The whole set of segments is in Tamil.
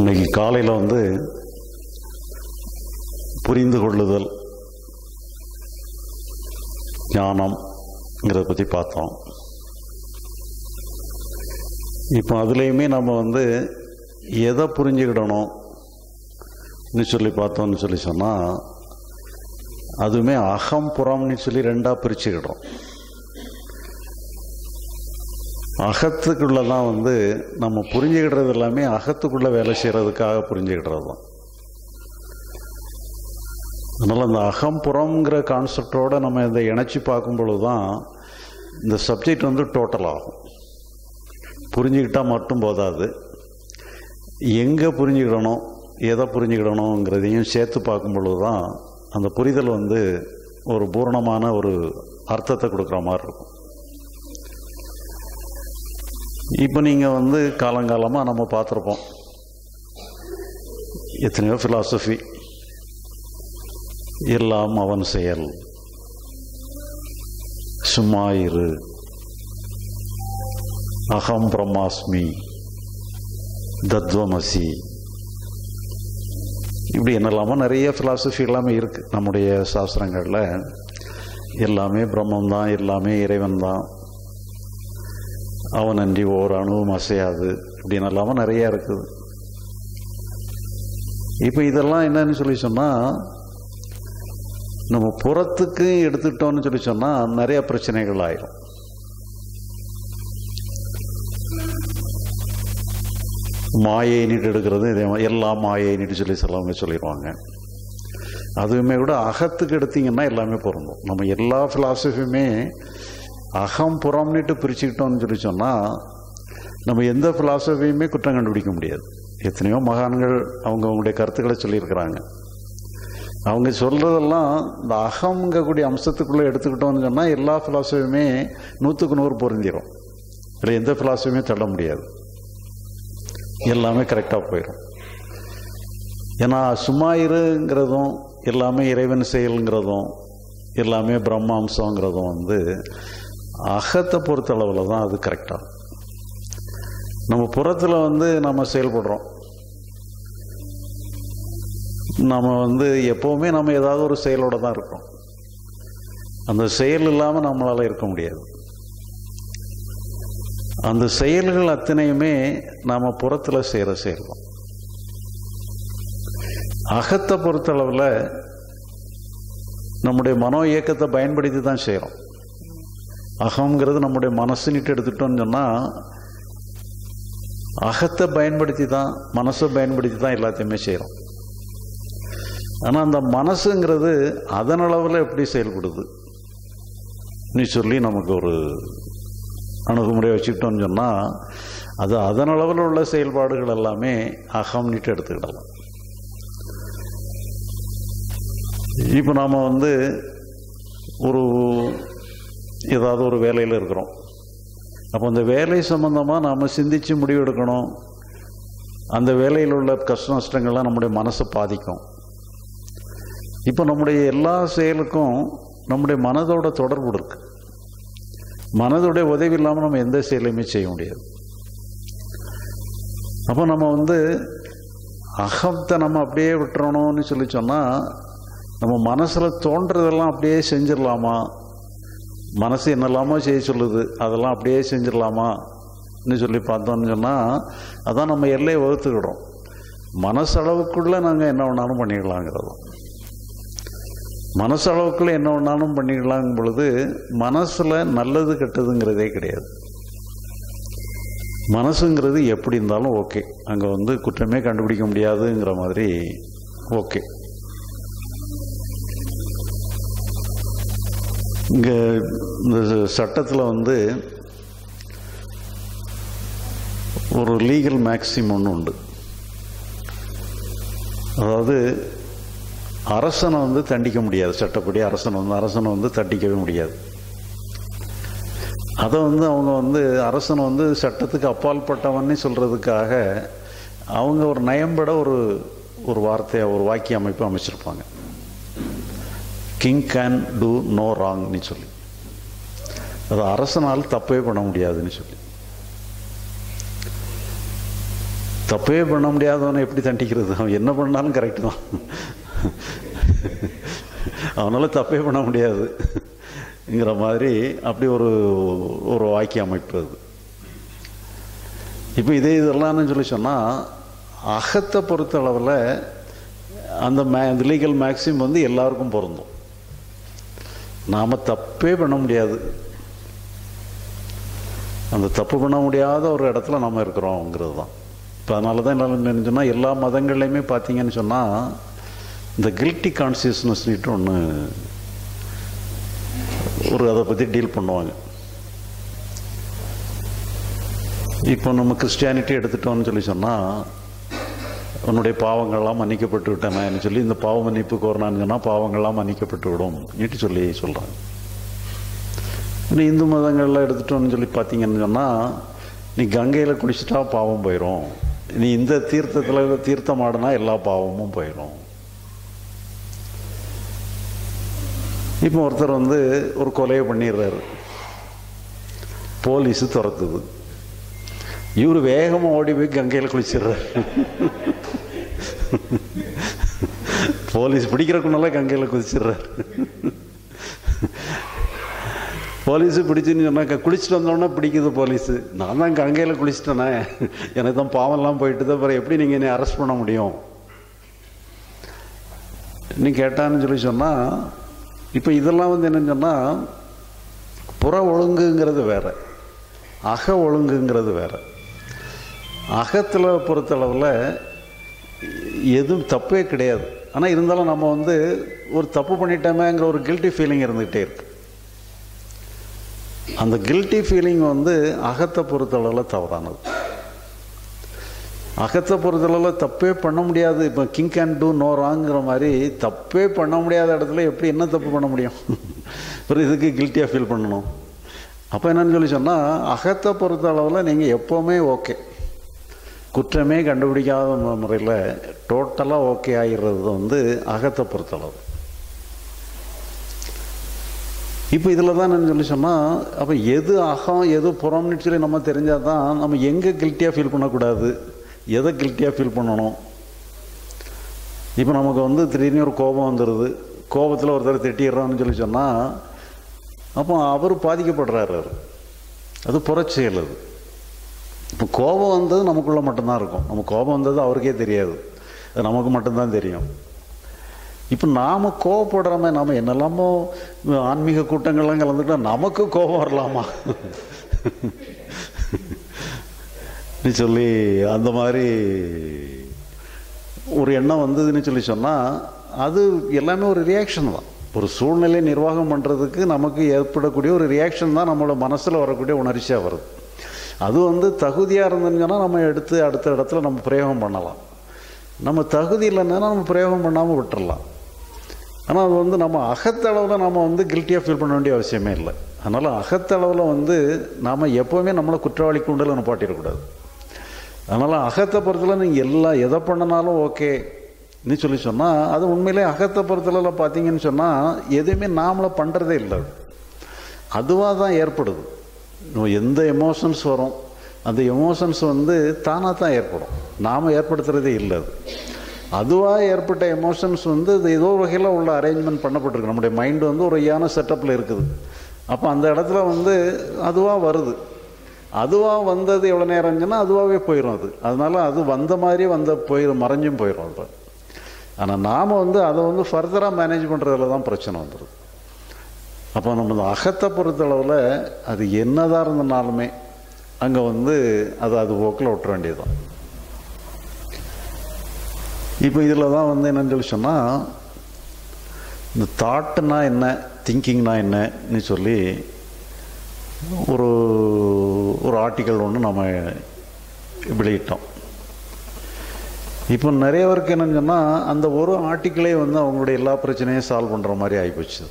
இன்னைக்கு காலையில் வந்து புரிந்து கொள்ளுதல் ஞானம்ங்கிறத பற்றி பார்த்தோம் இப்போ அதுலேயுமே நம்ம வந்து எதை புரிஞ்சுக்கிடணும்னு சொல்லி பார்த்தோம்னு சொல்லி சொன்னால் அதுவுமே அகம் புறம்னு சொல்லி ரெண்டாக பிரிச்சுக்கிடுறோம் அகத்துக்குள்ளே தான் வந்து நம்ம புரிஞ்சுக்கிடுறது எல்லாமே அகத்துக்குள்ளே வேலை செய்கிறதுக்காக புரிஞ்சுக்கிடுறது தான் அதனால் அந்த அகம்புறம்ங்கிற கான்செப்டோடு நம்ம இதை இணைச்சி பார்க்கும் பொழுது தான் இந்த சப்ஜெக்ட் வந்து டோட்டல் ஆகும் புரிஞ்சுக்கிட்டால் மட்டும் போதாது எங்கே புரிஞ்சுக்கிடணும் எதை புரிஞ்சுக்கிடணுங்கிறதையும் சேர்த்து பார்க்கும் பொழுது தான் அந்த புரிதல் வந்து ஒரு பூரணமான ஒரு அர்த்தத்தை கொடுக்குற மாதிரி இருக்கும் இப்போ நீங்கள் வந்து காலங்காலமாக நம்ம பார்த்துருப்போம் எத்தனையோ ஃபிலாசபி எல்லாம் அவன் செயல் சும்மா இரு அகம் பிரம்மாஸ்மி தத்வமசி இப்படி என்னெல்லாமோ நிறைய ஃபிலாசபி எல்லாமே இருக்குது நம்முடைய சாஸ்திரங்களில் எல்லாமே பிரம்மம் தான் எல்லாமே இறைவன் தான் அவன் அன்றி ஒவ்வொரு அணுவும் அசையாது இப்படின்னு எல்லாமே நிறையா இருக்குது இப்போ இதெல்லாம் என்னன்னு சொல்லி சொன்னால் நம்ம புறத்துக்கு எடுத்துக்கிட்டோம்னு சொல்லி சொன்னால் நிறைய பிரச்சனைகள் ஆயிரும் மாயை நீட்டு எடுக்கிறது இதே மாதிரி எல்லாம் மாயை நீட்டு சொல்லி சிலவங்க சொல்லிடுவாங்க அதுவுமே கூட அகத்துக்கு எடுத்தீங்கன்னா எல்லாமே பொருந்தும் நம்ம எல்லா ஃபிலாசபியுமே அகம் புறம்னுட்டு பிரிச்சுக்கிட்டோம்னு சொல்லி சொன்னால் நம்ம எந்த ஃபிலாசபியுமே குற்றம் கண்டுபிடிக்க முடியாது எத்தனையோ மகான்கள் அவங்க அவங்களுடைய கருத்துக்களை சொல்லியிருக்கிறாங்க அவங்க சொல்கிறதெல்லாம் இந்த அகம்ங்கக்கூடிய அம்சத்துக்குள்ளே எடுத்துக்கிட்டோம்னு சொன்னால் எல்லா ஃபிலாசபியுமே நூற்றுக்கு நூறு பொருந்திடும் இல்லை எந்த ஃபிலாசபியுமே தள்ள முடியாது எல்லாமே கரெக்டாக போயிடும் ஏன்னா சும்மா இருங்கிறதும் எல்லாமே இறைவன் செயலுங்கிறதும் எல்லாமே பிரம்மாம்சங்கிறதும் வந்து அகத்தை பொறுத்தளவில் தான் அது கரெக்டாக நம்ம புறத்தில் வந்து நம்ம செயல்படுறோம் நம்ம வந்து எப்போவுமே நம்ம ஏதாவது ஒரு செயலோட தான் இருக்கோம் அந்த செயல் இல்லாமல் நம்மளால் இருக்க முடியாது அந்த செயல்கள் அத்தனையுமே நாம் புறத்தில் செய்கிற செயல் தான் அகத்தை பொறுத்தளவில் நம்முடைய மனோ இயக்கத்தை பயன்படுத்தி தான் செய்கிறோம் அகங்கிறது நம்முடைய மனசுன்னுட்டு எடுத்துட்டோம்னு சொன்னால் அகத்தை பயன்படுத்தி தான் மனசை பயன்படுத்தி தான் எல்லாத்தையுமே செய்கிறோம் ஆனால் அந்த மனசுங்கிறது அதன் அளவில் எப்படி செயல்படுது நீ சொல்லி நமக்கு ஒரு அணுகுமுறையை வச்சுக்கிட்டோம்னு சொன்னால் அது அதன் அளவில் உள்ள செயல்பாடுகள் எல்லாமே அகம்னிட்டு எடுத்துக்கிடலாம் இப்போ நாம் வந்து ஒரு ஏதாவது ஒரு வேலையில் இருக்கிறோம் அப்போ அந்த வேலை சம்மந்தமாக நாம் சிந்தித்து முடிவெடுக்கணும் அந்த வேலையில் உள்ள கஷ்ட நஷ்டங்கள்லாம் நம்முடைய மனசை பாதிக்கும் இப்போ நம்முடைய எல்லா செயலுக்கும் நம்முடைய மனதோட தொடர்பு இருக்கு மனதுடைய உதவி இல்லாமல் நம்ம எந்த செயலையுமே செய்ய முடியாது அப்போ நம்ம வந்து அகத்தை நம்ம அப்படியே விட்டுறணும்னு சொல்லி சொன்னால் நம்ம மனசில் தோன்றதெல்லாம் அப்படியே செஞ்சிடலாமா மனசு என்னெல்லாமோ செய்ய சொல்லுது அதெல்லாம் அப்படியே செஞ்சிடலாமான்னு சொல்லி பார்த்தோம்னு சொன்னால் அதான் நம்ம எல்லையை வகுத்துக்கிடுறோம் மனசளவுக்குள்ளே நாங்கள் என்ன வேணாலும் பண்ணிக்கலாங்கிறதும் மனசளவுக்குள்ளே என்ன வேணாலும் பண்ணிக்கலாங்கும் பொழுது மனசில் நல்லது கெட்டதுங்கிறதே கிடையாது மனசுங்கிறது எப்படி இருந்தாலும் ஓகே அங்கே வந்து குற்றமே கண்டுபிடிக்க முடியாதுங்கிற மாதிரி ஓகே இங்கே இந்த சட்டத்தில் வந்து ஒரு லீகல் மேக்சிம் ஒன்று உண்டு அதாவது அரசனை வந்து தண்டிக்க முடியாது சட்டப்படி அரசனை வந்து அரசனை வந்து தண்டிக்கவே முடியாது அதை வந்து அவங்க வந்து அரசனை வந்து சட்டத்துக்கு அப்பால்பட்டவன்னு சொல்கிறதுக்காக அவங்க ஒரு நயம்பட ஒரு ஒரு வார்த்தையை ஒரு வாக்கிய அமைப்பு அமைச்சிருப்பாங்க கிங் கேன் டூ நோ ராங்னு சொல்லி அது அரசனால் தப்பே பண்ண முடியாதுன்னு சொல்லி தப்பே பண்ண முடியாதவனை எப்படி தண்டிக்கிறது அவன் என்ன பண்ணாலும் கரெக்டு தான் அவனால தப்பே பண்ண முடியாதுங்கிற மாதிரி அப்படி ஒரு ஒரு வாக்கிய அமைப்பு அது இப்போ இதே இதெல்லாம்னு சொல்லி சொன்னால் அகத்தை பொறுத்த அளவில் அந்த மே லீகல் மேக்ஸிம் வந்து எல்லாருக்கும் பொருந்தும் நாம் தப்பே பண்ண முடியாது அந்த தப்பு பண்ண முடியாத ஒரு இடத்துல நம்ம இருக்கிறோங்கிறது தான் இப்போ அதனால தான் என்ன சொன்னால் எல்லா மதங்கள்லையுமே பார்த்தீங்கன்னு சொன்னால் இந்த கில்ட்டி கான்சியஸ்னஸ்னுட்டு ஒன்று ஒரு அதை பற்றி டீல் பண்ணுவாங்க இப்போ நம்ம கிறிஸ்டியானிட்டி எடுத்துட்டோம்னு சொல்லி சொன்னால் உன்னுடைய பாவங்கள்லாம் மன்னிக்கப்பட்டு விட்டனன்னு சொல்லி இந்த பாவ மன்னிப்பு கோரினான்னு சொன்னால் பாவங்கள்லாம் மன்னிக்கப்பட்டு விடும் நீட்டு சொல்லி சொல்கிறாங்க இன்னும் இந்து மதங்களில் எடுத்துட்டோம்னு சொல்லி பார்த்தீங்கன்னு சொன்னால் நீ கங்கையில் குளிச்சுட்டா பாவம் போயிடும் நீ இந்த தீர்த்தத்தில் தீர்த்தம் ஆடினா எல்லா பாவமும் போயிடும் இப்போ ஒருத்தர் வந்து ஒரு கொலையை பண்ணிடுறாரு போலீஸு துரத்துது இவர் வேகமாக ஓடி போய் கங்கையில் குளிச்சிடுறாரு போலீஸ் பிடிக்கிறக்குனால கங்கையில் குதிச்சிடுறாரு போலீஸு பிடிச்சுன்னு சொன்னாக்க குளிச்சுட்டு வந்தோடனே பிடிக்குது போலீஸு நான் தான் கங்கையில் குளிச்சிட்டேனே எனக்கு தான் பாவம்லாம் போயிட்டு தான் அப்புறம் எப்படி நீங்கள் என்னை அரெஸ்ட் பண்ண முடியும் நீ கேட்டான்னு சொல்லி சொன்னால் இப்போ இதெல்லாம் வந்து என்னன்னு சொன்னால் புற ஒழுங்குங்கிறது வேற அக ஒழுங்குங்கிறது வேற அகத்தில் பொறுத்தளவில் எதுவும் தப்பே கிடையாது ஆனால் இருந்தாலும் நம்ம வந்து ஒரு தப்பு பண்ணிட்டோமேங்கிற ஒரு கில்ட்டி ஃபீலிங் இருந்துகிட்டே இருக்கு அந்த கில்ட்டி ஃபீலிங் வந்து அகத்தை பொறுத்தளவில் தவறானது அகத்தை பொறுத்தளவில் தப்பே பண்ண முடியாது இப்போ கிங் கேன் டூ நோ ராங்கிற மாதிரி தப்பே பண்ண முடியாத இடத்துல எப்படி என்ன தப்பு பண்ண முடியும் அப்புறம் இதுக்கு கில்ட்டியாக ஃபீல் பண்ணணும் அப்போ என்னன்னு சொல்லி சொன்னால் அகத்தை பொறுத்த அளவில் நீங்கள் எப்போவுமே ஓகே குற்றமே கண்டுபிடிக்காத முறையில் டோட்டலாக ஓகே ஆகிடுறது வந்து அகத்தை பொறுத்தளவு இப்போ இதில் தான் என்ன சொல்லி சொன்னால் அப்போ எது அகம் எது புறம்னு சொல்லி நம்ம தெரிஞ்சால் தான் நம்ம எங்கே கில்ட்டியாக ஃபீல் பண்ணக்கூடாது எதை கில்ட்டியாக ஃபீல் பண்ணணும் இப்போ நமக்கு வந்து திடீர்னு ஒரு கோபம் வந்துடுது கோபத்தில் ஒருத்தர் திட்டிடுறோம்னு சொல்லி சொன்னால் அப்போ அவர் பாதிக்கப்படுறாரு அவர் அது புறச்செயல் அது இப்போ கோபம் வந்தது நமக்குள்ளே மட்டும்தான் இருக்கும் நம்ம கோபம் வந்தது அவருக்கே தெரியாது அது நமக்கு மட்டும்தான் தெரியும் இப்போ நாம் கோவப்படுறோமே நாம் என்னெல்லாமோ ஆன்மீக கூட்டங்கள்லாம் கலந்துட்டா நமக்கு கோபம் வரலாமா நீ சொல்லி அந்த மாதிரி ஒரு எண்ணம் வந்ததுன்னு சொல்லி சொன்னால் அது எல்லாமே ஒரு ரியாக்ஷன் தான் ஒரு சூழ்நிலை நிர்வாகம் பண்ணுறதுக்கு நமக்கு ஏற்படக்கூடிய ஒரு ரியாக்ஷன் தான் நம்மளோட மனசில் வரக்கூடிய உணர்ச்சியாக வருது அது வந்து தகுதியாக இருந்துங்கன்னா நம்ம எடுத்து அடுத்த இடத்துல நம்ம பிரயோகம் பண்ணலாம் நம்ம தகுதி இல்லைன்னா நம்ம பிரயோகம் பண்ணாமல் விட்டுறலாம் ஆனால் அது வந்து நம்ம அகத்தளவில் நம்ம வந்து கில்ட்டியாக ஃபீல் பண்ண வேண்டிய அவசியமே இல்லை அதனால் அகத்தளவில் வந்து நாம் எப்போவுமே நம்மளை குற்றவாளி கூண்டில் நிப்பாட்டிடக்கூடாது அதனால் அகத்தை பொறுத்தல நீங்கள் எல்லாம் எதை பண்ணினாலும் ஓகே நீ சொல்லி சொன்னால் அது உண்மையிலே அகத்தை பொறுத்தளவில் பார்த்தீங்கன்னு சொன்னால் எதுவுமே நாமளை பண்ணுறதே இல்லை அதுவாக தான் ஏற்படுது எந்த எமோஷன்ஸ் வரும் அந்த எமோஷன்ஸ் வந்து தானாக தான் ஏற்படும் நாம் ஏற்படுத்துகிறதே இல்லை அது அதுவாக ஏற்பட்ட எமோஷன்ஸ் வந்து இது ஏதோ வகையில் உள்ள அரேஞ்ச்மெண்ட் பண்ணப்பட்டிருக்கு நம்முடைய மைண்டு வந்து ஒரு ஐயான செட்டப்பில் இருக்குது அப்போ அந்த இடத்துல வந்து அதுவாக வருது அதுவாக வந்தது எவ்வளோ நேரம் இருந்துச்சுன்னா அதுவாகவே போயிடும் அது அதனால அது வந்த மாதிரி வந்த போயிடும் மறைஞ்சும் போயிடும் அது ஆனால் நாம் வந்து அதை வந்து ஃபர்தராக மேனேஜ் பண்ணுறதுல தான் பிரச்சனை வந்துடுது அப்போ நம்ம இந்த அகத்தை பொறுத்தளவில் அது என்னதான் இருந்தனாலுமே அங்கே வந்து அது அது போக்கில் விட்டுற வேண்டியதுதான் இப்போ இதில் தான் வந்து என்னன்னு சொல்லி சொன்னால் இந்த தாட்டுனா என்ன திங்கிங்னா என்னன்னு சொல்லி ஒரு ஒரு ஆர்டிக்கல் ஒன்று நம்ம வெளியிட்டோம் இப்போ நிறைய பேருக்கு என்னன்னு சொன்னால் அந்த ஒரு ஆர்டிக்கிளே வந்து அவங்களுடைய எல்லா பிரச்சனையும் சால்வ் பண்ணுற மாதிரி ஆகிப்போச்சு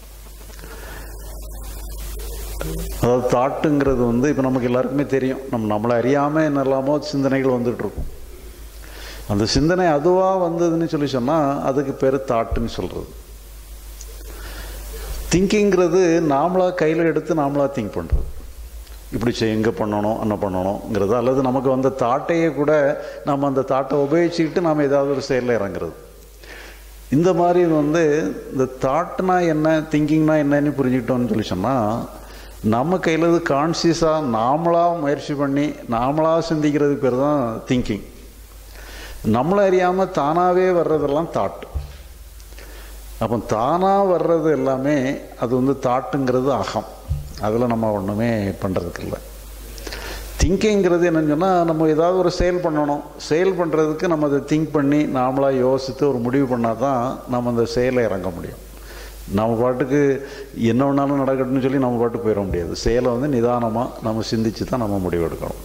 அதாவது தாட்டுங்கிறது வந்து இப்போ நமக்கு எல்லாருக்குமே தெரியும் நம்ம நம்மளை அறியாமல் என்னெல்லாமோ சிந்தனைகள் வந்துட்டு இருக்கும் அந்த சிந்தனை அதுவாக வந்ததுன்னு சொல்லி சொன்னால் அதுக்கு பேர் தாட்டுன்னு சொல்கிறது திங்கிங்கிறது நாமளாக கையில் எடுத்து நாமளாக திங்க் பண்ணுறது இப்படி செய்ய எங்கே பண்ணணும் என்ன பண்ணணுங்கிறது அல்லது நமக்கு வந்த தாட்டையே கூட நம்ம அந்த தாட்டை உபயோகிச்சுக்கிட்டு நாம் ஏதாவது ஒரு செயலில் இறங்குறது இந்த மாதிரி வந்து இந்த தாட்னா என்ன திங்கிங்னா என்னன்னு புரிஞ்சுக்கிட்டோம்னு சொல்லி சொன்னால் நம்ம கையில் இது கான்சியஸாக நாமளாக முயற்சி பண்ணி நாமளாக சிந்திக்கிறதுக்கு பேர் தான் திங்கிங் நம்மளை அறியாமல் தானாகவே வர்றதெல்லாம் தாட் அப்போ தானாக வர்றது எல்லாமே அது வந்து தாட்டுங்கிறது அகம் அதில் நம்ம ஒன்றுமே பண்ணுறதுக்கு இல்லை திங்கிங்கிறது என்னன்னு சொன்னால் நம்ம ஏதாவது ஒரு செயல் பண்ணணும் செயல் பண்ணுறதுக்கு நம்ம அதை திங்க் பண்ணி நாமளாக யோசித்து ஒரு முடிவு பண்ணால் தான் நம்ம அந்த செயலை இறங்க முடியும் நம்ம பாட்டுக்கு என்ன வேணாலும் நடக்கட்டும்னு சொல்லி நம்ம பாட்டுக்கு போயிட முடியாது செயலை வந்து நிதானமாக நம்ம சிந்திச்சு தான் நம்ம முடிவு எடுக்கணும்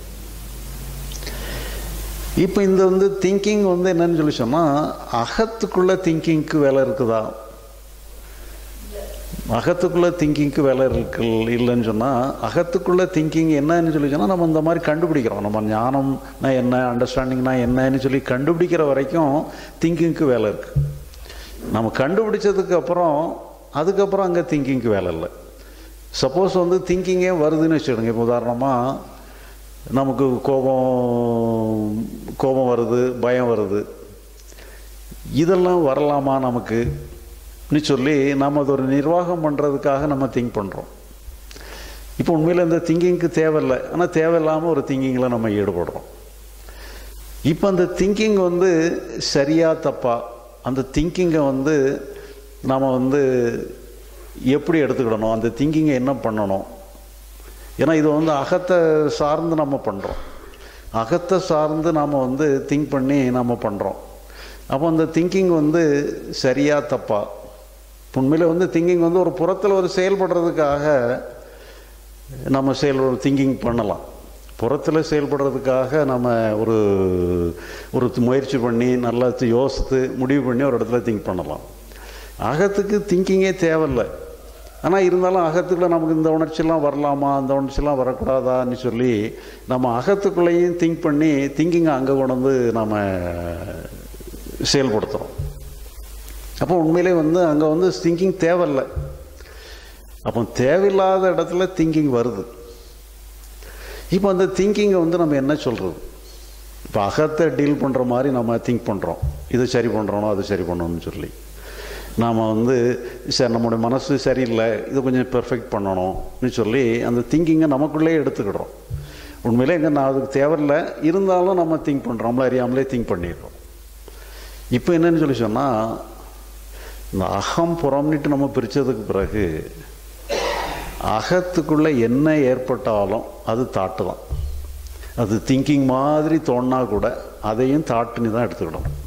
இப்போ இந்த வந்து திங்கிங் வந்து என்னன்னு சொல்லி சொன்னால் அகத்துக்குள்ளே திங்கிங்க்கு வேலை இருக்குதா அகத்துக்குள்ளே திங்கிங்க்கு வேலை இருக்கு இல்லைன்னு சொன்னால் அகத்துக்குள்ளே திங்கிங் என்னன்னு சொல்லி சொன்னால் நம்ம இந்த மாதிரி கண்டுபிடிக்கிறோம் நம்ம ஞானம்னா என்ன அண்டர்ஸ்டாண்டிங்னா என்னன்னு சொல்லி கண்டுபிடிக்கிற வரைக்கும் திங்கிங்க்கு வேலை இருக்குது நம்ம கண்டுபிடிச்சதுக்கு அப்புறம் அதுக்கப்புறம் அங்கே திங்கிங்க்கு வேலை இல்லை சப்போஸ் வந்து திங்கிங்கே வருதுன்னு வச்சுடுங்க இப்போ உதாரணமாக நமக்கு கோபம் கோபம் வருது பயம் வருது இதெல்லாம் வரலாமா நமக்கு ன்னு சொல்லி நம்ம அது ஒரு நிர்வாகம் பண்ணுறதுக்காக நம்ம திங்க் பண்ணுறோம் இப்போ உண்மையில் இந்த திங்கிங்க்கு தேவையில்லை ஆனால் தேவையில்லாமல் ஒரு திங்கிங்கில் நம்ம ஈடுபடுறோம் இப்போ அந்த திங்கிங் வந்து சரியா தப்பா அந்த திங்கிங்கை வந்து நாம் வந்து எப்படி எடுத்துக்கிடணும் அந்த திங்கிங்கை என்ன பண்ணணும் ஏன்னா இது வந்து அகத்தை சார்ந்து நம்ம பண்ணுறோம் அகத்தை சார்ந்து நாம் வந்து திங்க் பண்ணி நம்ம பண்ணுறோம் அப்போ அந்த திங்கிங் வந்து சரியா தப்பா உண்மையில் வந்து திங்கிங் வந்து ஒரு புறத்தில் ஒரு செயல்படுறதுக்காக நம்ம செயல் திங்கிங் பண்ணலாம் புறத்தில் செயல்படுறதுக்காக நம்ம ஒரு ஒரு முயற்சி பண்ணி நல்லா யோசித்து முடிவு பண்ணி ஒரு இடத்துல திங்க் பண்ணலாம் அகத்துக்கு திங்கிங்கே தேவையில்லை ஆனால் இருந்தாலும் அகத்துக்குள்ளே நமக்கு இந்த உணர்ச்சியெல்லாம் வரலாமா அந்த உணர்ச்சியெல்லாம் வரக்கூடாதான்னு சொல்லி நம்ம அகத்துக்குள்ளேயும் திங்க் பண்ணி திங்கிங்கை அங்கே கொண்டு வந்து நம்ம செயல்படுத்துகிறோம் அப்போ உண்மையிலே வந்து அங்கே வந்து திங்கிங் தேவையில்லை அப்போ தேவையில்லாத இடத்துல திங்கிங் வருது இப்போ அந்த திங்கிங்கை வந்து நம்ம என்ன சொல்கிறது இப்போ அகத்தை டீல் பண்ணுற மாதிரி நம்ம திங்க் பண்ணுறோம் இதை சரி பண்ணுறோனோ அதை சரி பண்ணணும்னு சொல்லி நாம் வந்து சரி நம்முடைய மனசு சரியில்லை இதை கொஞ்சம் பெர்ஃபெக்ட் பண்ணணும்னு சொல்லி அந்த திங்கிங்கை நமக்குள்ளே எடுத்துக்கிடுறோம் உண்மையிலே எங்கே நான் அதுக்கு தேவையில்லை இருந்தாலும் நம்ம திங்க் பண்ணுறோம் நம்மள அறியாமலே திங்க் பண்ணிடுறோம் இப்போ என்னன்னு சொல்லி சொன்னால் இந்த அகம் புறம்னுட்டு நம்ம பிரித்ததுக்கு பிறகு அகத்துக்குள்ளே என்ன ஏற்பட்டாலும் அது தாட்டு தான் அது திங்கிங் மாதிரி தோணுனா கூட அதையும் தாட்டுன்னு தான் எடுத்துக்கிடணும்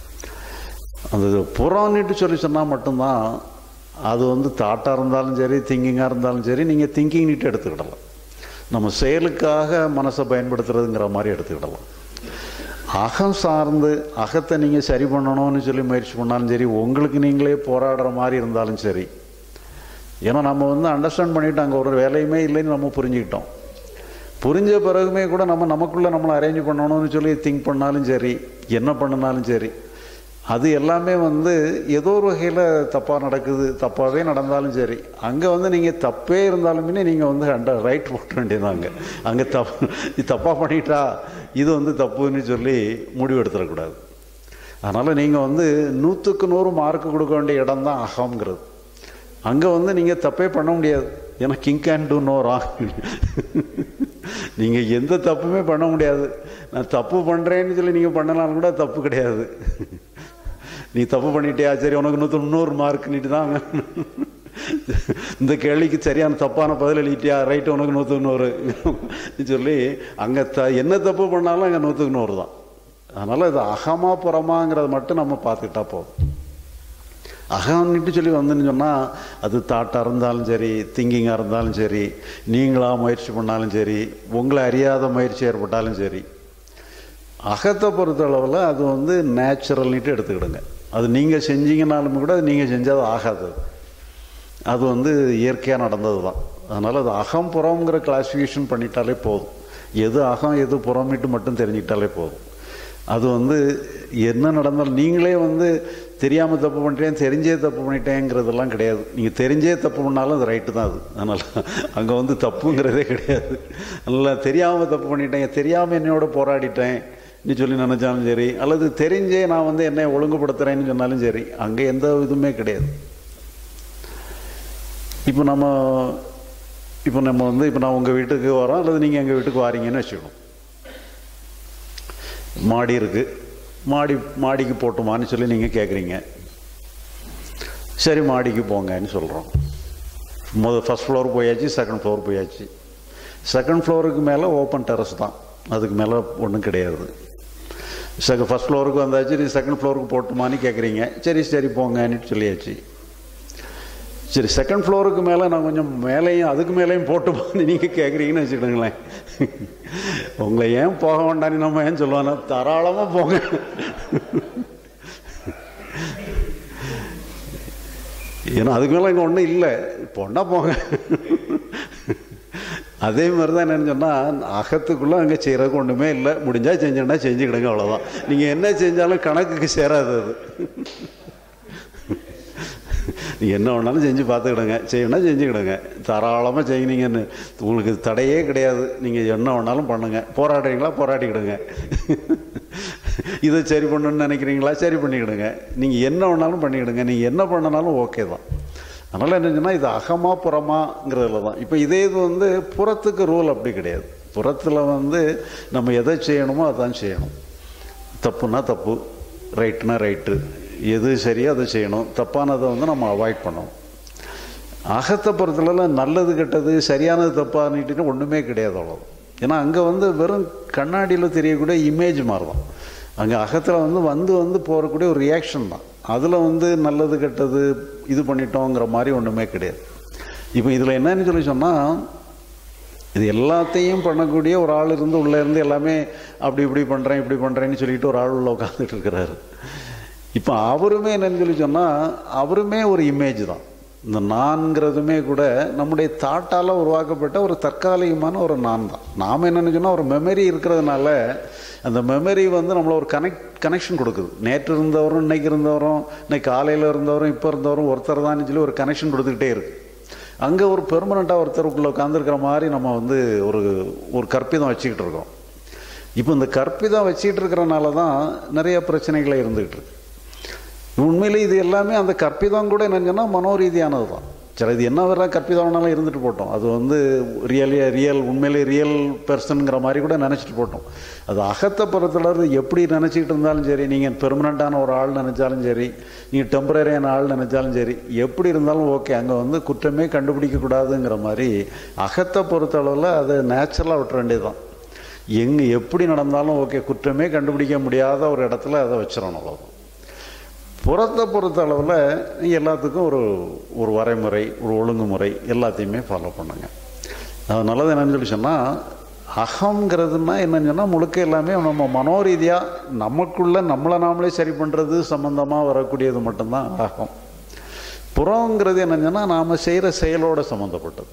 அந்த புறம்னுட்டு சொல்லி சொன்னால் மட்டும்தான் அது வந்து தாட்டாக இருந்தாலும் சரி திங்கிங்காக இருந்தாலும் சரி நீங்கள் திங்கிங் நீட்டு எடுத்துக்கிடலாம் நம்ம செயலுக்காக மனசை பயன்படுத்துறதுங்கிற மாதிரி எடுத்துக்கிடலாம் அகம் சார்ந்து அகத்தை நீங்கள் சரி பண்ணணும்னு சொல்லி முயற்சி பண்ணாலும் சரி உங்களுக்கு நீங்களே போராடுற மாதிரி இருந்தாலும் சரி ஏன்னா நம்ம வந்து அண்டர்ஸ்டாண்ட் பண்ணிவிட்டு அங்கே ஒரு வேலையுமே இல்லைன்னு நம்ம புரிஞ்சுக்கிட்டோம் புரிஞ்ச பிறகுமே கூட நம்ம நமக்குள்ளே நம்மளை அரேஞ்ச் பண்ணணும்னு சொல்லி திங்க் பண்ணாலும் சரி என்ன பண்ணினாலும் சரி அது எல்லாமே வந்து ஏதோ ஒரு வகையில் தப்பாக நடக்குது தப்பாகவே நடந்தாலும் சரி அங்கே வந்து நீங்கள் தப்பே இருந்தாலுமே நீங்கள் வந்து அண்ட ரைட் போட்ட வேண்டியதாங்க அங்கே தப்பு இது தப்பாக பண்ணிட்டா இது வந்து தப்புன்னு சொல்லி முடிவு எடுத்துடக்கூடாது அதனால் நீங்கள் வந்து நூற்றுக்கு நூறு மார்க் கொடுக்க வேண்டிய இடம் தான் அகம்ங்கிறது அங்கே வந்து நீங்கள் தப்பே பண்ண முடியாது ஏன்னா king can do no wrong நீங்கள் எந்த தப்புமே பண்ண முடியாது நான் தப்பு பண்ணுறேன்னு சொல்லி நீங்கள் பண்ணனாலும் கூட தப்பு கிடையாது நீ தப்பு பண்ணிட்டியா சரி உனக்கு நூற்று முந்நூறு மார்க்னிட்டு தான் இந்த கேள்விக்கு சரியான தப்பான பதில் எழுதிட்டியா ரைட்டு உனக்கு நூற்றுக்கு நூறு சொல்லி அங்கே த என்ன தப்பு பண்ணாலும் அங்கே நூற்றுக்கு நூறு தான் அதனால் இது அகமா புறமாங்கிறத மட்டும் நம்ம பார்த்துக்கிட்டா போதும் அகம்னுட்டு சொல்லி வந்துன்னு சொன்னால் அது தாட்டாக இருந்தாலும் சரி திங்கிங்காக இருந்தாலும் சரி நீங்களாக முயற்சி பண்ணாலும் சரி உங்களை அறியாத முயற்சி ஏற்பட்டாலும் சரி அகத்தை பொறுத்தளவில் அது வந்து நேச்சுரல்னிட்டு எடுத்துக்கிடுங்க அது நீங்கள் செஞ்சீங்கனாலும் கூட அது நீங்கள் செஞ்சால் அது ஆகாது அது வந்து இயற்கையாக நடந்தது தான் அதனால் அது அகம் புறம்ங்கிற கிளாஸிஃபிகேஷன் பண்ணிட்டாலே போதும் எது அகம் எது புறமிட்டு மட்டும் தெரிஞ்சுக்கிட்டாலே போதும் அது வந்து என்ன நடந்தாலும் நீங்களே வந்து தெரியாமல் தப்பு பண்ணிட்டேன் தெரிஞ்சே தப்பு பண்ணிட்டேங்கிறதெல்லாம் கிடையாது நீங்கள் தெரிஞ்சே தப்பு பண்ணாலும் அது ரைட்டு தான் அது அதனால் அங்கே வந்து தப்புங்கிறதே கிடையாது நல்லா தெரியாமல் தப்பு பண்ணிட்டேன் தெரியாமல் என்னையோட போராடிட்டேன் நீ சொல்லி நினச்சாலும் சரி அல்லது தெரிஞ்சே நான் வந்து என்னை ஒழுங்குபடுத்துகிறேன்னு சொன்னாலும் சரி அங்கே எந்த இதுவுமே கிடையாது இப்போ நம்ம இப்போ நம்ம வந்து இப்போ நான் உங்கள் வீட்டுக்கு வரோம் அல்லது நீங்கள் எங்கள் வீட்டுக்கு வாரீங்கன்னு வச்சுக்கணும் மாடி இருக்குது மாடி மாடிக்கு போட்டுமான்னு சொல்லி நீங்கள் கேட்குறீங்க சரி மாடிக்கு போங்கன்னு சொல்கிறோம் முதல் ஃபஸ்ட் ஃப்ளோர் போயாச்சு செகண்ட் ஃப்ளோர் போயாச்சு செகண்ட் ஃப்ளோருக்கு மேலே ஓப்பன் டெரஸ் தான் அதுக்கு மேலே ஒன்றும் கிடையாது செகண்ட் ஃபஸ்ட் ஃப்ளோருக்கு வந்தாச்சு நீ செகண்ட் ஃப்ளோருக்கு போட்டுமான்னு கேட்குறீங்க சரி சரி போங்கன்னு சொல்லியாச்சு சரி செகண்ட் ஃப்ளோருக்கு மேலே நான் கொஞ்சம் மேலேயும் அதுக்கு மேலேயும் போட்டுமான்னு நீங்கள் கேட்குறீங்கன்னு வச்சுக்கிடுங்களேன் உங்களை ஏன் போக வேண்டான்னு நம்ம ஏன் சொல்லுவானா தாராளமாக போங்க ஏன்னா அதுக்கு மேலே இங்கே ஒன்றும் இல்லை பொண்ணா போங்க அதே மாதிரி தான் என்னன்னு சொன்னால் அகத்துக்குள்ளே அங்கே செய்கிறதுக்கு ஒன்றுமே இல்லை முடிஞ்சால் செஞ்சோன்னா செஞ்சுக்கிடுங்க அவ்வளோதான் நீங்கள் என்ன செஞ்சாலும் கணக்குக்கு சேராது அது நீங்கள் என்ன வேணாலும் செஞ்சு பார்த்துக்கிடுங்க செய்யணும்னா செஞ்சுக்கிடுங்க தாராளமாக செய்யினீங்கன்னு உங்களுக்கு தடையே கிடையாது நீங்கள் என்ன வேணாலும் பண்ணுங்க போராடுறீங்களா போராடிக்கிடுங்க இதை சரி பண்ணணும்னு நினைக்கிறீங்களா சரி பண்ணிக்கிடுங்க நீங்கள் என்ன வேணாலும் பண்ணிக்கிடுங்க நீங்கள் என்ன பண்ணனாலும் ஓகே தான் அதனால் என்னச்சுன்னா இது அகமா புறமாங்கிறதுல தான் இப்போ இதே இது வந்து புறத்துக்கு ரூல் அப்படி கிடையாது புறத்தில் வந்து நம்ம எதை செய்யணுமோ அதான் செய்யணும் தப்புனா தப்பு ரைட்டுனா ரைட்டு எது சரியோ அதை செய்யணும் தப்பானதை வந்து நம்ம அவாய்ட் பண்ணணும் அகத்தை பொறுத்தளவில் நல்லது கெட்டது சரியானது தப்பானிட்டு ஒன்றுமே கிடையாது அவ்வளோ ஏன்னா அங்கே வந்து வெறும் கண்ணாடியில் தெரியக்கூடிய இமேஜ் மாதிரி தான் அங்கே அகத்தில் வந்து வந்து வந்து போகக்கூடிய ஒரு ரியாக்ஷன் தான் அதில் வந்து நல்லது கெட்டது இது பண்ணிட்டோங்கிற மாதிரி ஒன்றுமே கிடையாது இப்போ இதில் என்னன்னு சொல்லி சொன்னால் இது எல்லாத்தையும் பண்ணக்கூடிய ஒரு ஆள் இருந்து உள்ளே இருந்து எல்லாமே அப்படி இப்படி பண்ணுறேன் இப்படி பண்ணுறேன்னு சொல்லிட்டு ஒரு ஆள் உள்ள உட்காந்துட்டு இருக்கிறாரு இப்போ அவருமே என்னன்னு சொல்லி சொன்னால் அவருமே ஒரு இமேஜ் தான் இந்த நான்கிறதுமே கூட நம்முடைய தாட்டால் உருவாக்கப்பட்ட ஒரு தற்காலிகமான ஒரு நான் தான் நாம் என்னென்னு சொன்னால் ஒரு மெமரி இருக்கிறதுனால அந்த மெமரி வந்து நம்மளை ஒரு கனெக்ட் கனெக்ஷன் கொடுக்குது நேற்று இருந்தவரும் இன்னைக்கு இருந்தவரும் இன்னைக்கு காலையில் இருந்தவரும் இப்போ இருந்தவரும் ஒருத்தர் தான் சொல்லி ஒரு கனெக்ஷன் கொடுத்துக்கிட்டே இருக்கு அங்கே ஒரு பெர்மனண்ட்டாக ஒருத்தருக்குள்ளே உட்காந்துருக்கிற மாதிரி நம்ம வந்து ஒரு ஒரு கற்பிதம் வச்சுக்கிட்டு இருக்கோம் இப்போ இந்த கற்பிதம் வச்சுக்கிட்டு இருக்கிறனால தான் நிறைய பிரச்சனைகளை இருந்துகிட்டு இருக்கு உண்மையிலே இது எல்லாமே அந்த கற்பிதம் கூட என்னங்கன்னா மனோரீதியானது தான் சரி இது என்ன வர கற்பிதம்னாலும் இருந்துட்டு போட்டோம் அது வந்து ரியலி ரியல் உண்மையிலே ரியல் பர்சனுங்கிற மாதிரி கூட நினச்சிட்டு போட்டோம் அது அகத்தை பொறுத்தளவு எப்படி நினச்சிக்கிட்டு இருந்தாலும் சரி நீங்கள் பெர்மனண்ட்டான ஒரு ஆள் நினச்சாலும் சரி நீங்கள் டெம்பரரியான ஆள் நினச்சாலும் சரி எப்படி இருந்தாலும் ஓகே அங்கே வந்து குற்றமே கண்டுபிடிக்கக்கூடாதுங்கிற மாதிரி அகத்தை பொறுத்தளவில் அதை நேச்சுரலாக விட்டுற வேண்டியது தான் எங்கே எப்படி நடந்தாலும் ஓகே குற்றமே கண்டுபிடிக்க முடியாத ஒரு இடத்துல அதை வச்சிடணும் அவ்வளோதான் புறத்தை பொறுத்த அளவில் எல்லாத்துக்கும் ஒரு ஒரு வரைமுறை ஒரு ஒழுங்குமுறை எல்லாத்தையுமே ஃபாலோ பண்ணுங்க அதனால என்னன்னு சொல்லி சொன்னால் அகங்கிறதுனா என்னன்னு சொன்னால் முழுக்க எல்லாமே நம்ம மனோரீதியாக நமக்குள்ள நம்மளை நாமளே சரி பண்ணுறது சம்மந்தமாக வரக்கூடியது மட்டும்தான் அகம் புறங்கிறது என்னன்னு சொன்னால் நாம் செய்கிற செயலோட சம்மந்தப்பட்டது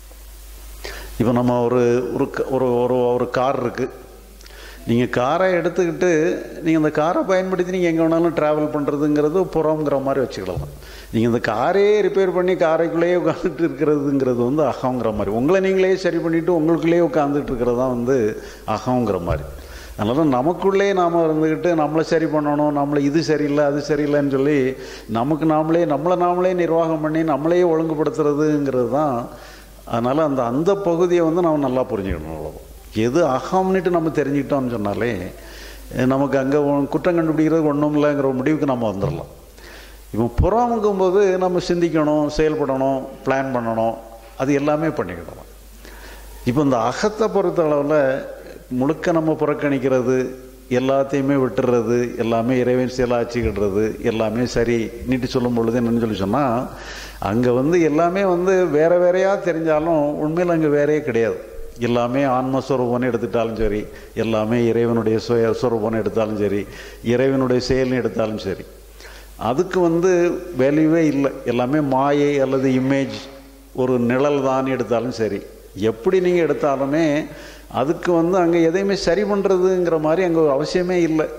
இப்போ நம்ம ஒரு ஒரு ஒரு ஒரு ஒரு கார் இருக்குது நீங்கள் காரை எடுத்துக்கிட்டு நீங்கள் இந்த காரை பயன்படுத்தி நீங்கள் எங்கே வேணாலும் ட்ராவல் பண்ணுறதுங்கிறது புறங்கிற மாதிரி வச்சுக்கலாம் நீங்கள் இந்த காரே ரிப்பேர் பண்ணி காரைக்குள்ளேயே உட்காந்துட்டு இருக்கிறதுங்கிறது வந்து அகங்கிற மாதிரி உங்களை நீங்களே சரி பண்ணிவிட்டு உங்களுக்குள்ளேயே உட்காந்துட்டு இருக்கிறது தான் வந்து அகங்கிற மாதிரி அதனால் நமக்குள்ளே நாம் இருந்துக்கிட்டு நம்மளை சரி பண்ணணும் நம்மளை இது சரியில்லை அது சரியில்லைன்னு சொல்லி நமக்கு நாமளே நம்மளை நாமளே நிர்வாகம் பண்ணி நம்மளையே ஒழுங்குபடுத்துறதுங்கிறது தான் அதனால் அந்த அந்த பகுதியை வந்து நம்ம நல்லா புரிஞ்சுக்கணும் அவ்வளோ எது அகம்னுட்டு நம்ம தெரிஞ்சுக்கிட்டோம்னு சொன்னாலே நமக்கு அங்கே குற்றம் கண்டுபிடிக்கிறது ஒன்றும் இல்லைங்கிற முடிவுக்கு நம்ம வந்துடலாம் இப்போ புறங்கும்போது நம்ம சிந்திக்கணும் செயல்படணும் பிளான் பண்ணணும் அது எல்லாமே பண்ணிக்கிடலாம் இப்போ இந்த அகத்தை பொறுத்த அளவில் முழுக்க நம்ம புறக்கணிக்கிறது எல்லாத்தையுமே விட்டுறது எல்லாமே இறைவன் செயலாச்சிக்கிடுறது எல்லாமே சரி நீட்டு சொல்லும் பொழுது என்னன்னு சொல்லி சொன்னால் அங்கே வந்து எல்லாமே வந்து வேற வேறையாக தெரிஞ்சாலும் உண்மையில் அங்கே வேறையே கிடையாது எல்லாமே ஆன்மஸ்வரூபம்னு எடுத்துட்டாலும் சரி எல்லாமே இறைவனுடைய சுய ஸ்வரூபம்னு எடுத்தாலும் சரி இறைவனுடைய செயல்னு எடுத்தாலும் சரி அதுக்கு வந்து வேல்யூவே இல்லை எல்லாமே மாயை அல்லது இமேஜ் ஒரு நிழல் தான் எடுத்தாலும் சரி எப்படி நீங்கள் எடுத்தாலுமே அதுக்கு வந்து அங்கே எதையுமே சரி பண்ணுறதுங்கிற மாதிரி அங்கே அவசியமே இல்லை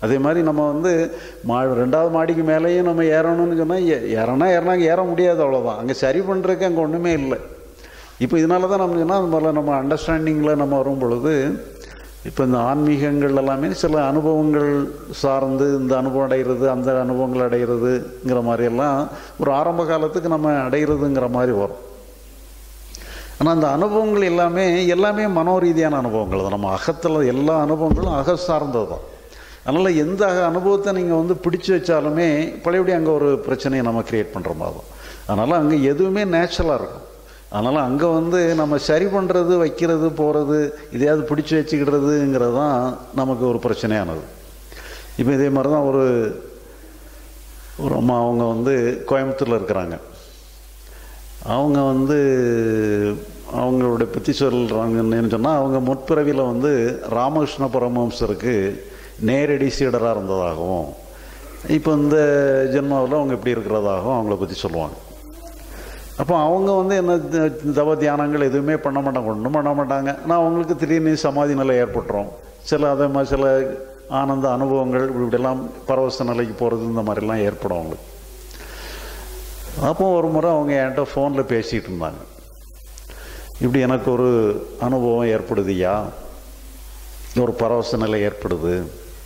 அதே மாதிரி நம்ம வந்து மா ரெண்டாவது மாடிக்கு மேலேயும் நம்ம ஏறணும்னு சொன்னால் ஏறனா ஏறினாங்க ஏற முடியாது அவ்வளோதான் அங்கே சரி பண்ணுறதுக்கு அங்கே ஒன்றுமே இல்லை இப்போ இதனால தான் நம்ம சொன்னால் முதல்ல நம்ம அண்டர்ஸ்டாண்டிங்கில் நம்ம வரும் பொழுது இப்போ இந்த ஆன்மீகங்கள் எல்லாமே சில அனுபவங்கள் சார்ந்து இந்த அனுபவம் அடைகிறது அந்த அனுபவங்கள் அடைகிறதுங்கிற மாதிரியெல்லாம் ஒரு ஆரம்ப காலத்துக்கு நம்ம அடைகிறதுங்கிற மாதிரி வரும் ஆனால் அந்த அனுபவங்கள் எல்லாமே எல்லாமே மனோரீதியான அனுபவங்கள் தான் நம்ம அகத்தில் எல்லா அனுபவங்களும் அக சார்ந்தது தான் அதனால் எந்த அக அனுபவத்தை நீங்கள் வந்து பிடிச்சி வச்சாலுமே பழையபடி அங்கே ஒரு பிரச்சனையை நம்ம கிரியேட் பண்ணுற மாதிரி தான் அதனால் அங்கே எதுவுமே நேச்சுரலாக இருக்கும் அதனால் அங்கே வந்து நம்ம சரி பண்ணுறது வைக்கிறது போகிறது இதையாவது பிடிச்சி வச்சுக்கிடுறதுங்கிறது தான் நமக்கு ஒரு பிரச்சனையானது இப்போ இதே மாதிரி தான் ஒரு ஒரு அம்மா அவங்க வந்து கோயம்புத்தூரில் இருக்கிறாங்க அவங்க வந்து அவங்களுடைய பற்றி சொல்கிறாங்கன்னு சொன்னால் அவங்க முற்பிறவியில் வந்து ராமகிருஷ்ண பரமஹம்சருக்கு நேரடி சீடராக இருந்ததாகவும் இப்போ இந்த ஜென்மாவில் அவங்க எப்படி இருக்கிறதாகவும் அவங்கள பற்றி சொல்லுவாங்க அப்போ அவங்க வந்து என்ன தவ தியானங்கள் எதுவுமே பண்ண மாட்டாங்க ஒன்றும் பண்ண மாட்டாங்க ஆனால் அவங்களுக்கு திடீர்னு சமாதி நிலை ஏற்பட்டுரும் சில அதே மாதிரி சில ஆனந்த அனுபவங்கள் இப்படிலாம் பரவச நிலைக்கு போகிறது இந்த மாதிரிலாம் ஏற்படும் அவங்களுக்கு அப்போ ஒரு முறை அவங்க என்கிட்ட ஃபோனில் பேசிகிட்டு இருந்தாங்க இப்படி எனக்கு ஒரு அனுபவம் ஏற்படுதுயா ஒரு பரவச நிலை ஏற்படுது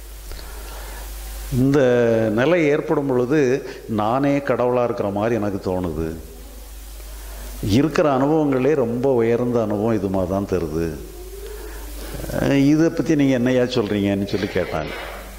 இந்த நிலை ஏற்படும் பொழுது நானே கடவுளாக இருக்கிற மாதிரி எனக்கு தோணுது இருக்கிற அனுபவங்களே ரொம்ப உயர்ந்த அனுபவம் இது மாதிரி தான் தருது இதை பற்றி நீங்கள் என்னையா சொல்கிறீங்கன்னு சொல்லி கேட்டாங்க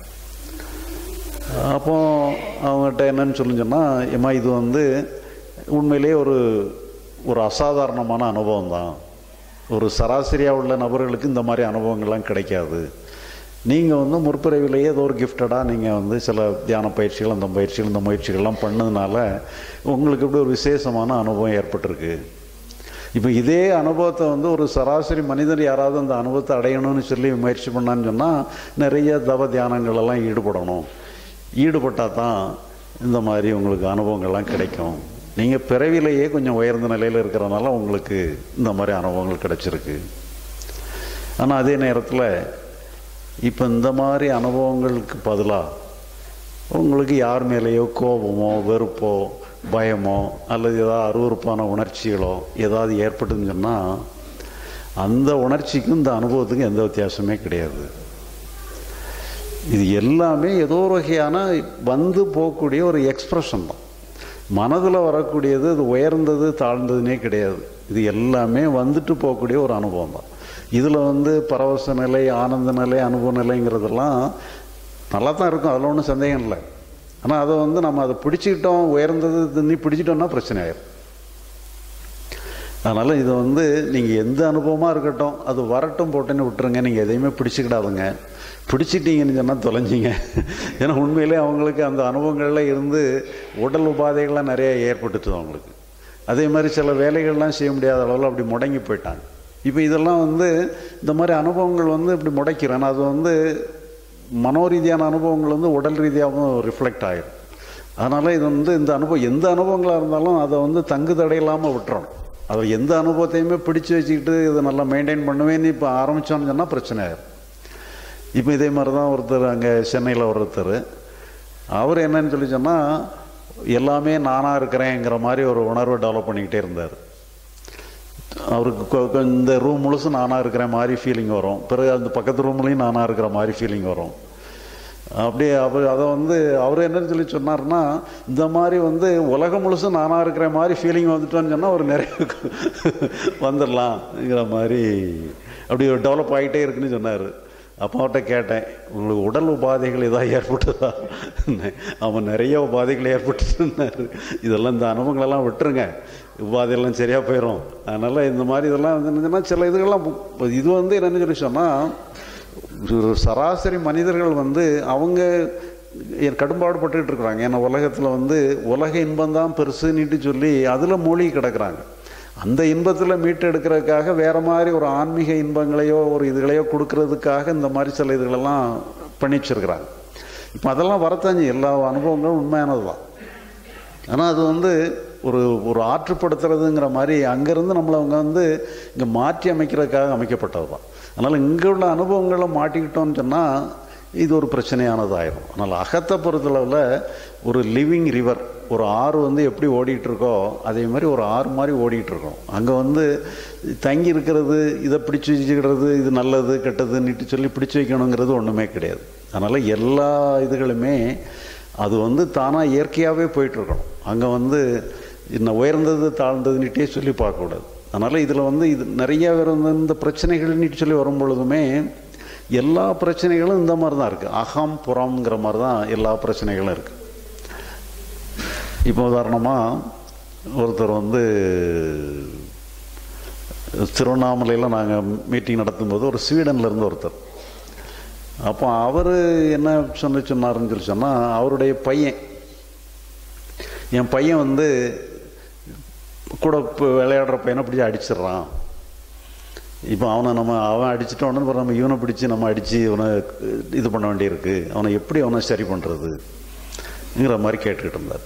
அப்போ அவங்ககிட்ட என்னன்னு சொல்லி சொன்னால் ஏம்மா இது வந்து உண்மையிலே ஒரு ஒரு அசாதாரணமான அனுபவம் தான் ஒரு சராசரியாக உள்ள நபர்களுக்கு இந்த மாதிரி அனுபவங்கள்லாம் கிடைக்காது நீங்கள் வந்து முற்பிறவிலேயே ஏதோ ஒரு கிஃப்டடாக நீங்கள் வந்து சில தியான பயிற்சிகள் அந்த பயிற்சிகள் இந்த முயற்சிகள்லாம் பண்ணதுனால உங்களுக்கு இப்படி ஒரு விசேஷமான அனுபவம் ஏற்பட்டிருக்கு இப்போ இதே அனுபவத்தை வந்து ஒரு சராசரி மனிதர் யாராவது அந்த அனுபவத்தை அடையணும்னு சொல்லி முயற்சி பண்ணான்னு சொன்னால் நிறைய தவ தியானங்களெல்லாம் ஈடுபடணும் ஈடுபட்டால் தான் இந்த மாதிரி உங்களுக்கு அனுபவங்கள்லாம் கிடைக்கும் நீங்கள் பிறவிலேயே கொஞ்சம் உயர்ந்த நிலையில் இருக்கிறனால உங்களுக்கு இந்த மாதிரி அனுபவங்கள் கிடைச்சிருக்கு ஆனால் அதே நேரத்தில் இப்போ இந்த மாதிரி அனுபவங்களுக்கு பதிலாக உங்களுக்கு யார் மேலேயோ கோபமோ வெறுப்போ பயமோ அல்லது ஏதாவது அருவறுப்பான உணர்ச்சிகளோ ஏதாவது ஏற்பட்டுன்னு சொன்னால் அந்த உணர்ச்சிக்கும் இந்த அனுபவத்துக்கும் எந்த வித்தியாசமே கிடையாது இது எல்லாமே ஏதோ ஒரு வகையான வந்து போகக்கூடிய ஒரு எக்ஸ்ப்ரெஷன் தான் மனதில் வரக்கூடியது அது உயர்ந்தது தாழ்ந்ததுனே கிடையாது இது எல்லாமே வந்துட்டு போகக்கூடிய ஒரு அனுபவம் தான் இதில் வந்து பரவச நிலை ஆனந்த நிலை அனுபவ நிலைங்கிறதெல்லாம் நல்லா தான் இருக்கும் அதில் ஒன்றும் சந்தேகம் இல்லை ஆனால் அதை வந்து நம்ம அதை பிடிச்சிக்கிட்டோம் உயர்ந்தது தண்ணி பிடிச்சிட்டோம்னா பிரச்சனை ஆயிடும் அதனால் இதை வந்து நீங்கள் எந்த அனுபவமாக இருக்கட்டும் அது வரட்டும் போட்டுன்னு விட்டுருங்க நீங்கள் எதையுமே பிடிச்சிக்கிடாதுங்க பிடிச்சிட்டீங்கன்னு சொன்னால் தொலைஞ்சிங்க ஏன்னா உண்மையிலே அவங்களுக்கு அந்த அனுபவங்களில் இருந்து உடல் உபாதைகள்லாம் நிறைய ஏற்பட்டுச்சு அவங்களுக்கு அதே மாதிரி சில வேலைகள்லாம் செய்ய முடியாத அளவில் அப்படி முடங்கி போயிட்டாங்க இப்போ இதெல்லாம் வந்து இந்த மாதிரி அனுபவங்கள் வந்து இப்படி முடைக்கிறேன் அது வந்து மனோரீதியான அனுபவங்கள் வந்து உடல் ரீதியாகவும் ரிஃப்ளெக்ட் ஆகிடும் அதனால் இது வந்து இந்த அனுபவம் எந்த அனுபவங்களாக இருந்தாலும் அதை வந்து தங்கு தடையில்லாமல் விட்டுறணும் அதை எந்த அனுபவத்தையுமே பிடிச்சி வச்சுக்கிட்டு இதை நல்லா மெயின்டைன் பண்ணுவேன்னு இப்போ ஆரம்பித்தோன்னு சொன்னால் பிரச்சனை ஆயிடும் இப்போ இதே மாதிரி தான் ஒருத்தர் அங்கே சென்னையில் ஒருத்தர் அவர் என்னன்னு சொல்லி சொன்னால் எல்லாமே நானாக இருக்கிறேங்கிற மாதிரி ஒரு உணர்வை டெவலப் பண்ணிக்கிட்டே இருந்தார் அவருக்கு இந்த ரூம் முழுசும் நானாக இருக்கிற மாதிரி ஃபீலிங் வரும் பிறகு அந்த பக்கத்து ரூம்லேயும் நானாக இருக்கிற மாதிரி ஃபீலிங் வரும் அப்படியே அவர் அதை வந்து அவர் என்னன்னு சொல்லி சொன்னார்னா இந்த மாதிரி வந்து உலகம் முழுசும் நானாக இருக்கிற மாதிரி ஃபீலிங் வந்துட்டோன்னு சொன்னால் ஒரு நிறைய வந்துடலாம்ங்கிற மாதிரி அப்படி ஒரு டெவலப் ஆகிட்டே இருக்குன்னு சொன்னார் அப்போ அவர்கிட்ட கேட்டேன் உங்களுக்கு உடல் உபாதைகள் ஏதாவது ஏற்பட்டதா அவன் நிறைய உபாதைகள் ஏற்பட்டுருந்தார் இதெல்லாம் இந்த அனுபவங்களெல்லாம் விட்டுருங்க உபாதையெல்லாம் சரியாக போயிடும் அதனால் இந்த மாதிரி இதெல்லாம் வந்துச்சுன்னா சில இதுகள்லாம் இது வந்து என்னென்னு சொல்லி சொன்னால் சராசரி மனிதர்கள் வந்து அவங்க கடும்பாடுபட்டுக்கிட்டு இருக்கிறாங்க ஏன்னா உலகத்தில் வந்து உலக இன்பம் தான் பெருசுன்னுட்டு சொல்லி அதில் மூழ்கி கிடக்கிறாங்க அந்த இன்பத்தில் மீட்டெடுக்கிறதுக்காக வேறு மாதிரி ஒரு ஆன்மீக இன்பங்களையோ ஒரு இதுகளையோ கொடுக்கறதுக்காக இந்த மாதிரி சில இதுகளெல்லாம் பண்ணி வச்சிருக்கிறாங்க இப்போ அதெல்லாம் வரத்தாஞ்சு எல்லா அனுபவங்களும் உண்மையானது தான் ஆனால் அது வந்து ஒரு ஒரு ஆற்றுப்படுத்துறதுங்கிற மாதிரி அங்கேருந்து நம்மளை அவங்க வந்து இங்கே மாற்றி அமைக்கிறதுக்காக அமைக்கப்பட்டது தான் அதனால் இங்கே உள்ள அனுபவங்களை மாட்டிக்கிட்டோம்னு சொன்னால் இது ஒரு பிரச்சனையானதாயிரும் அதனால் அகத்தை பொறுத்தளவில் ஒரு லிவிங் ரிவர் ஒரு ஆறு வந்து எப்படி ஓடிட்டு இருக்கோ அதே மாதிரி ஒரு ஆறு மாதிரி ஓடிட்டு இருக்கோம் அங்கே வந்து தங்கி இருக்கிறது இதை பிடிச்சி வச்சுக்கிறது இது நல்லது கெட்டதுன்னுட்டு சொல்லி பிடிச்சி வைக்கணுங்கிறது ஒன்றுமே கிடையாது அதனால் எல்லா இதுகளுமே அது வந்து தானாக இயற்கையாகவே போயிட்டுருக்கணும் அங்கே வந்து இன்னும் உயர்ந்தது தாழ்ந்ததுன்னுட்டே சொல்லி பார்க்கக்கூடாது அதனால் இதில் வந்து இது நிறைய பேர் வந்து இந்த பிரச்சனைகள்னுட்டு சொல்லி வரும் பொழுதுமே எல்லா பிரச்சனைகளும் இந்த மாதிரி தான் இருக்குது அகம் புறம்ங்கிற மாதிரி தான் எல்லா பிரச்சனைகளும் இருக்குது இப்போ உதாரணமாக ஒருத்தர் வந்து திருவண்ணாமலையில் நாங்கள் மீட்டிங் நடத்தும்போது ஒரு ஸ்வீடன்ல இருந்து ஒருத்தர் அப்போ அவர் என்ன சொன்ன சொன்னாருன்னு சொல்லி சொன்னால் அவருடைய பையன் என் பையன் வந்து கூட இப்போ விளையாடுற பையனை பிடிச்சி அடிச்சிடுறான் இப்போ அவனை நம்ம அவன் அடிச்சிட்டோன்னு அப்புறம் நம்ம இவனை பிடிச்சி நம்ம அடித்து இவனை இது பண்ண வேண்டியிருக்கு அவனை எப்படி அவனை சரி பண்ணுறதுங்கிற மாதிரி கேட்டுக்கிட்டு இருந்தார்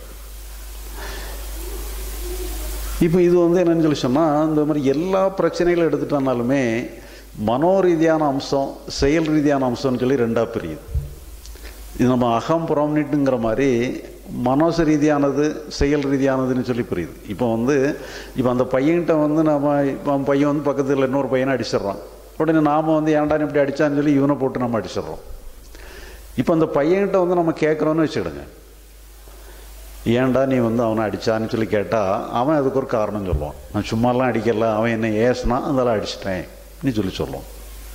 இப்போ இது வந்து என்னன்னு சொல்லி சொன்னால் இந்த மாதிரி எல்லா பிரச்சனைகளும் எடுத்துட்டானாலுமே மனோரீதியான அம்சம் செயல் ரீதியான அம்சம்னு சொல்லி ரெண்டாக பிரியுது இது நம்ம அகம் புறம்னிட்டுங்கிற மாதிரி மனோச ரீதியானது செயல் ரீதியானதுன்னு சொல்லி புரியுது இப்போ வந்து இப்போ அந்த பையன்கிட்ட வந்து நம்ம இப்போ அவன் பையன் வந்து பக்கத்தில் இன்னொரு பையனை அடிச்சிடுறான் உடனே நாம் வந்து ஏன்டான்னு இப்படி அடித்தான்னு சொல்லி இவனை போட்டு நம்ம அடிச்சிடுறோம் இப்போ அந்த பையன்கிட்ட வந்து நம்ம கேட்குறோன்னு வச்சுக்கிடுங்க ஏன்டா நீ வந்து அவனை அடித்தான்னு சொல்லி கேட்டால் அவன் அதுக்கு ஒரு காரணம் சொல்லுவான் நான் சும்மாலாம் அடிக்கல அவன் என்ன ஏசுனா அதெல்லாம் அடிச்சிட்டேன் நீ சொல்லி சொல்லுவான்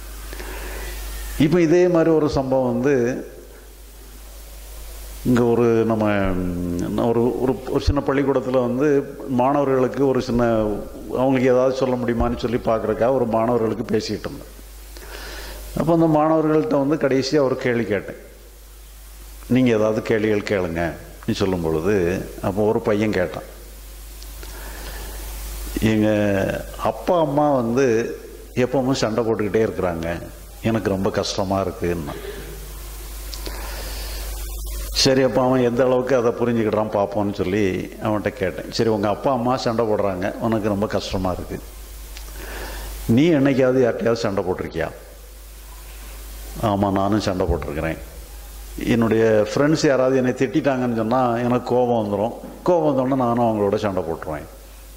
இப்போ இதே மாதிரி ஒரு சம்பவம் வந்து இங்கே ஒரு நம்ம ஒரு ஒரு ஒரு சின்ன பள்ளிக்கூடத்தில் வந்து மாணவர்களுக்கு ஒரு சின்ன அவங்களுக்கு ஏதாவது சொல்ல முடியுமான்னு சொல்லி பார்க்குறக்காக ஒரு மாணவர்களுக்கு பேசிக்கிட்டு இருந்தேன் அப்போ அந்த மாணவர்கள்ட்ட வந்து கடைசியாக ஒரு கேள்வி கேட்டேன் நீங்கள் ஏதாவது கேள்விகள் கேளுங்க நீ சொல்லும் பொழுது அப்போ ஒரு பையன் கேட்டான் எங்கள் அப்பா அம்மா வந்து எப்பவும் சண்டை போட்டுக்கிட்டே இருக்கிறாங்க எனக்கு ரொம்ப கஷ்டமாக இருக்குன்னா சரி அப்போ அவன் எந்த அளவுக்கு அதை புரிஞ்சுக்கிட்டான் பார்ப்போம்னு சொல்லி அவன்கிட்ட கேட்டேன் சரி உங்கள் அப்பா அம்மா சண்டை போடுறாங்க உனக்கு ரொம்ப கஷ்டமாக இருக்குது நீ என்னைக்காவது யார்கிட்டயாவது சண்டை போட்டிருக்கியா ஆமாம் நானும் சண்டை போட்டிருக்கிறேன் என்னுடைய ஃப்ரெண்ட்ஸ் யாராவது என்னை திட்டாங்கன்னு சொன்னால் எனக்கு கோபம் வந்துடும் கோபம் வந்தோடனே நானும் அவங்களோட சண்டை போட்டுருவேன்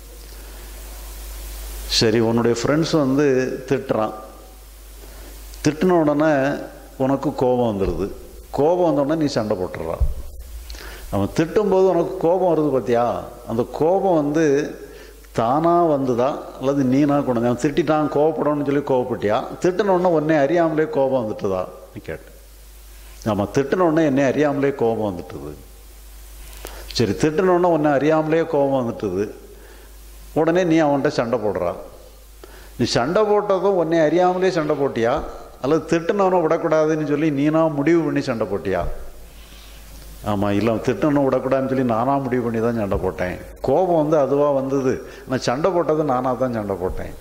சரி உன்னுடைய ஃப்ரெண்ட்ஸ் வந்து திட்டுறான் திட்டின உடனே உனக்கு கோபம் வந்துடுது கோபம் வந்தோடனே நீ சண்டை போட்டுடுறான் அவன் திட்டும்போது உனக்கு கோபம் வருது பார்த்தியா அந்த கோபம் வந்து தானாக வந்துதா அல்லது நீனா கொண்டு அவன் திட்டிட்டான் கோவப்படணும்னு சொல்லி கோவப்பட்டியா திட்டின உடனே உடனே அறியாமலே கோபம் வந்துட்டுதா நீ கேட்டேன் ஆமாம் திட்டின உடனே என்னை அறியாமலே கோபம் வந்துட்டுது சரி திட்டின உடனே உன்னை அறியாமலே கோபம் வந்துட்டுது உடனே நீ அவன்கிட்ட சண்டை போடுறா நீ சண்டை போட்டதும் உன்னை அறியாமலே சண்டை போட்டியா அல்லது திட்டுனவனை விடக்கூடாதுன்னு சொல்லி நீனா முடிவு பண்ணி சண்டை போட்டியா ஆமாம் இல்லை திட்டணும் விடக்கூடாதுன்னு சொல்லி நானாக முடிவு பண்ணி தான் சண்டை போட்டேன் கோபம் வந்து அதுவாக வந்தது நான் சண்டை போட்டது நானாக தான் சண்டை போட்டேன்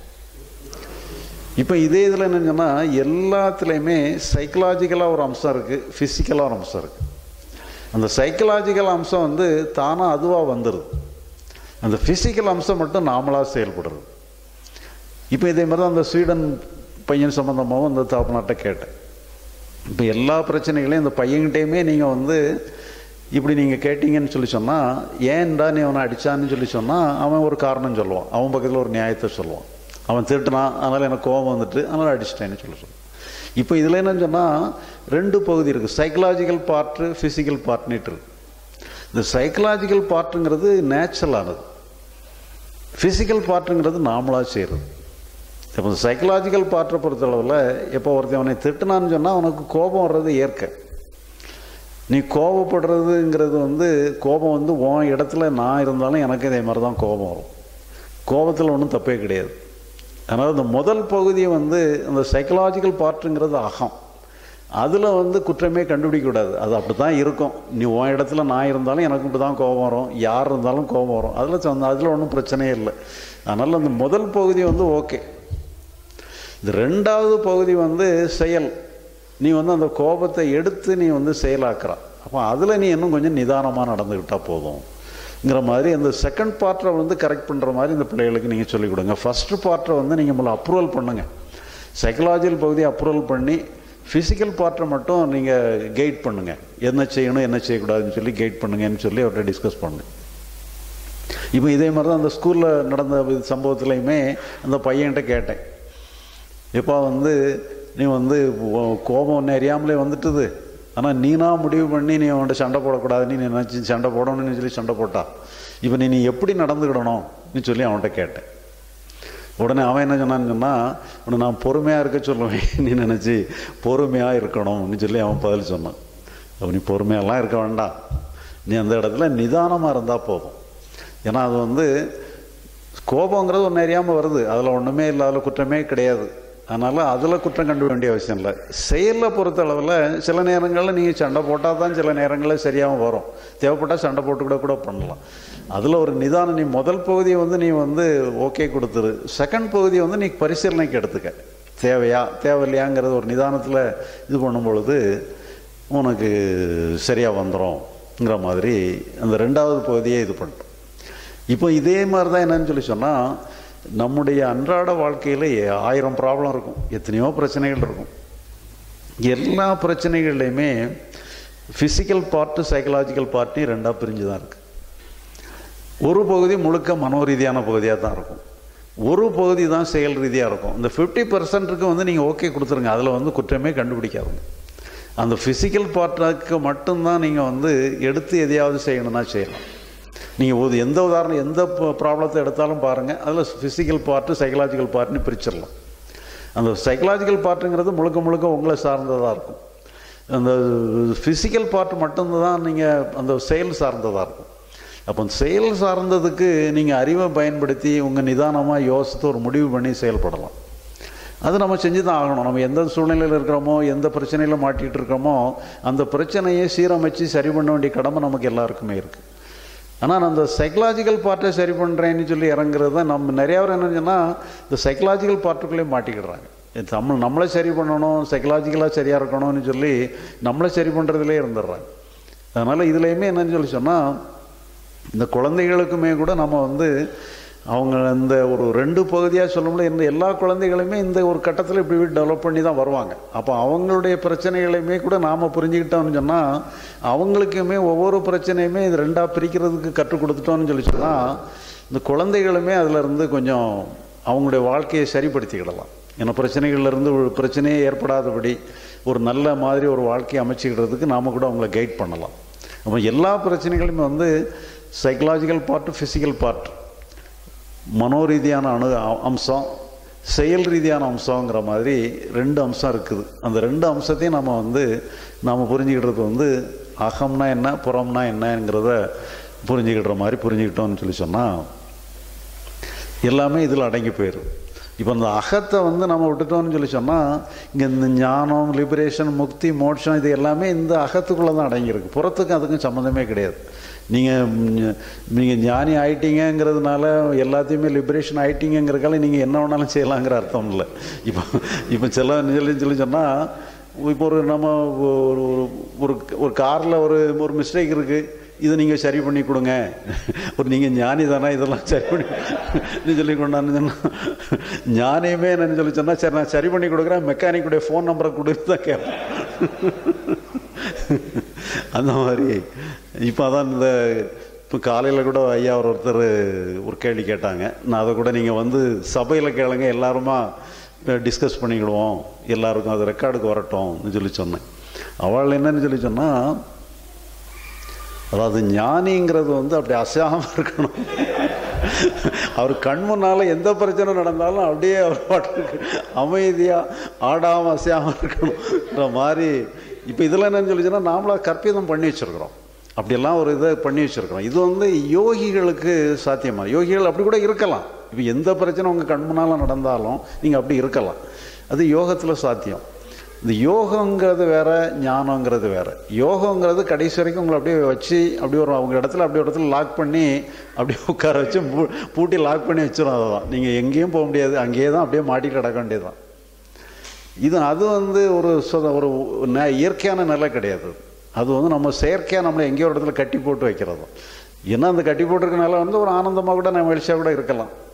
இப்போ இதே இதில் என்னன்னு சொன்னால் எல்லாத்துலேயுமே சைக்கலாஜிக்கலாக ஒரு அம்சம் இருக்குது ஃபிசிக்கலாக ஒரு அம்சம் இருக்குது அந்த சைக்கலாஜிக்கல் அம்சம் வந்து தானாக அதுவாக வந்துடுது அந்த ஃபிசிக்கல் அம்சம் மட்டும் நாமளாக செயல்படுறது இப்போ இதே மாதிரி தான் அந்த ஸ்வீடன் பையன் சம்மந்தமாகவும் அந்த தாப்பனாட்ட கேட்டேன் இப்போ எல்லா பிரச்சனைகளையும் இந்த பையன்கிட்டையுமே நீங்கள் வந்து இப்படி நீங்கள் கேட்டீங்கன்னு சொல்லி சொன்னால் ஏன்டா நீ அவனை அடித்தான்னு சொல்லி சொன்னால் அவன் ஒரு காரணம் சொல்லுவான் அவன் பக்கத்தில் ஒரு நியாயத்தை சொல்லுவான் அவன் திட்டுனான் அதனால் எனக்கு கோபம் வந்துட்டு அதனால் அடிச்சிட்டேன்னு சொல்லி சொல்லுவான் இப்போ இதில் என்னன்னு சொன்னால் ரெண்டு பகுதி இருக்குது சைக்கலாஜிக்கல் பார்ட்டு ஃபிசிக்கல் பார்ட்னிட்டு இருக்கு இந்த சைக்கலாஜிக்கல் பார்ட்டுங்கிறது நேச்சுரலானது ஃபிசிக்கல் பார்ட்டுங்கிறது நாமளாக செய்கிறது இப்போ சைக்கலாஜிக்கல் பார்ட்டை பொறுத்தளவில் இப்போ ஒருத்தன் அவனை திட்டுனான்னு சொன்னால் அவனுக்கு கோபம் வர்றது இயற்கை நீ கோபப்படுறதுங்கிறது வந்து கோபம் வந்து உன் இடத்துல நான் இருந்தாலும் எனக்கு இதே மாதிரி தான் கோபம் வரும் கோபத்தில் ஒன்றும் தப்பே கிடையாது அதனால் இந்த முதல் பகுதியை வந்து அந்த சைக்கலாஜிக்கல் பார்ட்டுங்கிறது அகம் அதில் வந்து குற்றமே கண்டுபிடிக்கக்கூடாது அது அப்படி தான் இருக்கும் நீ உன் இடத்துல நான் இருந்தாலும் எனக்கு இப்படி தான் கோபம் வரும் யார் இருந்தாலும் கோபம் வரும் அதில் அதில் ஒன்றும் பிரச்சனையே இல்லை அதனால் அந்த முதல் பகுதி வந்து ஓகே இந்த ரெண்டாவது பகுதி வந்து செயல் நீ வந்து அந்த கோபத்தை எடுத்து நீ வந்து செயலாக்குற அப்போ அதில் நீ இன்னும் கொஞ்சம் நிதானமாக நடந்துக்கிட்டால் போதும்ங்கிற மாதிரி அந்த செகண்ட் பார்ட்டை வந்து கரெக்ட் பண்ணுற மாதிரி இந்த பிள்ளைகளுக்கு நீங்கள் சொல்லிக் கொடுங்க ஃபஸ்ட்டு பார்ட்டை வந்து நீங்கள் நம்மளை அப்ரூவல் பண்ணுங்கள் சைக்கலாஜிக்கல் பகுதியை அப்ரூவல் பண்ணி ஃபிசிக்கல் பார்ட்டை மட்டும் நீங்கள் கைட் பண்ணுங்க என்ன செய்யணும் என்ன செய்யக்கூடாதுன்னு சொல்லி கைட் பண்ணுங்கன்னு சொல்லி அவர்கிட்ட டிஸ்கஸ் பண்ணுங்க இப்போ இதே மாதிரி தான் அந்த ஸ்கூலில் நடந்த இது சம்பவத்துலையுமே அந்த பையன்கிட்ட கேட்டேன் இப்போ வந்து நீ வந்து உன் கோபம் ஒன்று அறியாமலே வந்துட்டுது ஆனால் நீனா முடிவு பண்ணி நீ அவன்கிட்ட சண்டை போடக்கூடாதுன்னு நீ நினச்சி சண்டை போடணும்னு சொல்லி சண்டை போட்டா இப்போ நீ நீ எப்படி நடந்துக்கிடணும்னு சொல்லி அவன்கிட்ட கேட்டேன் உடனே அவன் என்ன சொன்னான்னு சொன்னால் உன்னை நான் பொறுமையாக இருக்க சொல்லுவேன் நீ நினச்சி பொறுமையாக இருக்கணும்னு சொல்லி அவன் பதில் சொன்னான் அப்போ நீ பொறுமையெல்லாம் இருக்க வேண்டாம் நீ அந்த இடத்துல நிதானமாக இருந்தால் போதும் ஏன்னா அது வந்து கோபங்கிறது ஒன்று அறியாமல் வருது அதில் ஒன்றுமே இல்லை அதில் குற்றமே கிடையாது அதனால் அதில் குற்றம் கண்டு வேண்டிய அவசியம் இல்லை செயலில் பொறுத்த அளவில் சில நேரங்களில் நீங்கள் சண்டை போட்டால் தான் சில நேரங்களில் சரியாகவும் வரும் தேவைப்பட்டால் சண்டை போட்டு கூட கூட பண்ணலாம் அதில் ஒரு நிதானம் நீ முதல் பகுதியை வந்து நீ வந்து ஓகே கொடுத்துரு செகண்ட் பகுதியை வந்து நீ பரிசீலனைக்கு எடுத்துக்க தேவையா தேவையில்லையாங்கிறது ஒரு நிதானத்தில் இது பண்ணும் பொழுது உனக்கு சரியாக வந்துடும்ங்கிற மாதிரி அந்த ரெண்டாவது பகுதியை இது பண்ணுறோம் இப்போ இதே மாதிரி தான் என்னன்னு சொல்லி சொன்னால் நம்முடைய அன்றாட வாழ்க்கையில் ஆயிரம் ப்ராப்ளம் இருக்கும் எத்தனையோ பிரச்சனைகள் இருக்கும் எல்லா பிரச்சனைகள்லையுமே ஃபிசிக்கல் பார்ட்டு சைக்கலாஜிக்கல் பார்ட்டி ரெண்டாக பிரிஞ்சு தான் இருக்குது ஒரு பகுதி முழுக்க மனோரீதியான பகுதியாக தான் இருக்கும் ஒரு பகுதி தான் செயல் ரீதியாக இருக்கும் இந்த ஃபிஃப்டி பர்சன்ட்டுக்கு வந்து நீங்கள் ஓகே கொடுத்துருங்க அதில் வந்து குற்றமே கண்டுபிடிக்காதுங்க அந்த ஃபிசிக்கல் பார்ட்டுக்கு மட்டும்தான் நீங்கள் வந்து எடுத்து எதையாவது செய்யணும்னா செய்யலாம் நீங்கள் ஒரு எந்த உதாரணம் எந்த ப்ராப்ளத்தை எடுத்தாலும் பாருங்கள் அதில் ஃபிசிக்கல் பார்ட்டு சைக்கலாஜிக்கல் பார்ட்னு பிரிச்சிடலாம் அந்த சைக்கலாஜிக்கல் பார்ட்டுங்கிறது முழுக்க முழுக்க உங்களை சார்ந்ததாக இருக்கும் அந்த ஃபிசிக்கல் பார்ட் மட்டும்தான் நீங்கள் அந்த செயல் சார்ந்ததாக இருக்கும் அப்போ செயல் சார்ந்ததுக்கு நீங்கள் அறிவை பயன்படுத்தி உங்கள் நிதானமாக யோசித்து ஒரு முடிவு பண்ணி செயல்படலாம் அது நம்ம செஞ்சு தான் ஆகணும் நம்ம எந்த சூழ்நிலையில் இருக்கிறோமோ எந்த பிரச்சனையில் மாட்டிகிட்டு இருக்கிறோமோ அந்த பிரச்சனையை சீரமைச்சு சரி பண்ண வேண்டிய கடமை நமக்கு எல்லாருக்குமே இருக்குது ஆனால் அந்த சைக்கலாஜிக்கல் பார்ட்டை சரி பண்ணுறேன்னு சொல்லி இறங்குறது தான் நம்ம நிறையா பேர் என்ன சொன்னால் இந்த சைக்கலாஜிக்கல் பார்ட்டுக்குள்ளேயே மாட்டிக்கிடுறாங்க நம்ம நம்மளை சரி பண்ணணும் சைக்கலாஜிக்கலாக சரியாக இருக்கணும்னு சொல்லி நம்மளை சரி பண்ணுறதுலே இருந்துடுறாங்க அதனால் இதுலேயுமே என்னன்னு சொல்லி சொன்னால் இந்த குழந்தைகளுக்குமே கூட நம்ம வந்து அவங்க இந்த ஒரு ரெண்டு பகுதியாக சொல்ல முடியல இந்த எல்லா குழந்தைகளுமே இந்த ஒரு கட்டத்தில் இப்படி டெவலப் பண்ணி தான் வருவாங்க அப்போ அவங்களுடைய பிரச்சனைகளையுமே கூட நாம் புரிஞ்சுக்கிட்டோம்னு சொன்னால் அவங்களுக்குமே ஒவ்வொரு பிரச்சனையுமே இது ரெண்டாக பிரிக்கிறதுக்கு கற்றுக் கொடுத்துட்டோம்னு சொல்லி சொன்னால் இந்த குழந்தைகளுமே அதிலிருந்து கொஞ்சம் அவங்களுடைய வாழ்க்கையை சரிப்படுத்திக்கிடலாம் ஏன்னா பிரச்சனைகள்லேருந்து ஒரு பிரச்சனையே ஏற்படாதபடி ஒரு நல்ல மாதிரி ஒரு வாழ்க்கையை அமைச்சிக்கிறதுக்கு நாம் கூட அவங்கள கைட் பண்ணலாம் அப்போ எல்லா பிரச்சனைகளுமே வந்து சைக்கலாஜிக்கல் பார்ட்டு ஃபிசிக்கல் பார்ட் மனோரீதியான அணு அம்சம் செயல் ரீதியான அம்சங்கிற மாதிரி ரெண்டு அம்சம் இருக்குது அந்த ரெண்டு அம்சத்தையும் நம்ம வந்து நாம் புரிஞ்சுக்கிட்டது வந்து அகம்னா என்ன புறம்னா என்னங்கிறத புரிஞ்சுக்கிற மாதிரி புரிஞ்சுக்கிட்டோம்னு சொல்லி சொன்னால் எல்லாமே இதில் அடங்கி போயிடும் இப்போ இந்த அகத்தை வந்து நம்ம விட்டுட்டோம்னு சொல்லி சொன்னால் இங்கே இந்த ஞானம் லிபரேஷன் முக்தி மோட்சம் இது எல்லாமே இந்த அகத்துக்குள்ளே தான் அடங்கியிருக்கு புறத்துக்கும் அதுக்கும் சம்மந்தமே கிடையாது நீங்கள் நீங்கள் ஞானி ஆயிட்டீங்கிறதுனால எல்லாத்தையுமே லிபரேஷன் ஆயிட்டீங்கிறதுக்கால நீங்கள் என்ன வேணாலும் செய்யலாங்கிற அர்த்தம் இல்லை இப்போ இப்போ சில சொல்லி சொல்லி சொன்னால் இப்போ ஒரு நம்ம ஒரு ஒரு ஒரு காரில் ஒரு ஒரு மிஸ்டேக் இருக்குது இதை நீங்கள் சரி பண்ணி கொடுங்க ஒரு நீங்கள் ஞானி தானே இதெல்லாம் சரி பண்ணி நீ சொல்லி கொண்டான்னு சொன்னால் ஞானியுமே என்னன்னு சொல்லி சொன்னால் சரி நான் சரி பண்ணி கொடுக்குறேன் மெக்கானிக்குடைய ஃபோன் நம்பரை கொடுத்து தான் கேட்பேன் அந்த மாதிரி இப்போ அதான் இந்த இப்போ காலையில் கூட ஐயா ஒரு ஒருத்தர் ஒரு கேள்வி கேட்டாங்க நான் அதை கூட நீங்கள் வந்து சபையில் கேளுங்க எல்லாருமா டிஸ்கஸ் பண்ணிக்கிடுவோம் எல்லாருக்கும் அது ரெக்கார்டுக்கு வரட்டும்னு சொல்லி சொன்னேன் அவள் என்னன்னு சொல்லி சொன்னால் அதாவது ஞானிங்கிறது வந்து அப்படி அசையாமல் இருக்கணும் அவர் கண் முன்னால் எந்த பிரச்சனை நடந்தாலும் அப்படியே அவர் பாட்டுக்கு அமைதியாக ஆடாமல் அசையாமல் இருக்கணும்ன்ற மாதிரி இப்போ இதில் என்னன்னு சொல்லி சொன்னால் நாமளாக கற்பிதம் பண்ணி வச்சுருக்குறோம் அப்படியெல்லாம் ஒரு இதை பண்ணி வச்சுருக்கிறோம் இது வந்து யோகிகளுக்கு சாத்தியமா யோகிகள் அப்படி கூட இருக்கலாம் இப்போ எந்த பிரச்சனை உங்கள் கண் முன்னால் நடந்தாலும் நீங்கள் அப்படி இருக்கலாம் அது யோகத்தில் சாத்தியம் இந்த யோகங்கிறது வேற ஞானங்கிறது வேற யோகங்கிறது கடைசி வரைக்கும் உங்களை அப்படியே வச்சு அப்படி ஒரு அவங்க இடத்துல அப்படி ஒரு இடத்துல லாக் பண்ணி அப்படியே உட்கார வச்சு பூ பூட்டி லாக் பண்ணி வச்சிடும் அதுதான் நீங்கள் எங்கேயும் போக முடியாது அங்கேயே தான் அப்படியே மாட்டி கிடக்க வேண்டியதுதான் இது அது வந்து ஒரு சொத ஒரு ந- இயற்கையான நிலை கிடையாது அது வந்து நம்ம செயற்கையாக நம்மளை எங்கேயோ ஒரு இடத்துல கட்டி போட்டு வைக்கிறது ஏன்னா அந்த கட்டி போட்டிருக்கனால வந்து ஒரு ஆனந்தமாக கூட நம்ம வெளிச்சா கூட இருக்கலாம்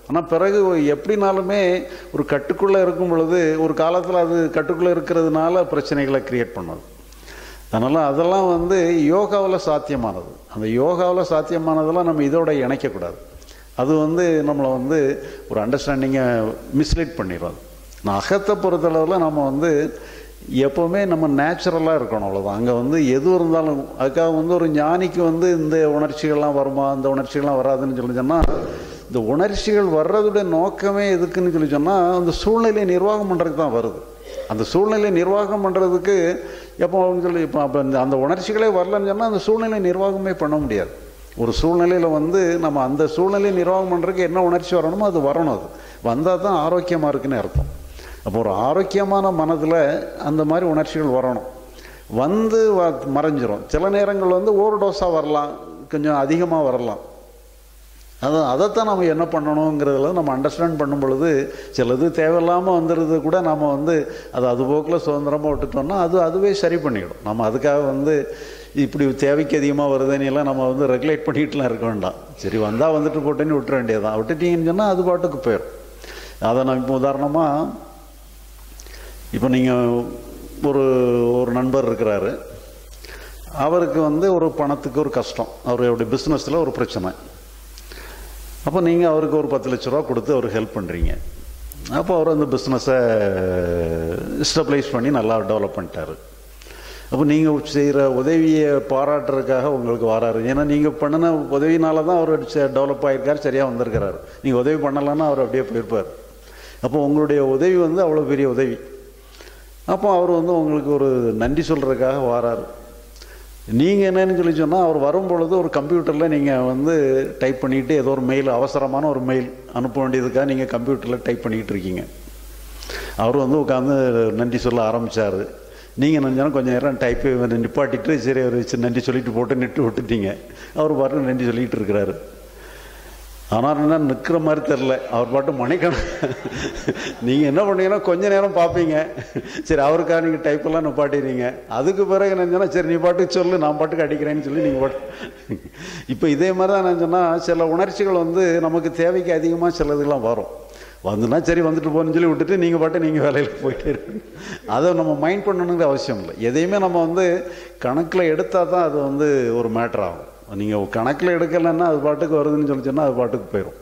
ஆனால் பிறகு எப்படினாலுமே ஒரு கட்டுக்குள்ளே இருக்கும் பொழுது ஒரு காலத்தில் அது கட்டுக்குள்ளே இருக்கிறதுனால பிரச்சனைகளை கிரியேட் பண்ணுது அதனால் அதெல்லாம் வந்து யோகாவில் சாத்தியமானது அந்த யோகாவில் சாத்தியமானதெல்லாம் நம்ம இதோட இணைக்கக்கூடாது அது வந்து நம்மளை வந்து ஒரு அண்டர்ஸ்டாண்டிங்கை மிஸ்லீட் பண்ணிடும் நான் அகத்தை பொறுத்தளவில் நம்ம வந்து எப்போவுமே நம்ம நேச்சுரலாக இருக்கணும் அவ்வளோதான் அங்கே வந்து எது இருந்தாலும் அதுக்காக வந்து ஒரு ஞானிக்கு வந்து இந்த உணர்ச்சிகள்லாம் வருமா இந்த உணர்ச்சிகள்லாம் வராதுன்னு சொல்லி சொன்னால் இந்த உணர்ச்சிகள் வர்றதுடைய நோக்கமே எதுக்குன்னு சொல்லி சொன்னால் அந்த சூழ்நிலையை நிர்வாகம் பண்ணுறதுக்கு தான் வருது அந்த சூழ்நிலை நிர்வாகம் பண்ணுறதுக்கு எப்போ சொல்லி இப்போ அப்போ இந்த அந்த உணர்ச்சிகளே வரலன்னு சொன்னால் அந்த சூழ்நிலை நிர்வாகமே பண்ண முடியாது ஒரு சூழ்நிலையில் வந்து நம்ம அந்த சூழ்நிலையை நிர்வாகம் பண்ணுறதுக்கு என்ன உணர்ச்சி வரணுமோ அது வரணும் அது வந்தால் தான் ஆரோக்கியமாக இருக்குன்னு அர்த்தம் அப்போ ஒரு ஆரோக்கியமான மனதில் அந்த மாதிரி உணர்ச்சிகள் வரணும் வந்து வ மறைஞ்சிரும் சில நேரங்கள் வந்து ஓவர் டோஸாக வரலாம் கொஞ்சம் அதிகமாக வரலாம் அது அதைத்தான் நம்ம என்ன பண்ணணுங்கிறதுல நம்ம அண்டர்ஸ்டாண்ட் பண்ணும் பொழுது சிலது தேவையில்லாமல் வந்துடுறது கூட நம்ம வந்து அது அது போக்கில் சுதந்திரமாக விட்டுட்டோம்னா அது அதுவே சரி பண்ணிடும் நம்ம அதுக்காக வந்து இப்படி தேவைக்கு அதிகமாக வருதுன்னு எல்லாம் நம்ம வந்து ரெகுலேட் பண்ணிட்டுலாம் இருக்க வேண்டாம் சரி வந்தால் வந்துட்டு போட்டேன்னு விட்டுற வேண்டியதான் விட்டுட்டீங்கன்னு சொன்னால் அது பாட்டுக்கு போயிடும் அதை நான் இப்போ உதாரணமாக இப்போ நீங்கள் ஒரு ஒரு நண்பர் இருக்கிறாரு அவருக்கு வந்து ஒரு பணத்துக்கு ஒரு கஷ்டம் அவருடைய பிஸ்னஸில் ஒரு பிரச்சனை அப்போ நீங்கள் அவருக்கு ஒரு பத்து லட்ச ரூபா கொடுத்து அவருக்கு ஹெல்ப் பண்ணுறீங்க அப்போ அவர் அந்த பிஸ்னஸை ஸ்டெபிளைஸ் பண்ணி நல்லா டெவலப் பண்ணிட்டாரு அப்போ நீங்கள் செய்கிற உதவியை பாராட்டுறதுக்காக உங்களுக்கு வராரு ஏன்னா நீங்கள் பண்ணின உதவினால தான் அவர் டெவலப் ஆகிருக்கார் சரியாக வந்திருக்கிறாரு நீங்கள் உதவி பண்ணலைன்னா அவர் அப்படியே போயிருப்பார் அப்போ உங்களுடைய உதவி வந்து அவ்வளோ பெரிய உதவி அப்போ அவர் வந்து உங்களுக்கு ஒரு நன்றி சொல்கிறதுக்காக வராரு நீங்கள் என்னன்னு சொல்லி சொன்னால் அவர் வரும்பொழுது ஒரு கம்ப்யூட்டரில் நீங்கள் வந்து டைப் பண்ணிவிட்டு ஏதோ ஒரு மெயில் அவசரமான ஒரு மெயில் அனுப்ப வேண்டியதுக்காக நீங்கள் கம்ப்யூட்டரில் டைப் பண்ணிக்கிட்டு இருக்கீங்க அவர் வந்து உட்காந்து நன்றி சொல்ல ஆரம்பித்தார் நீங்கள் நினச்சாலும் கொஞ்சம் நேரம் டைப்பு நிப்பாட்டிட்டு சரி அவர் நன்றி சொல்லிட்டு போட்டு நிட்டு விட்டுட்டீங்க அவர் பாட்டு நன்றி சொல்லிகிட்டு இருக்கிறாரு ஆனால் என்ன நிற்கிற மாதிரி தெரில அவர் பாட்டு மணிக்கணும் நீங்கள் என்ன பண்ணீங்கன்னா கொஞ்ச நேரம் பார்ப்பீங்க சரி அவருக்காக நீங்கள் டைப்பெல்லாம் நிப்பாட்டிடுறீங்க அதுக்கு பிறகு நினச்சோன்னா சரி நீ பாட்டுக்கு சொல்லு நான் பாட்டுக்கு அடிக்கிறேன்னு சொல்லி நீங்கள் பாட்டு இப்போ இதே மாதிரி தான் நினச்சோன்னா சில உணர்ச்சிகள் வந்து நமக்கு தேவைக்கு அதிகமாக சில இதெல்லாம் வரும் வந்துன்னா சரி வந்துட்டு போகணும்னு சொல்லி விட்டுட்டு நீங்கள் பாட்டு நீங்கள் வேலையில் போயிட்டே இருக்கு அதை நம்ம மைண்ட் பண்ணணுங்கிற அவசியம் இல்லை எதையுமே நம்ம வந்து கணக்கில் எடுத்தால் தான் அது வந்து ஒரு மேட்ரு ஆகும் நீங்கள் கணக்கில் எடுக்கலைன்னா அது பாட்டுக்கு வருதுன்னு சொல்லி சொன்னால் அது பாட்டுக்கு போயிடும்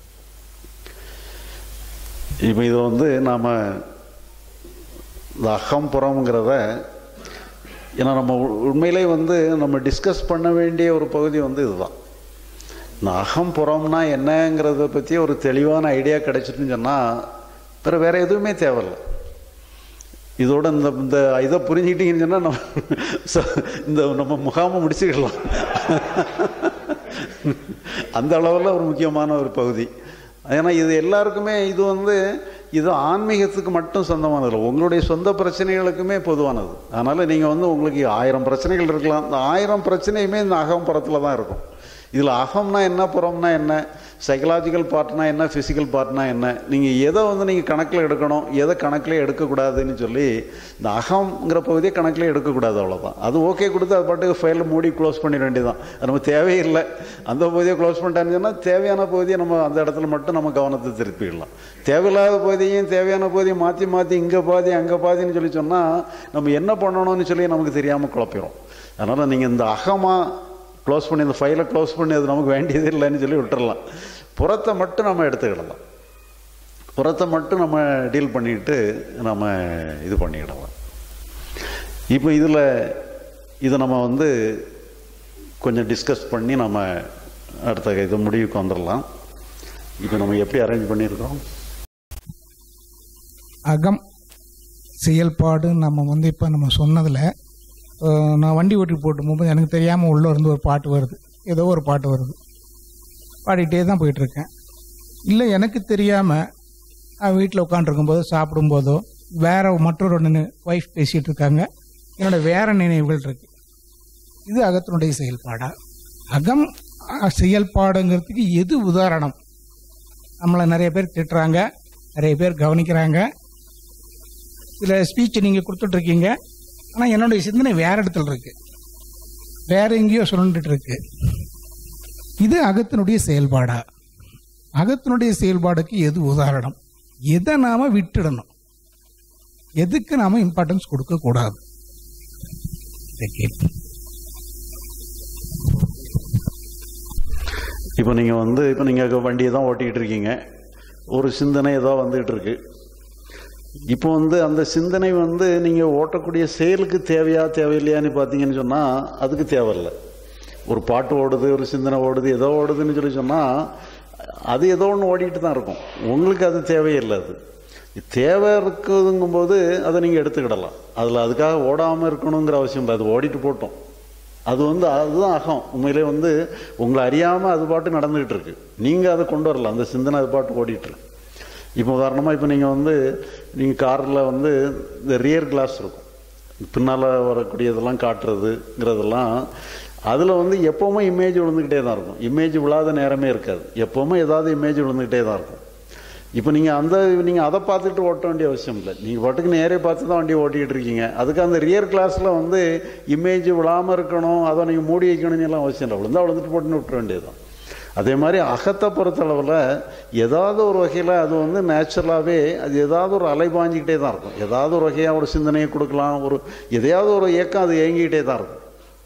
இப்போ இதை வந்து நாம் இந்த அகம் புறம்ங்கிறத ஏன்னா நம்ம உண்மையிலே வந்து நம்ம டிஸ்கஸ் பண்ண வேண்டிய ஒரு பகுதி வந்து இதுதான் இந்த அகம் புறம்னா என்னங்கிறத பற்றி ஒரு தெளிவான ஐடியா கிடைச்சிட்டுன்னு சொன்னால் வேறு வேறு எதுவுமே தேவையில்லை இதோட இந்த இந்த இதை புரிஞ்சுக்கிட்டீங்கன்னு சொன்னால் நம்ம இந்த நம்ம முகாமை முடிச்சுக்கலாம் அந்த அளவில் ஒரு முக்கியமான ஒரு பகுதி ஏன்னா இது எல்லாருக்குமே இது வந்து இது ஆன்மீகத்துக்கு மட்டும் சொந்தமானது உங்களுடைய சொந்த பிரச்சனைகளுக்குமே பொதுவானது அதனால் நீங்கள் வந்து உங்களுக்கு ஆயிரம் பிரச்சனைகள் இருக்கலாம் இந்த ஆயிரம் பிரச்சனையுமே இந்த அகம்புறத்தில் தான் இருக்கும் இதில் அகம்னா என்ன புறம்னா என்ன சைக்கலாஜிக்கல் பார்ட்னா என்ன ஃபிசிக்கல் பார்ட்னா என்ன நீங்கள் எதை வந்து நீங்கள் கணக்கில் எடுக்கணும் எதை கணக்கில் எடுக்கக்கூடாதுன்னு சொல்லி இந்த அகம்ங்கிற பகுதியை கணக்கில் எடுக்கக்கூடாது அவ்வளோதான் அது ஓகே கொடுத்து அது பாட்டுக்கு ஃபைலை மூடி க்ளோஸ் பண்ணிட வேண்டியதான் அது நம்ம தேவையில்லை அந்த பகுதியை க்ளோஸ் பண்ணிட்டான்னு சொன்னால் தேவையான பகுதியை நம்ம அந்த இடத்துல மட்டும் நம்ம கவனத்தை திருப்பிடலாம் தேவையில்லாத பகுதியும் தேவையான பகுதியை மாற்றி மாற்றி இங்கே பாதி அங்கே பாதின்னு சொல்லி சொன்னால் நம்ம என்ன பண்ணணும்னு சொல்லி நமக்கு தெரியாமல் குழப்பிடும் அதனால் நீங்கள் இந்த அகமாக க்ளோஸ் பண்ணி இந்த ஃபைலை க்ளோஸ் பண்ணி அது நமக்கு வேண்டியது இல்லைன்னு சொல்லி விட்டுறலாம் புறத்தை மட்டும் நம்ம எடுத்துக்கிடலாம் புறத்தை மட்டும் நம்ம டீல் பண்ணிட்டு நம்ம இது பண்ணிக்கிடலாம் இப்போ இதில் இதை நம்ம வந்து கொஞ்சம் டிஸ்கஸ் பண்ணி நம்ம அடுத்த இது முடிவுக்கு வந்துடலாம் இப்போ நம்ம எப்படி அரேஞ்ச் பண்ணியிருக்கோம் அகம் செயல்பாடு நம்ம வந்து இப்போ நம்ம சொன்னதில் நான் வண்டி ஓட்டி போட்டு போகும்போது எனக்கு தெரியாமல் உள்ளே இருந்து ஒரு பாட்டு வருது ஏதோ ஒரு பாட்டு வருது பாடிட்டே தான் போயிட்டுருக்கேன் இல்லை எனக்கு தெரியாமல் வீட்டில் உட்காந்துருக்கும்போது சாப்பிடும்போதோ வேற மற்றொரு ஒய்ஃப் பேசிகிட்டு இருக்காங்க என்னோட வேற நினைவுகள் இருக்கு இது அகத்தினுடைய செயல்பாடா அகம் அஹ், செயல்பாடுங்கிறதுக்கு எது உதாரணம் நம்மளை நிறைய பேர் திட்டுறாங்க நிறைய பேர் கவனிக்கிறாங்க சில ஸ்பீச் நீங்கள் கொடுத்துட்ருக்கீங்க ஆனால் என்னுடைய சிந்தனை வேற இடத்துல இருக்கு வேற எங்கேயோ சுரண்டுட்டு இருக்கு இது அகத்தினுடைய செயல்பாடா அகத்தினுடைய செயல்பாடுக்கு எது உதாரணம் எதை நாம விட்டுடணும் எதுக்கு நாம இம்பார்ட்டன்ஸ் கொடுக்க கூடாது இதை கேட்போம். இப்போ நீங்கள் வந்து இப்போ நீங்கள் வண்டியை தான் ஓட்டிகிட்டு இருக்கீங்க ஒரு சிந்தனை ஏதோ வந்துகிட்டு இருக்கு இப்போ வந்து அந்த சிந்தனை வந்து நீங்கள் ஓட்டக்கூடிய செயலுக்கு தேவையா தேவையில்லையான்னு பார்த்தீங்கன்னு சொன்னால் அதுக்கு தேவையில்லை ஒரு பாட்டு ஓடுது ஒரு சிந்தனை ஓடுது ஏதோ ஓடுதுன்னு சொல்லி சொன்னால் அது ஏதோ ஒன்று ஓடிட்டு தான் இருக்கும் உங்களுக்கு அது தேவையில்லை அது தேவை இருக்குதுங்கும்போது அதை நீங்கள் எடுத்துக்கிடலாம் அதில் அதுக்காக ஓடாமல் இருக்கணுங்கிற அவசியம் இல்லை அது ஓடிட்டு போட்டோம் அது வந்து அதுதான் அகம் உண்மையிலே வந்து உங்களை அறியாமல் அது பாட்டு நடந்துகிட்டு இருக்கு நீங்கள் அதை கொண்டு வரல அந்த சிந்தனை அது பாட்டு ஓடிட்டு இருக்கு இப்போ உதாரணமாக இப்போ நீங்கள் வந்து நீங்கள் காரில் வந்து இந்த ரியர் கிளாஸ் இருக்கும் பின்னால் வரக்கூடியதெல்லாம் காட்டுறதுங்கிறதெல்லாம் அதில் வந்து எப்போவுமே இமேஜ் விழுந்துக்கிட்டே தான் இருக்கும் இமேஜ் விழாத நேரமே இருக்காது எப்போவுமே ஏதாவது இமேஜ் விழுந்துக்கிட்டே தான் இருக்கும் இப்போ நீங்கள் அந்த நீங்கள் அதை பார்த்துட்டு ஓட்ட வேண்டிய அவசியம் இல்லை நீங்கள் பாட்டுக்கு நேரே பார்த்து தான் வண்டி ஓட்டிக்கிட்டு இருக்கீங்க அதுக்கு அந்த ரியர் கிளாஸில் வந்து இமேஜ் விழாமல் இருக்கணும் அதை நீங்கள் மூடி வைக்கணும்னு எல்லாம் அவசியம் இல்லை விழுந்தா விழுந்துட்டு போட்டுன்னு விட்டுற வேண்டியதுதான் அதே மாதிரி அகத்தை பொறுத்தளவில் ஏதாவது ஒரு வகையில் அது வந்து நேச்சுரலாகவே அது ஏதாவது ஒரு அலை பாஞ்சிக்கிட்டே தான் இருக்கும் ஏதாவது ஒரு வகையாக ஒரு சிந்தனையை கொடுக்கலாம் ஒரு எதையாவது ஒரு இயக்கம் அது இயங்கிக்கிட்டே தான் இருக்கும்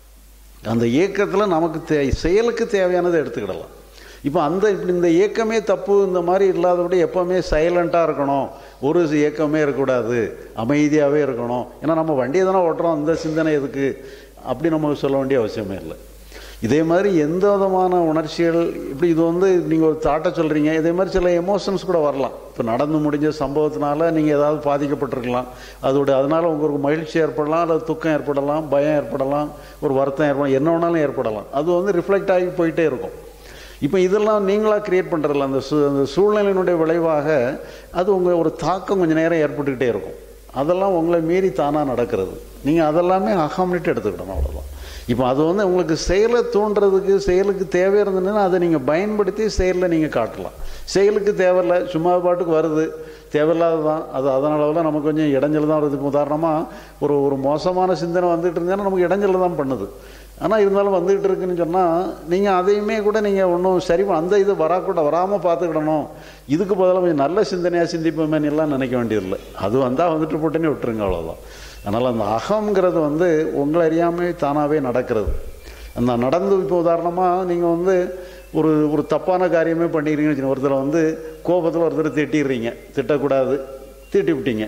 அந்த இயக்கத்தில் நமக்கு தே செயலுக்கு தேவையானதை எடுத்துக்கிடலாம் இப்போ அந்த இப்படி இந்த இயக்கமே தப்பு இந்த மாதிரி இல்லாதபடி எப்போவுமே சைலண்ட்டாக இருக்கணும் ஒரு இயக்கமே இருக்கக்கூடாது அமைதியாகவே இருக்கணும் ஏன்னா நம்ம வண்டியை தானே ஓட்டுறோம் அந்த சிந்தனை எதுக்கு அப்படி நம்ம சொல்ல வேண்டிய அவசியமே இல்லை இதே மாதிரி எந்த விதமான உணர்ச்சிகள் இப்படி இது வந்து நீங்கள் ஒரு தாட்டை சொல்கிறீங்க இதே மாதிரி சில எமோஷன்ஸ் கூட வரலாம் இப்போ நடந்து முடிஞ்ச சம்பவத்தினால நீங்கள் ஏதாவது பாதிக்கப்பட்டிருக்கலாம் அதோட அதனால் உங்களுக்கு மகிழ்ச்சி ஏற்படலாம் அல்லது துக்கம் ஏற்படலாம் பயம் ஏற்படலாம் ஒரு வருத்தம் ஏற்படலாம் என்ன வேணாலும் ஏற்படலாம் அது வந்து ரிஃப்ளெக்ட் ஆகி போயிட்டே இருக்கும் இப்போ இதெல்லாம் நீங்களாக கிரியேட் பண்ணுறதில்ல அந்த சூ அந்த சூழ்நிலையினுடைய விளைவாக அது உங்கள் ஒரு தாக்கம் கொஞ்சம் நேரம் ஏற்பட்டுக்கிட்டே இருக்கும் அதெல்லாம் உங்களை மீறி தானாக நடக்கிறது நீங்கள் அதெல்லாமே அகாமனிட்டு எடுத்துக்கிடணும் அவ்வளோதான் இப்போ அது வந்து உங்களுக்கு செயலை தூண்டுறதுக்கு செயலுக்கு தேவை இருந்ததுன்னா அதை நீங்கள் பயன்படுத்தி செயலில் நீங்கள் காட்டலாம் செயலுக்கு தேவையில்லை சும்மா பாட்டுக்கு வருது தேவையில்லாதது தான் அது அதனால நமக்கு கொஞ்சம் இடைஞ்சல் தான் வருது இப்போ உதாரணமாக ஒரு ஒரு மோசமான சிந்தனை வந்துட்டு இருந்தேன்னா நமக்கு இடைஞ்சல் தான் பண்ணுது ஆனால் இருந்தாலும் வந்துகிட்டு இருக்குன்னு சொன்னால் நீங்கள் அதையுமே கூட நீங்கள் ஒன்றும் சரி அந்த இது வரக்கூட வராமல் பார்த்துக்கிடணும் இதுக்கு பதிலாக கொஞ்சம் நல்ல சிந்தனையாக சிந்திப்போமேன்னு எல்லாம் நினைக்க வேண்டியதில்லை அது வந்தால் வந்துட்டு போட்டுன்னு விட்டுருங்க அவ்வளோதான் அதனால் அந்த அகங்கிறது வந்து உங்களை அறியாமல் தானாகவே நடக்கிறது அந்த நடந்து இப்போ உதாரணமாக நீங்கள் வந்து ஒரு ஒரு தப்பான காரியமே பண்ணிடுறீங்கன்னு வச்சுக்கோங்க ஒருத்தர் வந்து கோபத்தில் ஒருத்தர் திட்டிடுறீங்க திட்டக்கூடாது திட்டி விட்டீங்க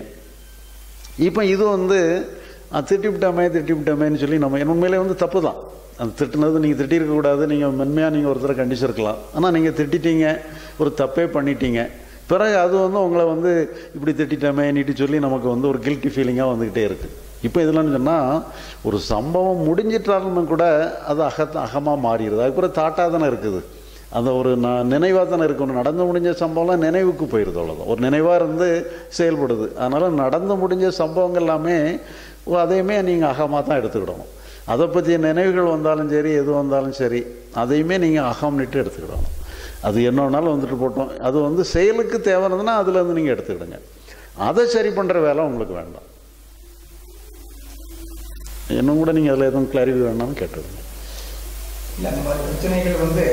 இப்போ இது வந்து அஹ், திட்டி விட்டாமே திட்டி விட்டாமேன்னு சொல்லி நம்ம உண்மையிலே வந்து தப்பு தான் அந்த திட்டுனது நீங்கள் திட்டிருக்கக்கூடாது நீங்கள் மென்மையாக நீங்கள் ஒருத்தரை கண்டிச்சிருக்கலாம் ஆனால் நீங்கள் திட்டிட்டீங்க ஒரு தப்பே பண்ணிட்டீங்க பிறகு அது வந்து உங்களை வந்து இப்படி திட்டிட்டோமே நீட்டு சொல்லி நமக்கு வந்து ஒரு கில்ட்டி ஃபீலிங்காக வந்துக்கிட்டே இருக்குது இப்போ இதெல்லாம் சொன்னால் ஒரு சம்பவம் முடிஞ்சிட்டாலும் கூட அது அக அகமாக மாறிடுது அதுக்கப்புறம் தாட்டாக தானே இருக்குது அந்த ஒரு நான் நினைவாக தானே இருக்கணும் நடந்து முடிஞ்ச சம்பவம்லாம் நினைவுக்கு போயிடுது அவ்வளோதான் ஒரு நினைவாக இருந்து செயல்படுது அதனால் நடந்து முடிஞ்ச சம்பவங்கள் எல்லாமே ஓ, அதையுமே நீங்கள் அகமாக தான் எடுத்துக்கிடணும் அதை பற்றிய நினைவுகள் வந்தாலும் சரி எது வந்தாலும் சரி அதையுமே நீங்கள் அகம்னுட்டு எடுத்துக்கிடணும் அது என்ன வேணாலும் வந்துட்டு போட்டோம் அது வந்து செயலுக்கு தேவை இருந்ததுன்னா அதுலேருந்து நீங்கள் எடுத்துக்கிடுங்க அதை சரி பண்ணுற வேலை உங்களுக்கு வேண்டாம் இன்னும் கூட நீங்கள் அதில் எதுவும் கிளாரிஃபை வேணாலும் கேட்டுடுங்க இல்லை அந்த மாதிரி பிரச்சனைகள் வந்து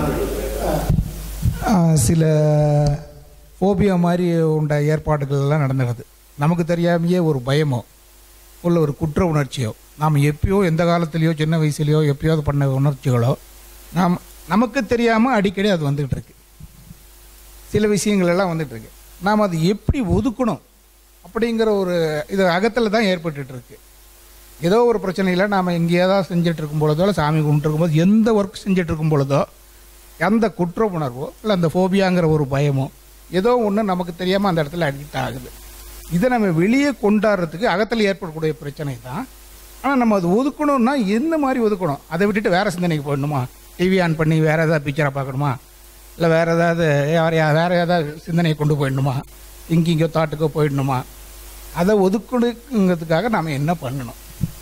ஆ, சில ஃபோபியா மாதிரி உண்ட ஏற்பாடுகள் எல்லாம் நடந்துடுது நமக்கு தெரியாமையே ஒரு பயமோ உள்ள ஒரு குற்ற உணர்ச்சியோ நாம் எப்பயோ எந்த காலத்துலேயோ சின்ன வயசுலையோ எப்பயாவது பண்ண உணர்ச்சிகளோ நாம் நமக்கு தெரியாமல் அடிக்கடி அது வந்துகிட்டு இருக்கு சில விஷயங்கள் எல்லாம் வந்துட்டு இருக்கு நாம் அது எப்படி ஒதுக்கணும் அப்படிங்கிற ஒரு இது அகத்தில் தான் ஏற்பட்டுட்டு இருக்கு ஏதோ ஒரு பிரச்சனையில் நாம் எங்கேயாவது செஞ்சுட்டு இருக்கும் பொழுதோ இல்லை சாமி கும்பிட்டு இருக்கும்போது எந்த ஒர்க் செஞ்சுட்டு இருக்கும் பொழுதோ அந்த குற்ற உணர்வோ இல்லை அந்த ஃபோபியாங்கிற ஒரு பயமோ ஏதோ ஒன்று நமக்கு தெரியாமல் அந்த இடத்துல அடிக்ட் ஆகுது இதை நம்ம வெளியே கொண்டாடுறதுக்கு அகத்தில் ஏற்படக்கூடிய பிரச்சனை தான் ஆனால் நம்ம அது ஒதுக்கணும்னா எந்த மாதிரி ஒதுக்கணும் அதை விட்டுட்டு வேறு சிந்தனைக்கு போயிடணுமா டிவி ஆன் பண்ணி வேறு ஏதாவது பிக்சரை பார்க்கணுமா இல்லை வேறு ஏதாவது யாரையா வேறு ஏதாவது சிந்தனையை கொண்டு போயிடணுமா திங்கிங்கோ தாட்டுக்கோ போயிடணுமா அதை ஒதுக்கணுங்கிறதுக்காக நாம் என்ன பண்ணணும்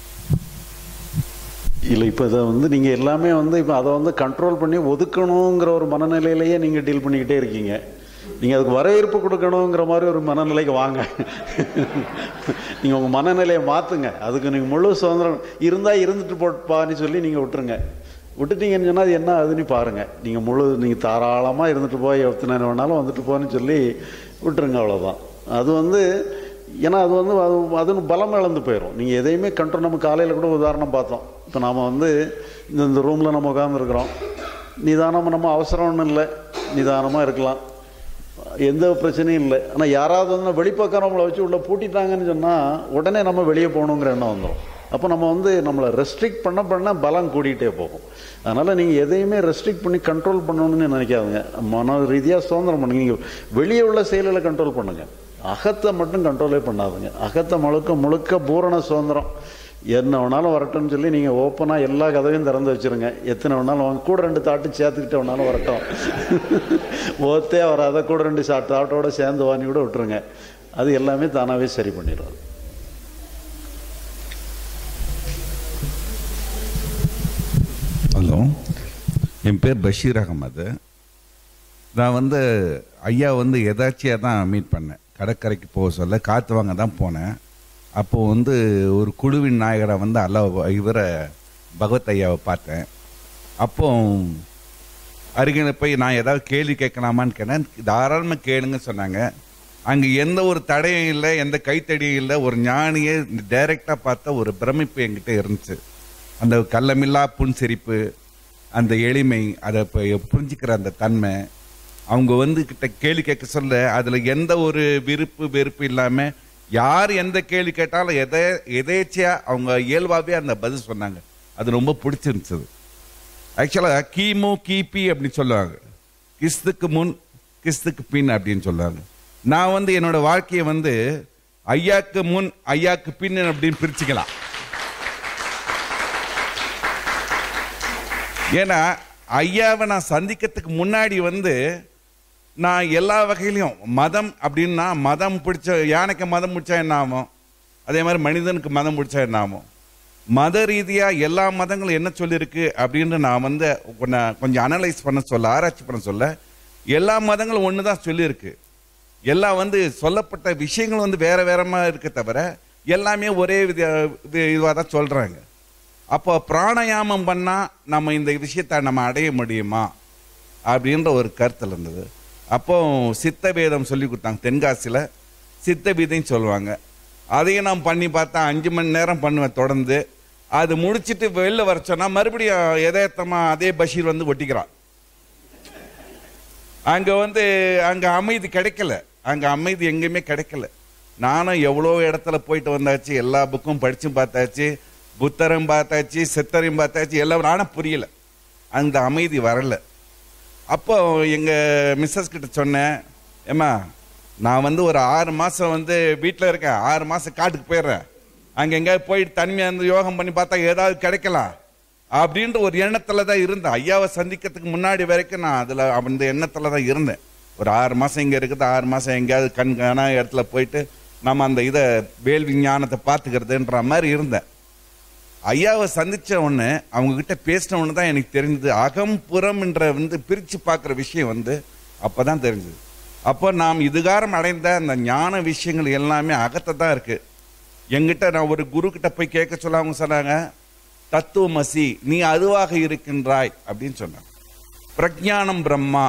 இல்லை இப்போ இதை வந்து நீங்கள் எல்லாமே வந்து இப்போ அதை வந்து கண்ட்ரோல் பண்ணி ஒதுக்கணுங்கிற ஒரு மனநிலையிலேயே நீங்கள் டீல் பண்ணிக்கிட்டே இருக்கீங்க நீங்கள் அதுக்கு வரவேற்பு கொடுக்கணுங்கிற மாதிரி ஒரு மனநிலைக்கு வாங்க நீங்கள் உங்கள் மனநிலையை மாற்றுங்க அதுக்கு நீங்கள் முழு சுதந்திரம் இருந்தால் இருந்துட்டு போட்பான்னு சொல்லி நீங்கள் விட்டுருங்க விட்டுட்டீங்கன்னு சொன்னால் அது என்ன ஆகுதுன்னு பாருங்கள் நீங்கள் முழு நீங்கள் தாராளமாக இருந்துட்டு போய் எத்தனை நேரம் வேணாலும் வந்துட்டு போன்னு சொல்லி விட்டுருங்க அவ்வளோதான் அது வந்து ஏன்னா அது வந்து அது அது பலம் இழந்து போயிடும் நீங்கள் எதையுமே கண்ட்ரோல் நம்ம காலையில் கூட உதாரணம் பார்த்தோம் இப்போ நாம் வந்து இந்த இந்த ரூமில் நம்ம உட்காந்துருக்குறோம் நிதானமாக நம்ம அவசரம் ஒன்றும் இல்லை நிதானமாக இருக்கலாம் எந்த பிரச்சனையும் இல்லை ஆனால் யாராவது வந்து வெளிப்பக்கம் நம்மளை வச்சு உள்ளே பூட்டிட்டாங்கன்னு சொன்னால் உடனே நம்ம வெளியே போகணுங்கிற எண்ணம் வந்துடும் அப்போ நம்ம வந்து நம்மளை ரெஸ்ட்ரிக்ட் பண்ண பண்ண பலம் கூடிக்கிட்டே போகும் அதனால் நீங்கள் எதையுமே ரெஸ்ட்ரிக்ட் பண்ணி கண்ட்ரோல் பண்ணணும்னு நினைக்காதுங்க மன ரீதியாக சுதந்திரம் பண்ணுங்க நீங்கள் வெளியே உள்ள செயல்களை கண்ட்ரோல் பண்ணுங்கள் அகத்தை மட்டும் கண்ட்ரோலே பண்ணாதுங்க அகத்தை முழுக்க முழுக்க பூரண சுதந்திரம் என்ன வேணாலும் வரட்டும்னு சொல்லி நீங்கள் ஓப்பனாக எல்லா கதவையும் திறந்து வச்சுருங்க எத்தனை வேணாலும் வாங்க கூட ரெண்டு தாட்டு சேர்த்துக்கிட்டு வேணாலும் வரட்டும் ஓத்தே வராத கூட ரெண்டு சா தாட்டோட சேர்ந்து வாங்கி கூட விட்டுருங்க அது எல்லாமே தானாகவே சரி பண்ணிடும் ஹலோ என் பேர் பஷீர் அகமது நான் வந்து ஐயா வந்து எதாச்சியாக தான் மீட் பண்ணேன் கடற்கரைக்கு போக சொல்ல காற்று வாங்க தான் போனேன் அப்போது வந்து ஒரு குழுவின் நாயகரை வந்து அல்ல இவரை பகவத் ஐயாவை பார்த்தேன் அப்போ அருகில் போய் நான் ஏதாவது கேள்வி கேட்கலாமான்னு கேட்டேன் தாராளமாக கேளுங்க சொன்னாங்க அங்கே எந்த ஒரு தடையும் இல்லை எந்த கைத்தடியும் இல்லை ஒரு ஞானியை டைரெக்டாக பார்த்தா ஒரு பிரமிப்பு என்கிட்ட இருந்துச்சு அந்த கள்ளமில்லா புன்சிரிப்பு அந்த எளிமை அதை இப்போ புரிஞ்சுக்கிற அந்த தன்மை அவங்க வந்து கிட்ட கேள்வி கேட்க சொல்ல அதில் எந்த ஒரு விருப்பு வெறுப்பு இல்லாமல் யார் எந்த கேள்வி கேட்டாலும் எதை எதேச்சியாக அவங்க இயல்பாகவே அந்த பதில் சொன்னாங்க அது ரொம்ப பிடிச்சிருந்துச்சு ஆக்சுவலாக கிமு கிபி அப்படின்னு சொல்லுவாங்க கிறிஸ்துக்கு முன் கிறிஸ்துக்கு பின் அப்படின்னு சொல்லுவாங்க நான் வந்து என்னோட வாழ்க்கையை வந்து ஐயாக்கு முன் ஐயாக்கு பின் அப்படின்னு பிரிச்சுக்கலாம் ஏன்னா ஐயாவை நான் சந்திக்கிறதுக்கு முன்னாடி வந்து நான் எல்லா வகையிலையும் மதம் அப்படின்னா மதம் பிடிச்ச யானைக்கு மதம் பிடிச்சா என்ன ஆகும் அதே மாதிரி மனிதனுக்கு மதம் பிடிச்சா என்ன ஆகும் மத ரீதியாக எல்லா மதங்களும் என்ன சொல்லியிருக்கு அப்படின்னு நான் வந்து கொஞ்சம் கொஞ்சம் அனலைஸ் பண்ண சொல்ல ஆராய்ச்சி பண்ண சொல்ல எல்லா மதங்களும் ஒன்று தான் சொல்லியிருக்கு எல்லாம் வந்து சொல்லப்பட்ட விஷயங்கள் வந்து வேற வேறமா இருக்க தவிர எல்லாமே ஒரே வித இதுவாக தான் சொல்கிறாங்க அப்போ பிராணாயாமம் பண்ணால் நம்ம இந்த விஷயத்தை நம்ம அடைய முடியுமா அப்படின்ற ஒரு கருத்தில் இருந்தது அப்போ சித்த வேதம் சொல்லி கொடுத்தாங்க தென்காசியில் சித்த வீதையும் சொல்லுவாங்க அதையும் நான் பண்ணி பார்த்தா அஞ்சு மணி நேரம் பண்ணுவேன் தொடர்ந்து அது முடிச்சிட்டு வெளில வர சொன்னா மறுபடியும் எதார்த்தமா அதே பஷீர் வந்து ஒட்டிக்கிறான் அங்க வந்து அங்க அமைதி கிடைக்கல அங்க அமைதி எங்கேயுமே கிடைக்கல நானும் எவ்வளோ இடத்துல போயிட்டு வந்தாச்சு எல்லா புக்கும் படிச்சும் பார்த்தாச்சு புத்தரும் பார்த்தாச்சு சித்தரையும் பார்த்தாச்சு எல்லாம் நானும் புரியல அந்த அமைதி வரல அப்போ எங்க மிஸ்ஸஸ் கிட்ட சொன்னேன் ஏம்மா நான் வந்து ஒரு ஆறு மாசம் வந்து வீட்டில் இருக்கேன் ஆறு மாசம் காட்டுக்கு போயிடுறேன் அங்க எங்கேயாவது போயிட்டு தனிமையா இருந்து யோகம் பண்ணி பார்த்தா ஏதாவது கிடைக்கலாம் அப்படின்ற ஒரு எண்ணத்துல தான் இருந்தேன் ஐயாவை சந்திக்கிறதுக்கு முன்னாடி வரைக்கும் நான் அதுல அந்த எண்ணத்துல தான் இருந்தேன் ஒரு ஆறு மாசம் இங்க இருக்குது ஆறு மாசம் எங்கேயாவது கண் காணா இடத்துல போயிட்டு நம்ம அந்த இதை வேள்வி ஞானத்தை பார்த்துக்கிறதுன்ற மாதிரி இருந்தேன் ஐயாவை சந்திச்ச உடனே அவங்க கிட்ட பேசின உடனே தான் எனக்கு தெரிஞ்சது அகம் புறம் என்ற வந்து பிரிச்சு பார்க்குற விஷயம் வந்து அப்பதான் தெரிஞ்சது அப்போ நாம் இதுகாரம் அடைந்த அந்த ஞான விஷயங்கள் எல்லாமே அகத்தை தான் இருக்கு எங்கிட்ட நான் ஒரு குரு கிட்ட போய் கேட்க சொல்ல அவங்க சொன்னாங்க தத்துவமசி நீ அதுவாக இருக்கின்றாய் அப்படின்னு சொன்னாங்க பிரஜானம் பிரம்மா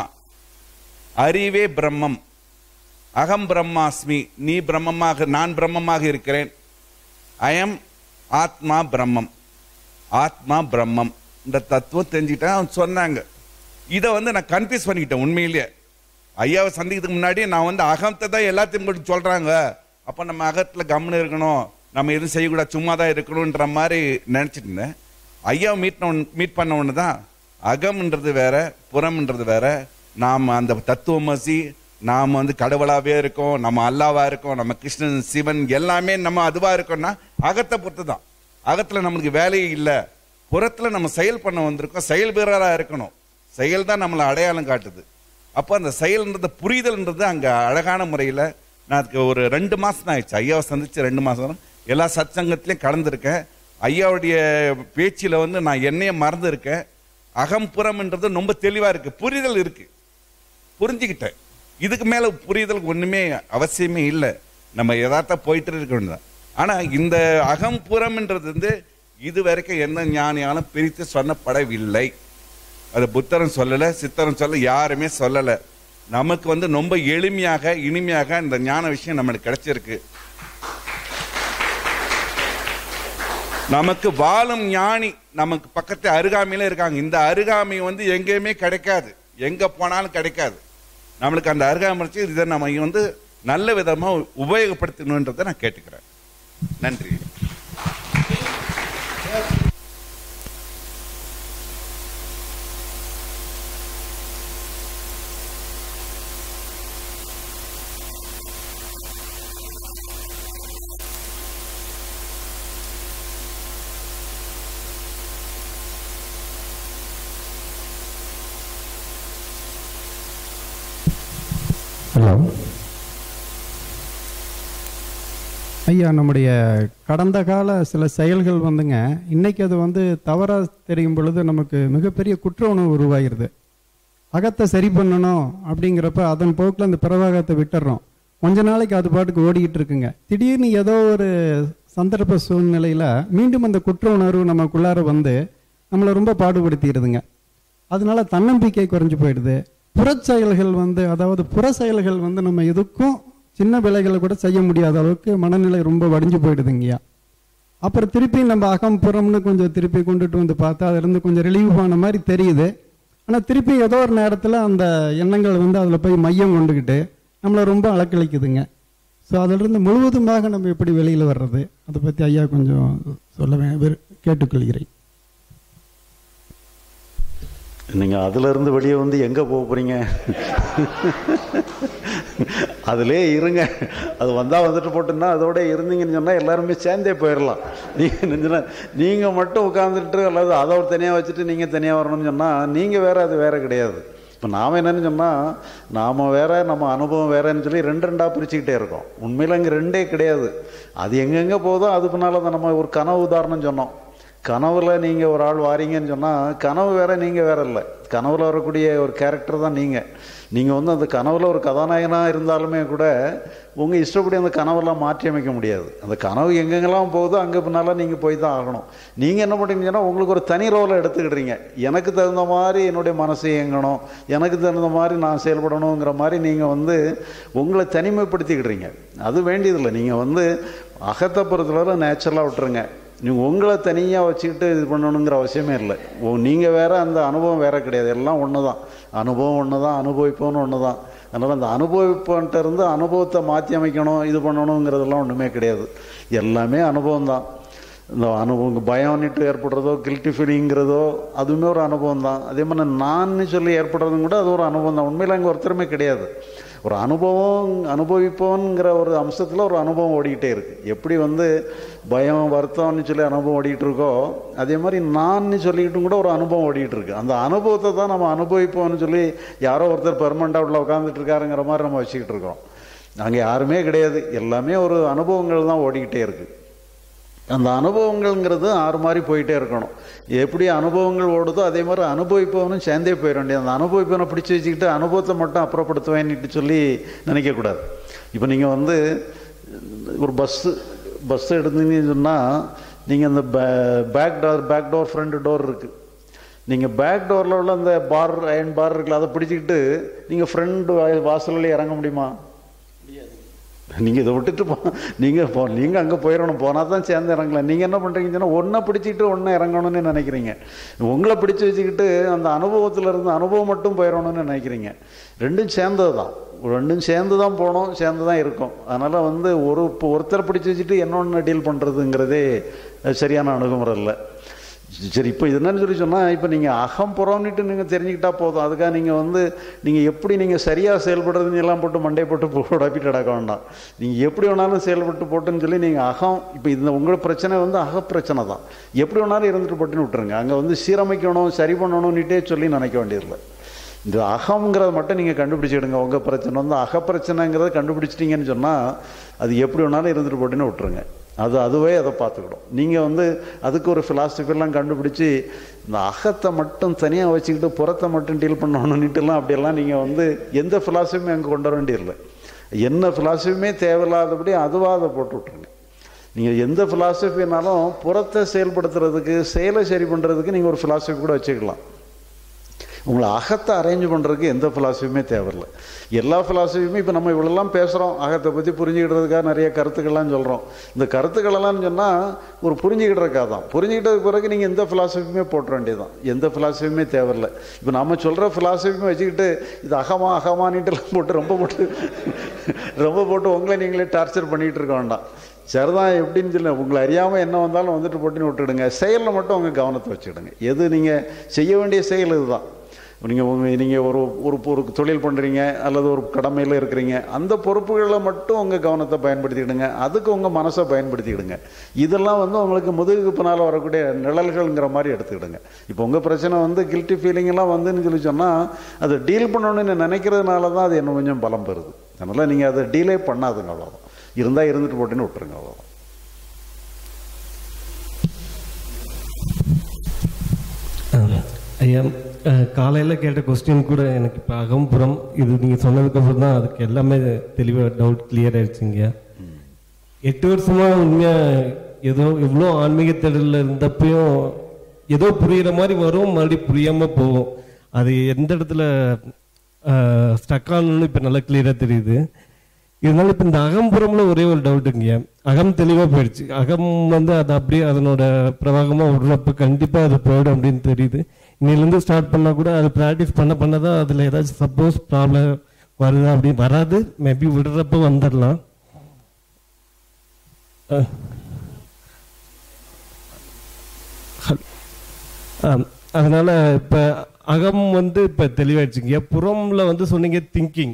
அறிவே பிரம்மம் அகம் பிரம்மாஸ்மி நீ பிரம்மமாக நான் பிரம்மமாக இருக்கிறேன் அயம் ஆத்மா பிரம்மம் ஆத்மா பிரம்மம் இந்த தத்துவம் தெரிஞ்சுக்கிட்டேன் அவங்க சொன்னாங்க இதை வந்து நான் கன்ஃபியூஸ் பண்ணிக்கிட்டேன் உண்மையிலேயே ஐயாவை சந்திக்கிறதுக்கு முன்னாடி நான் வந்து அகத்தை தான் எல்லாத்தையும் கூட சொல்றாங்க அப்போ நம்ம அகத்தில் கம்னு இருக்கணும் நம்ம எதுவும் செய்யக்கூடாது சும்மா தான் இருக்கணுன்ற மாதிரி நினச்சிட்டு இருந்தேன் ஐயாவை மீட் மீட் பண்ண ஒன்று தான் அகம்ன்றது வேற புறம்ன்றது வேற நாம் அந்த தத்துவமசி நாம் வந்து கடவுளாகவே இருக்கோம் நம்ம அல்லாவா இருக்கோம் நம்ம கிருஷ்ணன் சிவன் எல்லாமே நம்ம அதுவாக இருக்கோம்னா அகத்தை பொறுத்து தான் அகத்தில் நம்மளுக்கு வேலையே இல்லை புறத்தில் நம்ம செயல் பண்ண வந்திருக்கோம் செயல் வீரராக இருக்கணும் செயல் தான் நம்மளை அடையாளம் காட்டுது அப்போ அந்த செயல்ன்றது புரிதல்ன்றது அங்கே அழகான முறையில் நான் அதுக்கு ஒரு ரெண்டு மாதம் தான் ஆயிடுச்சு ஐயாவை சந்திச்சு ரெண்டு மாதம் எல்லா சத்சங்கத்திலையும் கலந்துருக்கேன் ஐயாவுடைய பேச்சில் வந்து நான் என்னையே மறந்துருக்கேன் அகம்புறம்ன்றது ரொம்ப தெளிவாக இருக்குது புரிதல் இருக்குது புரிஞ்சுக்கிட்டேன் இதுக்கு மேலே புரிதலுக்கு ஒன்றுமே அவசியமே இல்லை நம்ம யதார்த்தா போயிட்டு இருக்க வேண்டியதான் ஆனால் இந்த அகம்புறம்ன்றது வந்து இது வரைக்கும் எந்த ஞானியாலும் பிரித்து சொல்லப்படவில்லை அது புத்தரும் சொல்லலை சித்தரும் சொல்ல யாருமே சொல்லலை நமக்கு வந்து ரொம்ப எளிமையாக இனிமையாக இந்த ஞான விஷயம் நம்மளுக்கு கிடைச்சிருக்கு நமக்கு வாழும் ஞானி நமக்கு பக்கத்து அருகாமையில இருக்காங்க இந்த அருகாமை வந்து எங்கேயுமே கிடைக்காது எங்க போனாலும் கிடைக்காது நம்மளுக்கு அந்த அருகாமை வச்சு இதை நம்ம வந்து நல்ல விதமா உபயோகப்படுத்தணுன்றதை நான் கேட்டுக்கிறேன் நன்றி ஹலோ ஐயா நம்முடைய கடந்த கால சில செயல்கள் வந்துங்க இன்னைக்கு அது வந்து தவறாக தெரியும் பொழுது நமக்கு மிகப்பெரிய குற்ற உணர்வு உருவாகிருது அகத்தை சரி பண்ணணும் அப்படிங்கிறப்ப அதன் போக்கில் அந்த பிரவாகத்தை விட்டுறோம் கொஞ்ச நாளைக்கு அது பாட்டுக்கு ஓடிக்கிட்டு இருக்குங்க திடீர்னு ஏதோ ஒரு சந்தர்ப்ப சூழ்நிலையில் மீண்டும் அந்த குற்ற உணர்வு நமக்குள்ளார வந்து நம்மளை ரொம்ப பாடுபடுத்திடுதுங்க அதனால தன்னம்பிக்கை குறைஞ்சு போயிடுது புறச்செயல்கள் வந்து அதாவது புற செயல்கள் வந்து நம்ம எதுக்கும் சின்ன வேலைகளை கூட செய்ய முடியாத அளவுக்கு மனநிலை ரொம்ப வடிஞ்சு போயிடுதுங்கய்யா அப்புறம் திருப்பி நம்ம அகம் புறம்னு கொஞ்சம் திருப்பி கொண்டுட்டு வந்து பார்த்தா அதுலேருந்து கொஞ்சம் ரிலீவ் ஆன மாதிரி தெரியுது ஆனால் திருப்பி ஏதோ ஒரு நேரத்தில் அந்த எண்ணங்கள் வந்து அதில் போய் மையம் கொண்டுக்கிட்டு நம்மளை ரொம்ப அலக்களிக்குதுங்க ஸோ அதிலிருந்து முழுவதுமாக நம்ம எப்படி வெளியில் வர்றது அதை பற்றி ஐயா கொஞ்சம் சொல்ல வே விரு- கேட்டுக்கொள்கிறேன் நீங்க அதுல இருந்து வெளியே வந்து எங்க போக போறீங்க அதிலே இருங்க அது வந்தா வந்துட்டு போட்டுன்னா அதோட இருந்தீங்கன்னு சொன்னா எல்லாருமே சேர்ந்தே போயிடலாம் நீங்க நினைச்சுனா, நீங்க மட்டும் உட்கார்ந்துட்டு அல்லது அதை ஒரு தனியா வச்சுட்டு நீங்க தனியா வரணும்னு சொன்னா நீங்க வேற அது வேற கிடையாது இப்போ நாம் என்னன்னு சொன்னால் நாம் வேற நம்ம அனுபவம் வேறன்னு சொல்லி ரெண்டு ரெண்டாக பிரிச்சுக்கிட்டே இருக்கோம் உண்மையில் அங்கே ரெண்டே கிடையாது அது எங்கெங்கே போதோ அது பின்னால் தான் நம்ம ஒரு கனவு உதாரணம் சொன்னோம் கனவுல நீங்கள் ஒரு ஆள் வாரீங்கன்னு சொன்னால் கனவு வேற நீங்கள் வேற இல்லை கனவுல வரக்கூடிய ஒரு கேரக்டர் தான் நீங்கள் நீங்கள் வந்து அந்த கனவுல ஒரு கதாநாயகனாக இருந்தாலுமே கூட உங்கள் இஷ்டப்படி அந்த கனவெல்லாம் மாற்றி அமைக்க முடியாது அந்த கனவு எங்கெங்கெல்லாம் போகுதோ அங்கே பின்னால் நீங்கள் போய் தான் ஆகணும் நீங்கள் என்ன பண்ணுறீங்கன்னா உங்களுக்கு ஒரு தனி ரோலை எடுத்துக்கிடுறீங்க எனக்கு தகுந்த மாதிரி என்னுடைய மனசு இயங்கணும் எனக்கு தகுந்த மாதிரி நான் செயல்படணுங்கிற மாதிரி நீங்கள் வந்து உங்களை தனிமைப்படுத்திக்கிடுறீங்க அது வேண்டியதில்லை நீங்கள் வந்து அகத்தை பொறுத்தளவு நேச்சுரலாக விட்டுருங்க நீங்கள் உங்களை தனியாக வச்சுக்கிட்டு இது பண்ணணுங்கிற அவசியமே இல்லை நீங்கள் வேற அந்த அனுபவம் வேற கிடையாது எல்லாம் ஒன்று தான் அனுபவம் ஒன்று தான் அனுபவிப்போன்னு ஒன்று தான் அதனால் அந்த அனுபவிப்பன்ட்டு இருந்து அனுபவத்தை மாற்றி அமைக்கணும் இது பண்ணணுங்கிறதெல்லாம் ஒன்றுமே கிடையாது எல்லாமே அனுபவம் தான் இந்த அனுபவம் பயம்னுட்டு ஏற்படுறதோ கில்ட்டி ஃபீலிங்கிறதோ அதுவுமே ஒரு அனுபவம் தான் அதே மாதிரி நான் சொல்லி ஏற்படுறதும் கூட அது ஒரு அனுபவம் தான் உண்மையில் அங்கே ஒருத்தருமே கிடையாது ஒரு அனுபவம் அனுபவிப்போங்கிற ஒரு அம்சத்தில் ஒரு அனுபவம் ஓடிக்கிட்டே இருக்கு எப்படி வந்து பயம் வருத்தம்னு சொல்லி அனுபவம் ஓடிக்கிட்டு இருக்கோ அதே மாதிரி நான் சொல்லிக்கிட்டும் கூட ஒரு அனுபவம் ஓடிக்கிட்டு இருக்கு அந்த அனுபவத்தை தான் நம்ம அனுபவிப்போம்னு சொல்லி யாரோ ஒருத்தர் பெர்மனண்டாக உள்ள உட்காந்துட்டு இருக்காருங்கிற மாதிரி நம்ம வச்சுக்கிட்டு இருக்கோம் அங்கே யாருமே கிடையாது எல்லாமே ஒரு அனுபவங்கள் தான் ஓடிக்கிட்டே இருக்கு அந்த அனுபவங்கள்ங்கிறது ஆறு மாதிரி போயிட்டே இருக்கணும் எப்படி அனுபவங்கள் ஓடுதோ அதே மாதிரி அனுபவிப்பவனும் சேர்ந்தே போயிட வேண்டியது அந்த அனுபவிப்பவனை பிடிச்சி வச்சுக்கிட்டு அனுபவத்தை மட்டும் அப்புறப்படுத்துவேன்னுட்டு சொல்லி நினைக்கக்கூடாது இப்போ நீங்கள் வந்து ஒரு பஸ்ஸு பஸ் எடுத்தீங்கன்னு சொன்னால் நீங்கள் அந்த back door back door front door இருக்குது நீங்கள் பேக் டோரில் உள்ள அந்த பார் அயன் பார் இருக்குல்ல அதை பிடிச்சிக்கிட்டு நீங்கள் ஃப்ரண்ட் வாசல்ல இறங்க முடியுமா நீங்கள் இதை விட்டுட்டு போ நீங்கள் போ நீங்கள் அங்கே போயிடணும் போனால் தான் சேர்ந்து இறங்கலாம் நீங்கள் என்ன பண்ணுறீங்கன்னு சொன்னால் ஒன்றை பிடிச்சிக்கிட்டு ஒன்றை இறங்கணும்னு நினைக்கிறீங்க உங்களை பிடிச்சி வச்சுக்கிட்டு அந்த அனுபவத்தில் இருந்து அனுபவம் மட்டும் போயிடணும்னு நினைக்கிறீங்க ரெண்டும் சேர்ந்தது தான் ரெண்டும் சேர்ந்து தான் போகணும் சேர்ந்து தான் இருக்கும் அதனால் வந்து ஒரு இப்போ ஒருத்தர் பிடிச்சி வச்சுட்டு என்னொன்று டீல் பண்ணுறதுங்கிறதே சரியான அணுகுமுறை இல்லை சரி இப்போ இது என்னன்னு சொல்லி சொன்னால் இப்போ நீங்கள் அகம் புறம்னுட்டு நீங்கள் தெரிஞ்சுக்கிட்டா போதும் அதுக்காக நீங்கள் வந்து நீங்கள் எப்படி நீங்கள் சரியாக செயல்படுறதுன்னு எல்லாம் போட்டு மண்டை போட்டு உடப்பிட்டு நடக்க வேண்டாம் நீங்கள் எப்படி வேணாலும் செயல்பட்டு போட்டுன்னு சொல்லி நீங்கள் அகம் இப்போ இந்த உங்கள் பிரச்சனை வந்து அக பிரச்சனை தான் எப்படி வேணாலும் இருந்துட்டு போட்டுன்னு விட்டுருங்க அங்கே வந்து சீரமைக்கணும் சரி பண்ணணும்னுட்டே சொல்லி நினைக்க வேண்டியதில்லை இந்த அகம்ங்கிறத மட்டும் நீங்கள் கண்டுபிடிச்சிடுங்க உங்கள் பிரச்சனை வந்து அகப்பிரச்சனைங்கிறத கண்டுபிடிச்சிட்டிங்கன்னு சொன்னால் அது எப்படி வேணாலும் இருந்துட்டு போட்டுன்னு விட்டுருங்க அது அதுவே அதை பார்த்துக்கிடும் நீங்கள் வந்து அதுக்கு ஒரு ஃபிலாசபிலாம் கண்டுபிடிச்சி இந்த அகத்தை மட்டும் தனியாக வச்சுக்கிட்டு புறத்தை மட்டும் டீல் பண்ணணுன்னுட்டுலாம் அப்படியெல்லாம் நீங்கள் வந்து எந்த ஃபிலாசபியும் அங்கே கொண்டு வர வேண்டியதில்லை என்ன ஃபிலாசபியுமே தேவையில்லாதபடி அதுவாக அதை போட்டு விட்ருங்க நீங்கள் எந்த ஃபிலாசபினாலும் புறத்தை செயல்படுத்துறதுக்கு செயலை சரி பண்ணுறதுக்கு நீங்கள் ஒரு ஃபிலாசபி கூட வச்சுக்கலாம் உங்களை அகத்தை அரேஞ்ச் பண்ணுறதுக்கு எந்த ஃபிலாசபியுமே தேவையில்லை எல்லா ஃபிலாசபியுமே இப்போ நம்ம இவ்வளோலாம் பேசுகிறோம் அகத்தை பற்றி புரிஞ்சுக்கிட்டதுக்காக நிறைய கருத்துக்கள்லாம் சொல்கிறோம் இந்த கருத்துக்களெல்லாம் சொன்னால் ஒரு புரிஞ்சுக்கிட்டதுக்காக தான் புரிஞ்சுக்கிட்டதுக்கு பிறகு நீங்கள் எந்த ஃபிலாசபியுமே போட்ட வேண்டியதுதான் எந்த ஃபிலாசபியுமே தேவையில்லை இப்போ நம்ம சொல்கிற ஃபிலாசபியுமே வச்சுக்கிட்டு இது அகமா அகமானிட்டுலாம் போட்டு ரொம்ப போட்டு ரொம்ப போட்டு உங்களை நீங்களே டார்ச்சர் பண்ணிகிட்டு இருக்க வேண்டாம் சரிதான் எப்படின்னு சொல்லி உங்களை அறியாமல் என்ன வந்தாலும் வந்துட்டு போட்டுன்னு விட்டுடுங்க செயலில் மட்டும் உங்கள் கவனத்தை வச்சுக்கிடுங்க எது நீங்கள் செய்ய வேண்டிய செயல் இதுதான் நீங்கள் உங்கள் நீங்கள் ஒரு ஒரு ஒரு தொழில் பண்ணுறீங்க அல்லது ஒரு கடமையில் இருக்கிறீங்க அந்த பொறுப்புகளில் மட்டும் உங்கள் கவனத்தை பயன்படுத்திக்கிடுங்க அதுக்கு உங்கள் மனசை பயன்படுத்திக்கிடுங்க இதெல்லாம் வந்து உங்களுக்கு முதுகுக்கு பின்னால் வரக்கூடிய நிழல்கள்ங்கிற மாதிரி எடுத்துக்கிடுங்க இப்போ உங்கள் பிரச்சனை வந்து கில்ட்டி ஃபீலிங்கெல்லாம் வந்துன்னு சொல்லி சொன்னால் அதை டீல் பண்ணணும்னு நினைக்கிறதுனால தான் அது இன்னும் கொஞ்சம் பலம் பெறுது அதனால் நீங்கள் அதை டீலே பண்ணாதுங்க அவ்வளோதான் இருந்தால் இருந்துட்டு போட்டுன்னு விட்டுருங்க அவ்வளோதான் ஐயா காலையில் கேட்ட கொஸ்டின் கூட எனக்கு இப்போ அகம்புறம் இது நீங்கள் சொன்னதுக்கப்புறம் தான் அதுக்கு எல்லாமே தெளிவாக டவுட் கிளியர் ஆயிடுச்சுங்க எட்டு வருஷமா உண்மையாக ஏதோ எவ்வளோ ஆன்மீக தேடலில் இருந்தப்பையும் ஏதோ புரியுற மாதிரி வரும் மறுபடியும் புரியாமல் போகும் அது எந்த இடத்துல ஸ்டக் ஆகணும்னு இப்போ நல்லா கிளியராக தெரியுது இருந்தாலும் இப்போ இந்த அகம்புறம்ல ஒரே ஒரு டவுட்டுங்க அகம் தெளிவாக போயிடுச்சு அகம் வந்து அது அப்படியே அதனோட பிரவாகமாக விடுறப்ப கண்டிப்பாக அது போயிடும் அப்படின்னு தெரியுது இன்னிலேருந்து ஸ்டார்ட் பண்ணால் கூட அது ப்ராக்டிஸ் பண்ண பண்ண தான் அதில் ஏதாச்சும் சப்போஸ் ப்ராப்ளம் வருதா அப்படி வராது மேபி விடுறப்ப வந்துடலாம் அஹ். ஹல்- ஆம். அதனால இப்போ அகம் வந்து இப்போ தெளிவாயிடுச்சுங்க புறம்ல வந்து சொன்னீங்க திங்கிங்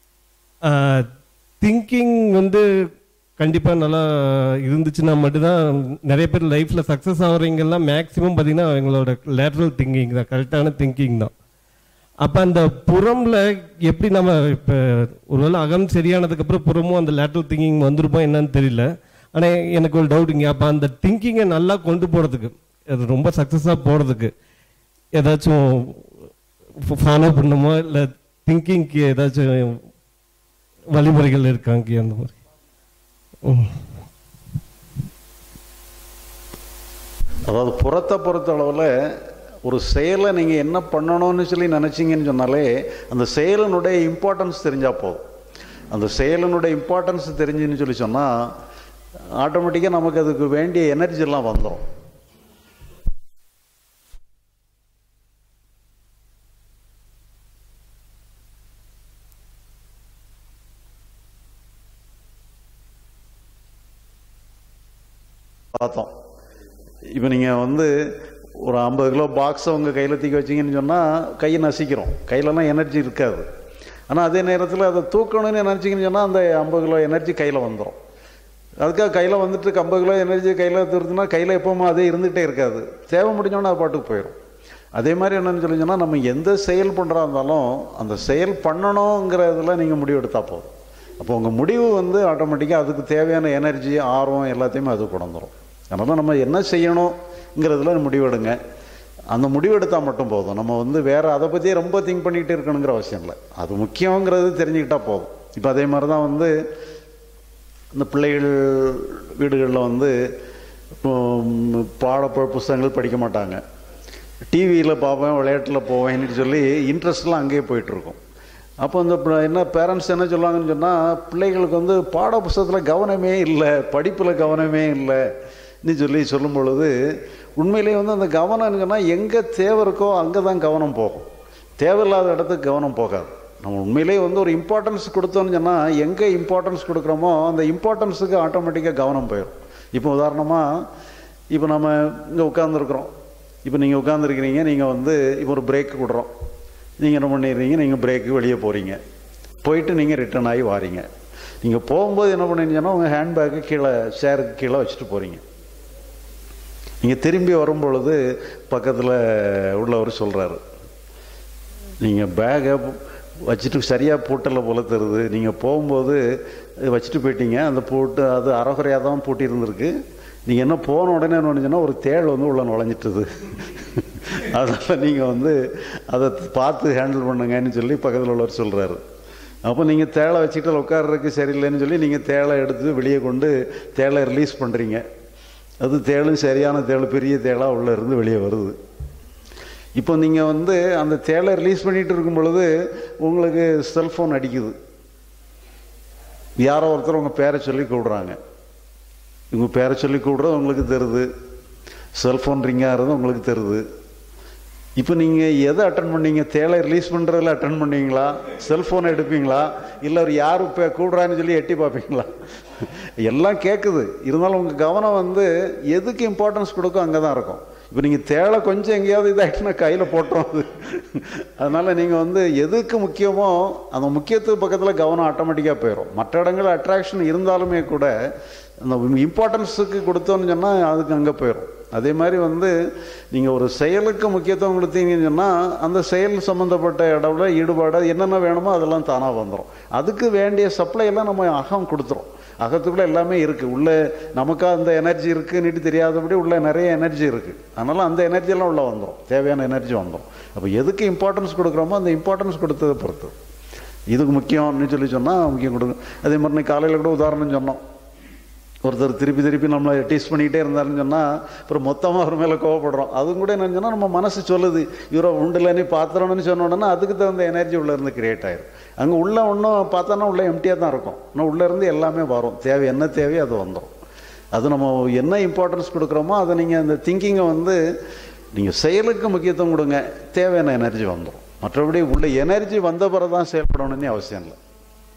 திங்கிங் வந்து கண்டிப்பாக நல்லா இருந்துச்சுன்னா மட்டும்தான் நிறைய பேர் லைஃப்பில் சக்ஸஸ் ஆகிறவங்கெல்லாம் மேக்ஸிமம் பார்த்தீங்கன்னா அவங்களோட லேட்ரல் திங்கிங் தான் கரெக்டான திங்கிங் தான் அப்போ அந்த புறம்ல எப்படி நம்ம இப்போ ஒருவேளை அகம் சரியானதுக்கப்புறம் புறமும் அந்த லேட்ரல் திங்கிங் வந்திருப்போம் என்னன்னு தெரியல ஆனால் எனக்கு ஒரு டவுட்டுங்க அப்போ அந்த திங்கிங்கை நல்லா கொண்டு போகிறதுக்கு அது ரொம்ப சக்ஸஸாக போகிறதுக்கு ஏதாச்சும் ஃபாலோ பண்ணுமோ இல்லை திங்கிங்க்கு ஏதாச்சும் வழிமுறைகள் இருக்காங்க அந்த மாதிரி ம். அதாவது புறத்தை பொறுத்த அளவில் ஒரு செயலை நீங்கள் என்ன பண்ணணும்னு சொல்லி நினச்சிங்கன்னு சொன்னாலே அந்த செயலினுடைய இம்பார்ட்டன்ஸ் தெரிஞ்சால் போதும் அந்த செயலினுடைய இம்பார்ட்டன்ஸ் தெரிஞ்சுன்னு சொல்லி சொன்னால் ஆட்டோமேட்டிக்காக நமக்கு அதுக்கு வேண்டிய எனர்ஜி எல்லாம் வந்துடும் பார்த்தோம் இப்போ நீங்கள் வந்து ஒரு ஐம்பது கிலோ பாக்ஸை உங்கள் கையில் தூக்கி வச்சிங்கன்னு சொன்னால் கையை நசிக்கிறோம் கையிலலாம் எனர்ஜி இருக்காது ஆனால் அதே நேரத்தில் அதை தூக்கணும்னு நினச்சிங்கன்னு சொன்னால் அந்த ஐம்பது கிலோ எனர்ஜி கையில் வந்துடும் அதுக்காக கையில் வந்துட்டு ஐம்பது கிலோ எனர்ஜி கையில் தூருதுன்னா கையில் எப்போவுமே அதே இருந்துகிட்டே இருக்காது தேவை முடிஞ்சோன்னா அது பாட்டுக்கு போயிடும் அதே மாதிரி என்னன்னு சொல்லி சொன்னால் நம்ம எந்த செயல் பண்ணுறா இருந்தாலும் அந்த செயல் பண்ணணுங்கிறதுல நீங்கள் முடிவு எடுத்தால் போதும் அப்போ உங்கள் முடிவு வந்து ஆட்டோமேட்டிக்காக அதுக்கு தேவையான எனர்ஜி ஆர்வம் எல்லாத்தையுமே அது கொண்டுரும் அதனால் நம்ம என்ன செய்யணுங்கிறதுல முடிவெடுங்க அந்த முடிவெடுத்தால் மட்டும் போதும் நம்ம வந்து வேறு அதை பற்றியே ரொம்ப திங்க் பண்ணிக்கிட்டு இருக்கணுங்கிற அவசியம் இல்லை அது முக்கியங்கிறது தெரிஞ்சுக்கிட்டால் போதும் இப்போ அதே மாதிரி தான் வந்து இந்த பிள்ளைகள் வீடுகளில் வந்து உம், பாட பு- புஸ்தகங்கள் படிக்க மாட்டாங்க டிவியில் பார்ப்பேன் விளையாட்டில் போவேன்னு சொல்லி இன்ட்ரெஸ்ட்லாம் அங்கேயே போயிட்டுருக்கும் அப்போ இந்த ப- என்ன பேரண்ட்ஸ் என்ன சொல்லுவாங்கன்னு சொன்னால் பிள்ளைகளுக்கு வந்து பாட புஸ்தகத்தில் கவனமே இல்லை படிப்பில் கவனமே இல்லைன்னு சொல்லி சொல்லும் பொழுது உண்மையிலேயே வந்து அந்த கவனம்னு சொன்னால் எங்கே தேவை இருக்கோ அங்கே தான் கவனம் போகும் தேவையில்லாத இடத்துக்கு கவனம் போகாது நம்ம உண்மையிலேயே வந்து ஒரு இம்பார்ட்டன்ஸ் கொடுத்தோம்னு சொன்னால் எங்கே இம்பார்ட்டன்ஸ் கொடுக்குறோமோ அந்த இம்பார்ட்டன்ஸுக்கு ஆட்டோமேட்டிக்காக கவனம் போயிடும் இப்போ உதாரணமாக இப்போ நம்ம இங்கே உட்காந்துருக்குறோம் இப்போ நீங்கள் உட்காந்துருக்கிறீங்க நீங்கள் வந்து இப்போ ஒரு பிரேக் விடுறோம் நீங்கள் என்ன பண்ணிடுறீங்க நீங்கள் பிரேக்கு வெளியே போகிறீங்க போயிட்டு நீங்கள் ரிட்டர்ன் ஆகி வாரீங்க நீங்கள் போகும்போது என்ன பண்ணுறீங்கன்னா உங்கள் ஹேண்ட்பேக்கு கீழே சேருக்கு கீழே வச்சுட்டு போகிறீங்க நீங்கள் திரும்பி வரும் பொழுது பக்கத்தில் உள்ளவர் சொல்கிறாரு நீங்கள் பேகை வச்சுட்டு சரியாக பூட்டலை போல தருது நீங்கள் போகும்போது வச்சுட்டு போயிட்டீங்க அந்த பூட்டு அது அறகுறையாக தான் பூட்டி இருந்திருக்கு நீங்கள் என்ன போன உடனே என்ன பண்ணுச்சுன்னா ஒரு தேள் வந்து உள்ள நுழைஞ்சிட்டுது அதனால் நீங்கள் வந்து அதை பார்த்து ஹேண்டில் பண்ணுங்கன்னு சொல்லி பக்கத்தில் உள்ளவர் சொல்கிறாரு அப்போ நீங்கள் தேளை வச்சுக்கிட்டு உட்கார்றதுக்கு சரியில்லைன்னு சொல்லி நீங்கள் தேளை எடுத்து வெளியே கொண்டு தேளை ரிலீஸ் பண்ணுறீங்க அது தேளும் சரியான தேள் பெரிய தேளாக உள்ளே இருந்து வெளியே வருது இப்போ நீங்கள் வந்து அந்த தேலை ரிலீஸ் பண்ணிட்டு இருக்கும் பொழுது உங்களுக்கு செல்ஃபோன் அடிக்குது யாரோ ஒருத்தர் உங்கள் பேரை சொல்லி கூப்பிடுறாங்க இவங்க பேரை சொல்லி கூப்பிடுறது உங்களுக்கு தெரியுது செல்ஃபோன் ரிங் ஆகிறது உங்களுக்கு தெரியுது இப்போ நீங்கள் எதை அட்டன் பண்ணீங்க தேலை ரிலீஸ் பண்ணுறதுல அட்டன் பண்ணீங்களா செல்ஃபோனை எடுப்பீங்களா இல்லை அவர் யார் இப்போ கூடுறான்னு சொல்லி எட்டி பார்ப்பீங்களா எல்லாம் கேட்குது இருந்தாலும் உங்கள் கவனம் வந்து எதுக்கு இம்பார்ட்டன்ஸ் கொடுக்கும் அங்கே தான் இருக்கும் இப்போ நீங்கள் தேலை கொஞ்சம் எங்கேயாவது இதாகிட்டுனா கையில் போட்டுரும் அது அதனால் நீங்கள் வந்து எதுக்கு முக்கியமோ அந்த முக்கியத்துக்கு பக்கத்தில் கவனம் ஆட்டோமேட்டிக்காக போயிடும் மற்ற இடங்கள் அட்ராக்ஷன் இருந்தாலுமே கூட அந்த இம்பார்ட்டன்ஸுக்கு கொடுத்தோன்னு சொன்னால் அதுக்கு அங்கே போயிடும் அதே மாதிரி வந்து நீங்கள் ஒரு செயலுக்கு முக்கியத்துவம் கொடுத்தீங்கன்னு சொன்னால் அந்த செயல் சம்மந்தப்பட்ட இடத்துல ஈடுபாடு என்னென்ன வேணுமோ அதெல்லாம் தானாக வந்துடும் அதுக்கு வேண்டிய சப்ளை எல்லாம் நம்ம அகம் கொடுத்துரும் அகத்துக்குள்ளே எல்லாமே இருக்குது உள்ளே நமக்கா அந்த எனர்ஜி இருக்குன்னுட்டு தெரியாதபடி உள்ள நிறைய எனர்ஜி இருக்குது அதனால் அந்த எனர்ஜியெல்லாம் உள்ளே வந்துடும் தேவையான எனர்ஜி வந்துடும் அப்போ எதுக்கு இம்பார்ட்டன்ஸ் கொடுக்குறோமோ அந்த இம்பார்ட்டன்ஸ் கொடுத்ததை பொறுத்து இதுக்கு முக்கியம்னு சொல்லி சொன்னால் முக்கியம் கொடுங்க அதே மாதிரி நீ காலையில் கூட உதாரணம் சொன்னோம் ஒருத்தர் திருப்பி திருப்பி நம்மளை டீஸ் பண்ணிக்கிட்டே இருந்தாருன்னு சொன்னால் அப்புறம் மொத்தமாக அவர் மேலே கோவப்படுறோம் அதுவும் கூட என்னன்னு சொன்னால் நம்ம மனசு சொல்லுது இவரை உண்டுலன்னு பாத்திரம்னு சொன்ன உடனே அதுக்கு தகுந்த எனர்ஜி உள்ளே இருந்து கிரியேட் ஆயிரும் அங்கே உள்ள ஒன்றும் பார்த்தோன்னா உள்ளே எம்டியாக தான் இருக்கும் ஆனால் உள்ளே இருந்து எல்லாமே வரும் தேவை என்ன தேவையோ அது வந்துடும் அது நம்ம என்ன இம்பார்ட்டன்ஸ் கொடுக்குறோமோ அதை நீங்கள் அந்த திங்கிங்கை வந்து நீங்கள் செயலுக்கு முக்கியத்துவம் கொடுங்க தேவையான எனர்ஜி வந்துடும் மற்றபடி உள்ள எனர்ஜி வந்த பிறகு தான் செயல்படணும்னு அவசியம் இல்லை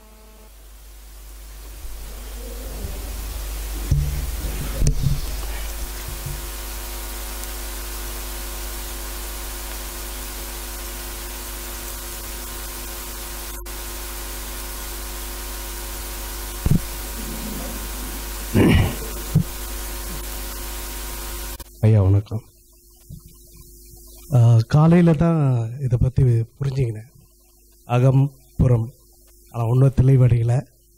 ஐயா வணக்கம் காலையில் தான் இதை பற்றி புரிஞ்சுக்கினேன் அகம் புறம் ஆனால் ஒன்றும் தெளிவடையல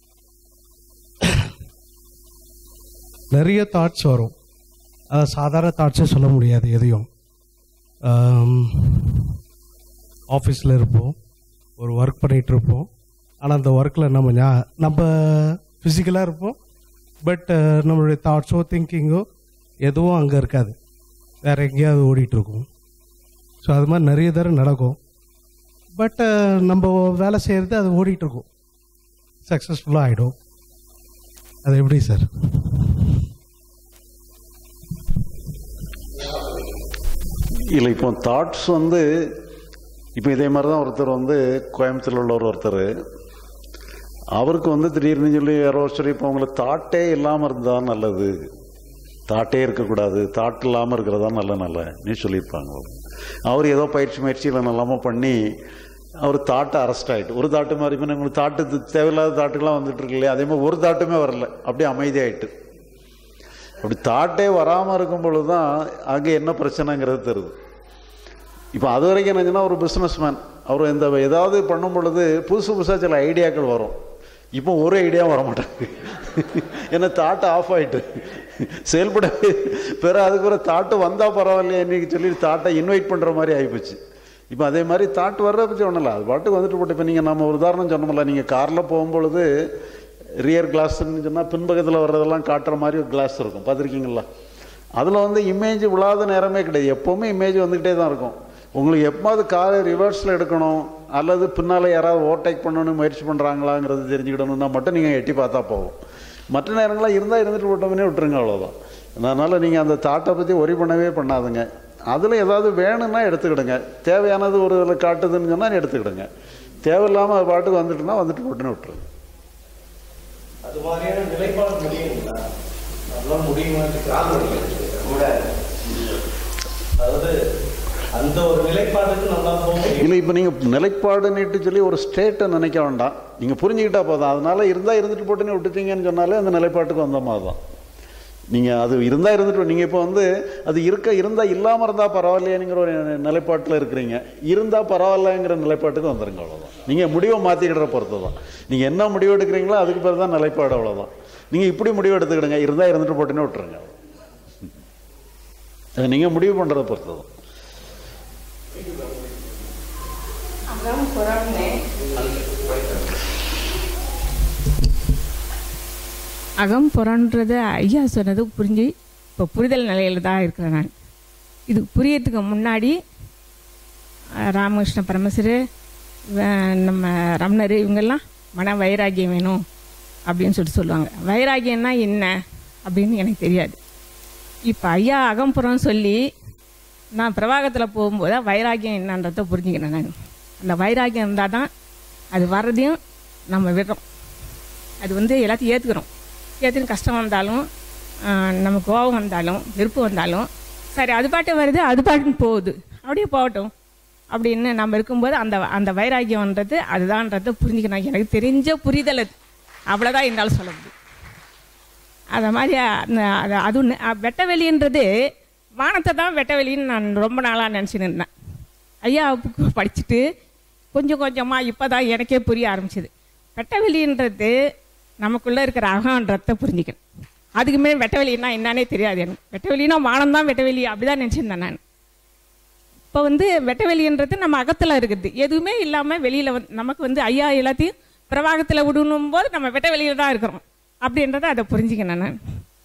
நிறைய தாட்ஸ் வரும் அது சாதாரண தாட்ஸே சொல்ல முடியாது எதையும் ஆஃபீஸில் இருப்போம் ஒரு ஒர்க் பண்ணிகிட்டு இருப்போம் ஆனால் அந்த ஒர்க்கில் நம்ம ஞா- நம்ம ஃபிசிக்கலாக இருப்போம் பட் நம்மளுடைய தாட்ஸோ திங்கிங்கோ எதுவும் அங்கே இருக்காது வேற எங்கேயாவது ஓடிட்டு இருக்கும் ஸோ அது மாதிரி நிறைய தடவை நடக்கும் பட் நம்ம வேலை செய்கிறது அது ஓடிட்டு இருக்கும் சக்ஸஸ்ஃபுல்லாக ஆகிடும் அது எப்படி சார் இல்லை இப்போ தாட்ஸ் வந்து இப்போ இதே மாதிரி தான் ஒருத்தர் வந்து கோயம்புத்தூர்ல உள்ள ஒரு ஒருத்தர் அவருக்கு வந்து திடீர்னு சொல்லி யாரோ சரி இப்போ உங்களுக்கு தாட்டே இல்லாமல் இருந்தால் நல்லது தாட்டே இருக்கக்கூடாது தாட் இல்லாமல் இருக்கிறதா நல்ல நல்ல நீ சொல்லியிருப்பாங்க அவர். அவர் ஏதோ பயிற்சி முயற்சியில் நல்லாம பண்ணி அவர் தாட்டை அரெஸ்ட் ஆகிட்டு ஒரு தாட்டு மாதிரி இப்போ உங்களுக்கு தாட்டு தேவையில்லாத தாட்டுக்கெல்லாம் வந்துட்டு இருக்கு இல்லையா அதே மாதிரி ஒரு தாட்டுமே வரல அப்படியே அமைதியாயிட்டு அப்படி தாட்டே வராமல் இருக்கும் பொழுது தான் அங்கே என்ன பிரச்சனைங்கிறது தெரியுது இப்போ அது வரைக்கும் என்னச்சுன்னா ஒரு பிஸ்னஸ் மேன் அவர் இந்த ஏதாவது பண்ணும் பொழுது புதுசு புதுசாக சில ஐடியாக்கள் வரும் இப்போ ஒரு ஐடியா வர மாட்டாங்க ஏன்னா தாட்டு ஆஃப் ஆயிட்டு செயல்பட பிற அதுக்கு ஒரு தாட்டு வந்தால் பரவாயில்லையே இன்னைக்கு சொல்லி தாட்டை இன்வைட் பண்ணுற மாதிரி ஆகிப்போச்சு இப்போ அதே மாதிரி தாட் வர்ற பற்றி ஒன்றும் இல்லை அது பாட்டுக்கு வந்துட்டு போட்டு இப்போ நீங்கள் நம்ம ஒரு உதாரணம் சொன்னோம்ல நீங்கள் காரில் போகும்பொழுது ரியர் கிளாஸ்ன்னு சொன்னால் பின்பக்கத்தில் வர்றதெல்லாம் காட்டுற மாதிரி ஒரு கிளாஸ் இருக்கும் பார்த்துருக்கீங்களா அதில் வந்து இமேஜ் விழாத நேரமே கிடையாது எப்போவுமே இமேஜ் வந்துக்கிட்டே தான் இருக்கும் உங்களுக்கு எப்போது காரை ரிவர்ஸில் எடுக்கணும் அல்லது பின்னால் யாராவது ஓவர்டேக் பண்ணணும்னு முயற்சி பண்ணுறாங்களாங்கிறது தெரிஞ்சுக்கிடணும்னா மட்டும் நீங்கள் எட்டி பார்த்தா போதும் மற்ற நேரங்களாக இருந்தால் இருந்துட்டு விட்டோம்னே விட்டுருங்க அவ்வளோதான் அதனால் நீங்கள் அந்த தாட்டை பற்றி ஒரி பண்ணவே பண்ணாதுங்க அதில் ஏதாவது வேணும்னா எடுத்துக்கிடுங்க தேவையானது ஒரு இதில் காட்டுதுன்னு சொன்னால் எடுத்துக்கிடுங்க தேவையில்லாமல் அது பாட்டுக்கு வந்துட்டுனா வந்துட்டு உடனே விட்டுருங்க அது மாதிரியான நிலைப்பாடு முடியுங்களா அதெல்லாம் முடியுமா அதாவது அந்த ஒரு நிலைப்பாடுக்கு நல்லா போக முடியும் இல்லை இப்போ நீங்கள் நிலைப்பாடுன்னுட்டு சொல்லி ஒரு ஸ்டேட்டை நினைக்க வேண்டாம் நீங்கள் புரிஞ்சுக்கிட்டா போதும் அதனால இருந்தால் இருந்துட்டு போட்டுன்னு விட்டுட்டீங்கன்னு சொன்னாலே அந்த நிலைப்பாட்டுக்கு வந்த மாதிரி தான் நீங்கள் அது இருந்தால் இருந்துட்டு நீங்கள் இப்போ வந்து அது இருக்க இருந்தால் இல்லாமல் இருந்தால் பரவாயில்லையேங்கிற ஒரு நிலைப்பாட்டில் இருக்கிறீங்க இருந்தால் பரவாயில்லைங்கிற நிலைப்பாட்டுக்கு வந்துருங்க அவ்வளோதான் நீங்கள் முடிவை மாற்றிக்கிற பொறுத்து தான் நீங்கள் என்ன முடிவு எடுக்கிறீங்களோ அதுக்கு பேர் தான் நிலைப்பாடு அவ்வளோதான் நீங்கள் இப்படி முடிவு எடுத்துக்கிடுங்க இருந்தால் இருந்துட்டு போட்டுன்னு விட்டுருங்க அது நீங்கள் முடிவு பண்ணுறத பொறுத்து தான் அகம் புறம்னு அகம் புறன்றது ஐயா சொன்னது புரிஞ்சு இப்போ புரிதல் நிலையில தான் இருக்கிறேன் நான் இது புரியறதுக்கு முன்னாடி அஹ், ராமகிருஷ்ண பரமசிறு வே- நம்ம ரமணர் இவங்கெல்லாம் மன வைராகியம் வேணும் அப்படின்னு சொல்லிட்டு சொல்லுவாங்க வைராகியம்னா என்ன அப்படின்னு எனக்கு தெரியாது இப்போ ஐயா அகம்புறம் சொல்லி நான் பிரவாகத்தில் போகும்போது தான் வைராகியம் என்னன்றதை புரிஞ்சுக்கிறேன் நான் அந்த வைராகியம் இருந்தால் தான் அது வர்றதையும் நம்ம விடுறோம் அது வந்து எல்லாத்தையும் ஏற்றுக்கிறோம் ஏற்றுன்னு கஷ்டம் வந்தாலும் ஆஹ், நம்ம கோபம் வந்தாலும் வெறுப்பு வந்தாலும் சரி அது பாட்டு வருது அது பாட்டுன்னு போகுது அப்படியே போகட்டும் அப்படின்னு நம்ம இருக்கும்போது அந்த அந்த வைராகியம்ன்றது அதுதான்றதை புரிஞ்சுக்கணும் எனக்கு தெரிஞ்ச புரிதல் அது அவ்வளோதான் என்னால் சொல்ல முடியும் அதை மாதிரி அந்த அது அது ஒன்று வெட்ட வெளின்றது வானத்தை தான் வெட்ட வெளின்னு நான் ரொம்ப நாளாக நினச்சின்னு இருந்தேன் ஐயா புக்கு படிச்சுட்டு கொஞ்சம் கொஞ்சமாக இப்போ தான் எனக்கே புரிய ஆரம்பிச்சது வெட்ட வெளின்றது நமக்குள்ளே இருக்கிற அகன்றதை புரிஞ்சுக்கணும் அதுக்குமே வெட்ட வெளின்னா என்னன்னே தெரியாது எனக்கு வெட்ட வெளினா வானம் தான் வெட்ட வெளி அப்படி தான் நினச்சிருந்தேன் நான் இப்போ வந்து வெட்ட வெளின்றது நம்ம அகத்தில் இருக்குது எதுவுமே இல்லாமல் வெளியில் வந்து நமக்கு வந்து ஐயா எல்லாத்தையும் பிரவாகத்தில் விடணும் போது நம்ம வெட்ட வெளியில் தான் இருக்கிறோம் அப்படின்றத அதை புரிஞ்சுக்கணும் நான்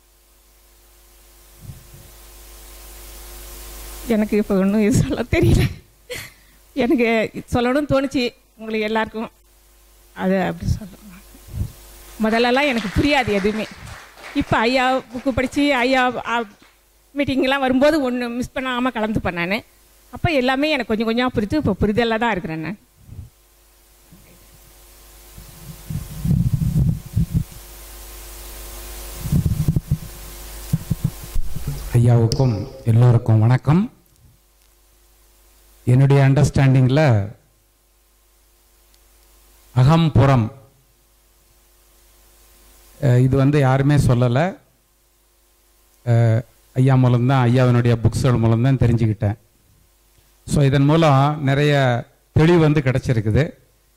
எனக்கு இப்போ ஒன்றும் இது சொல்ல தெரியல எனக்கு சொல்லணும்னு தோணுச்சு உங்களுக்கு எல்லாருக்கும் அது அப்படி சொல்லணும் முதல்லலாம் எனக்கு புரியாது எதுவுமே இப்போ ஐயா புக்கு படித்து ஐயா மீட்டிங்லாம் வரும்போது ஒன்று மிஸ் பண்ணாமல் கலந்துப்பேன் நான் அப்போ எல்லாமே எனக்கு கொஞ்சம் கொஞ்சம் புரித்து இப்போ புரிதலில் தான் இருக்கிறேன் நான் ஐயாவுக்கும் எல்லோருக்கும் வணக்கம் என்னுடைய அண்டர்ஸ்டாண்டிங்கில் அகம் புறம் அஹ் இது வந்து யாருமே சொல்லலை அஹ் ஐயா மூலம்தான் ஐயாவினுடைய புக்ஸ்கள் மூலம்தான் தெரிஞ்சுக்கிட்டேன் ஸோ இதன் மூலம் நிறைய தெளிவு வந்து கிடைச்சிருக்குது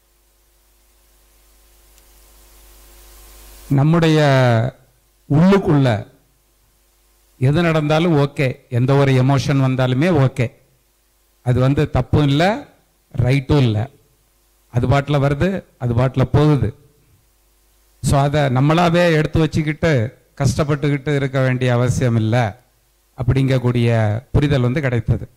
நம்முடைய உள்ளுக்குள்ள எது நடந்தாலும் ஓகே எந்த ஒரு எமோஷன் வந்தாலுமே ஓகே அது வந்து தப்பும் இல்லை ரைட்டும் இல்லை அது பாட்டில் வருது அது பாட்டில் போகுது ஸோ அதை நம்மளாவே எடுத்து வச்சுக்கிட்டு கஷ்டப்பட்டுக்கிட்டு இருக்க வேண்டிய அவசியம் இல்லை அப்படிங்கக்கூடிய புரிதல் வந்து கிடைத்தது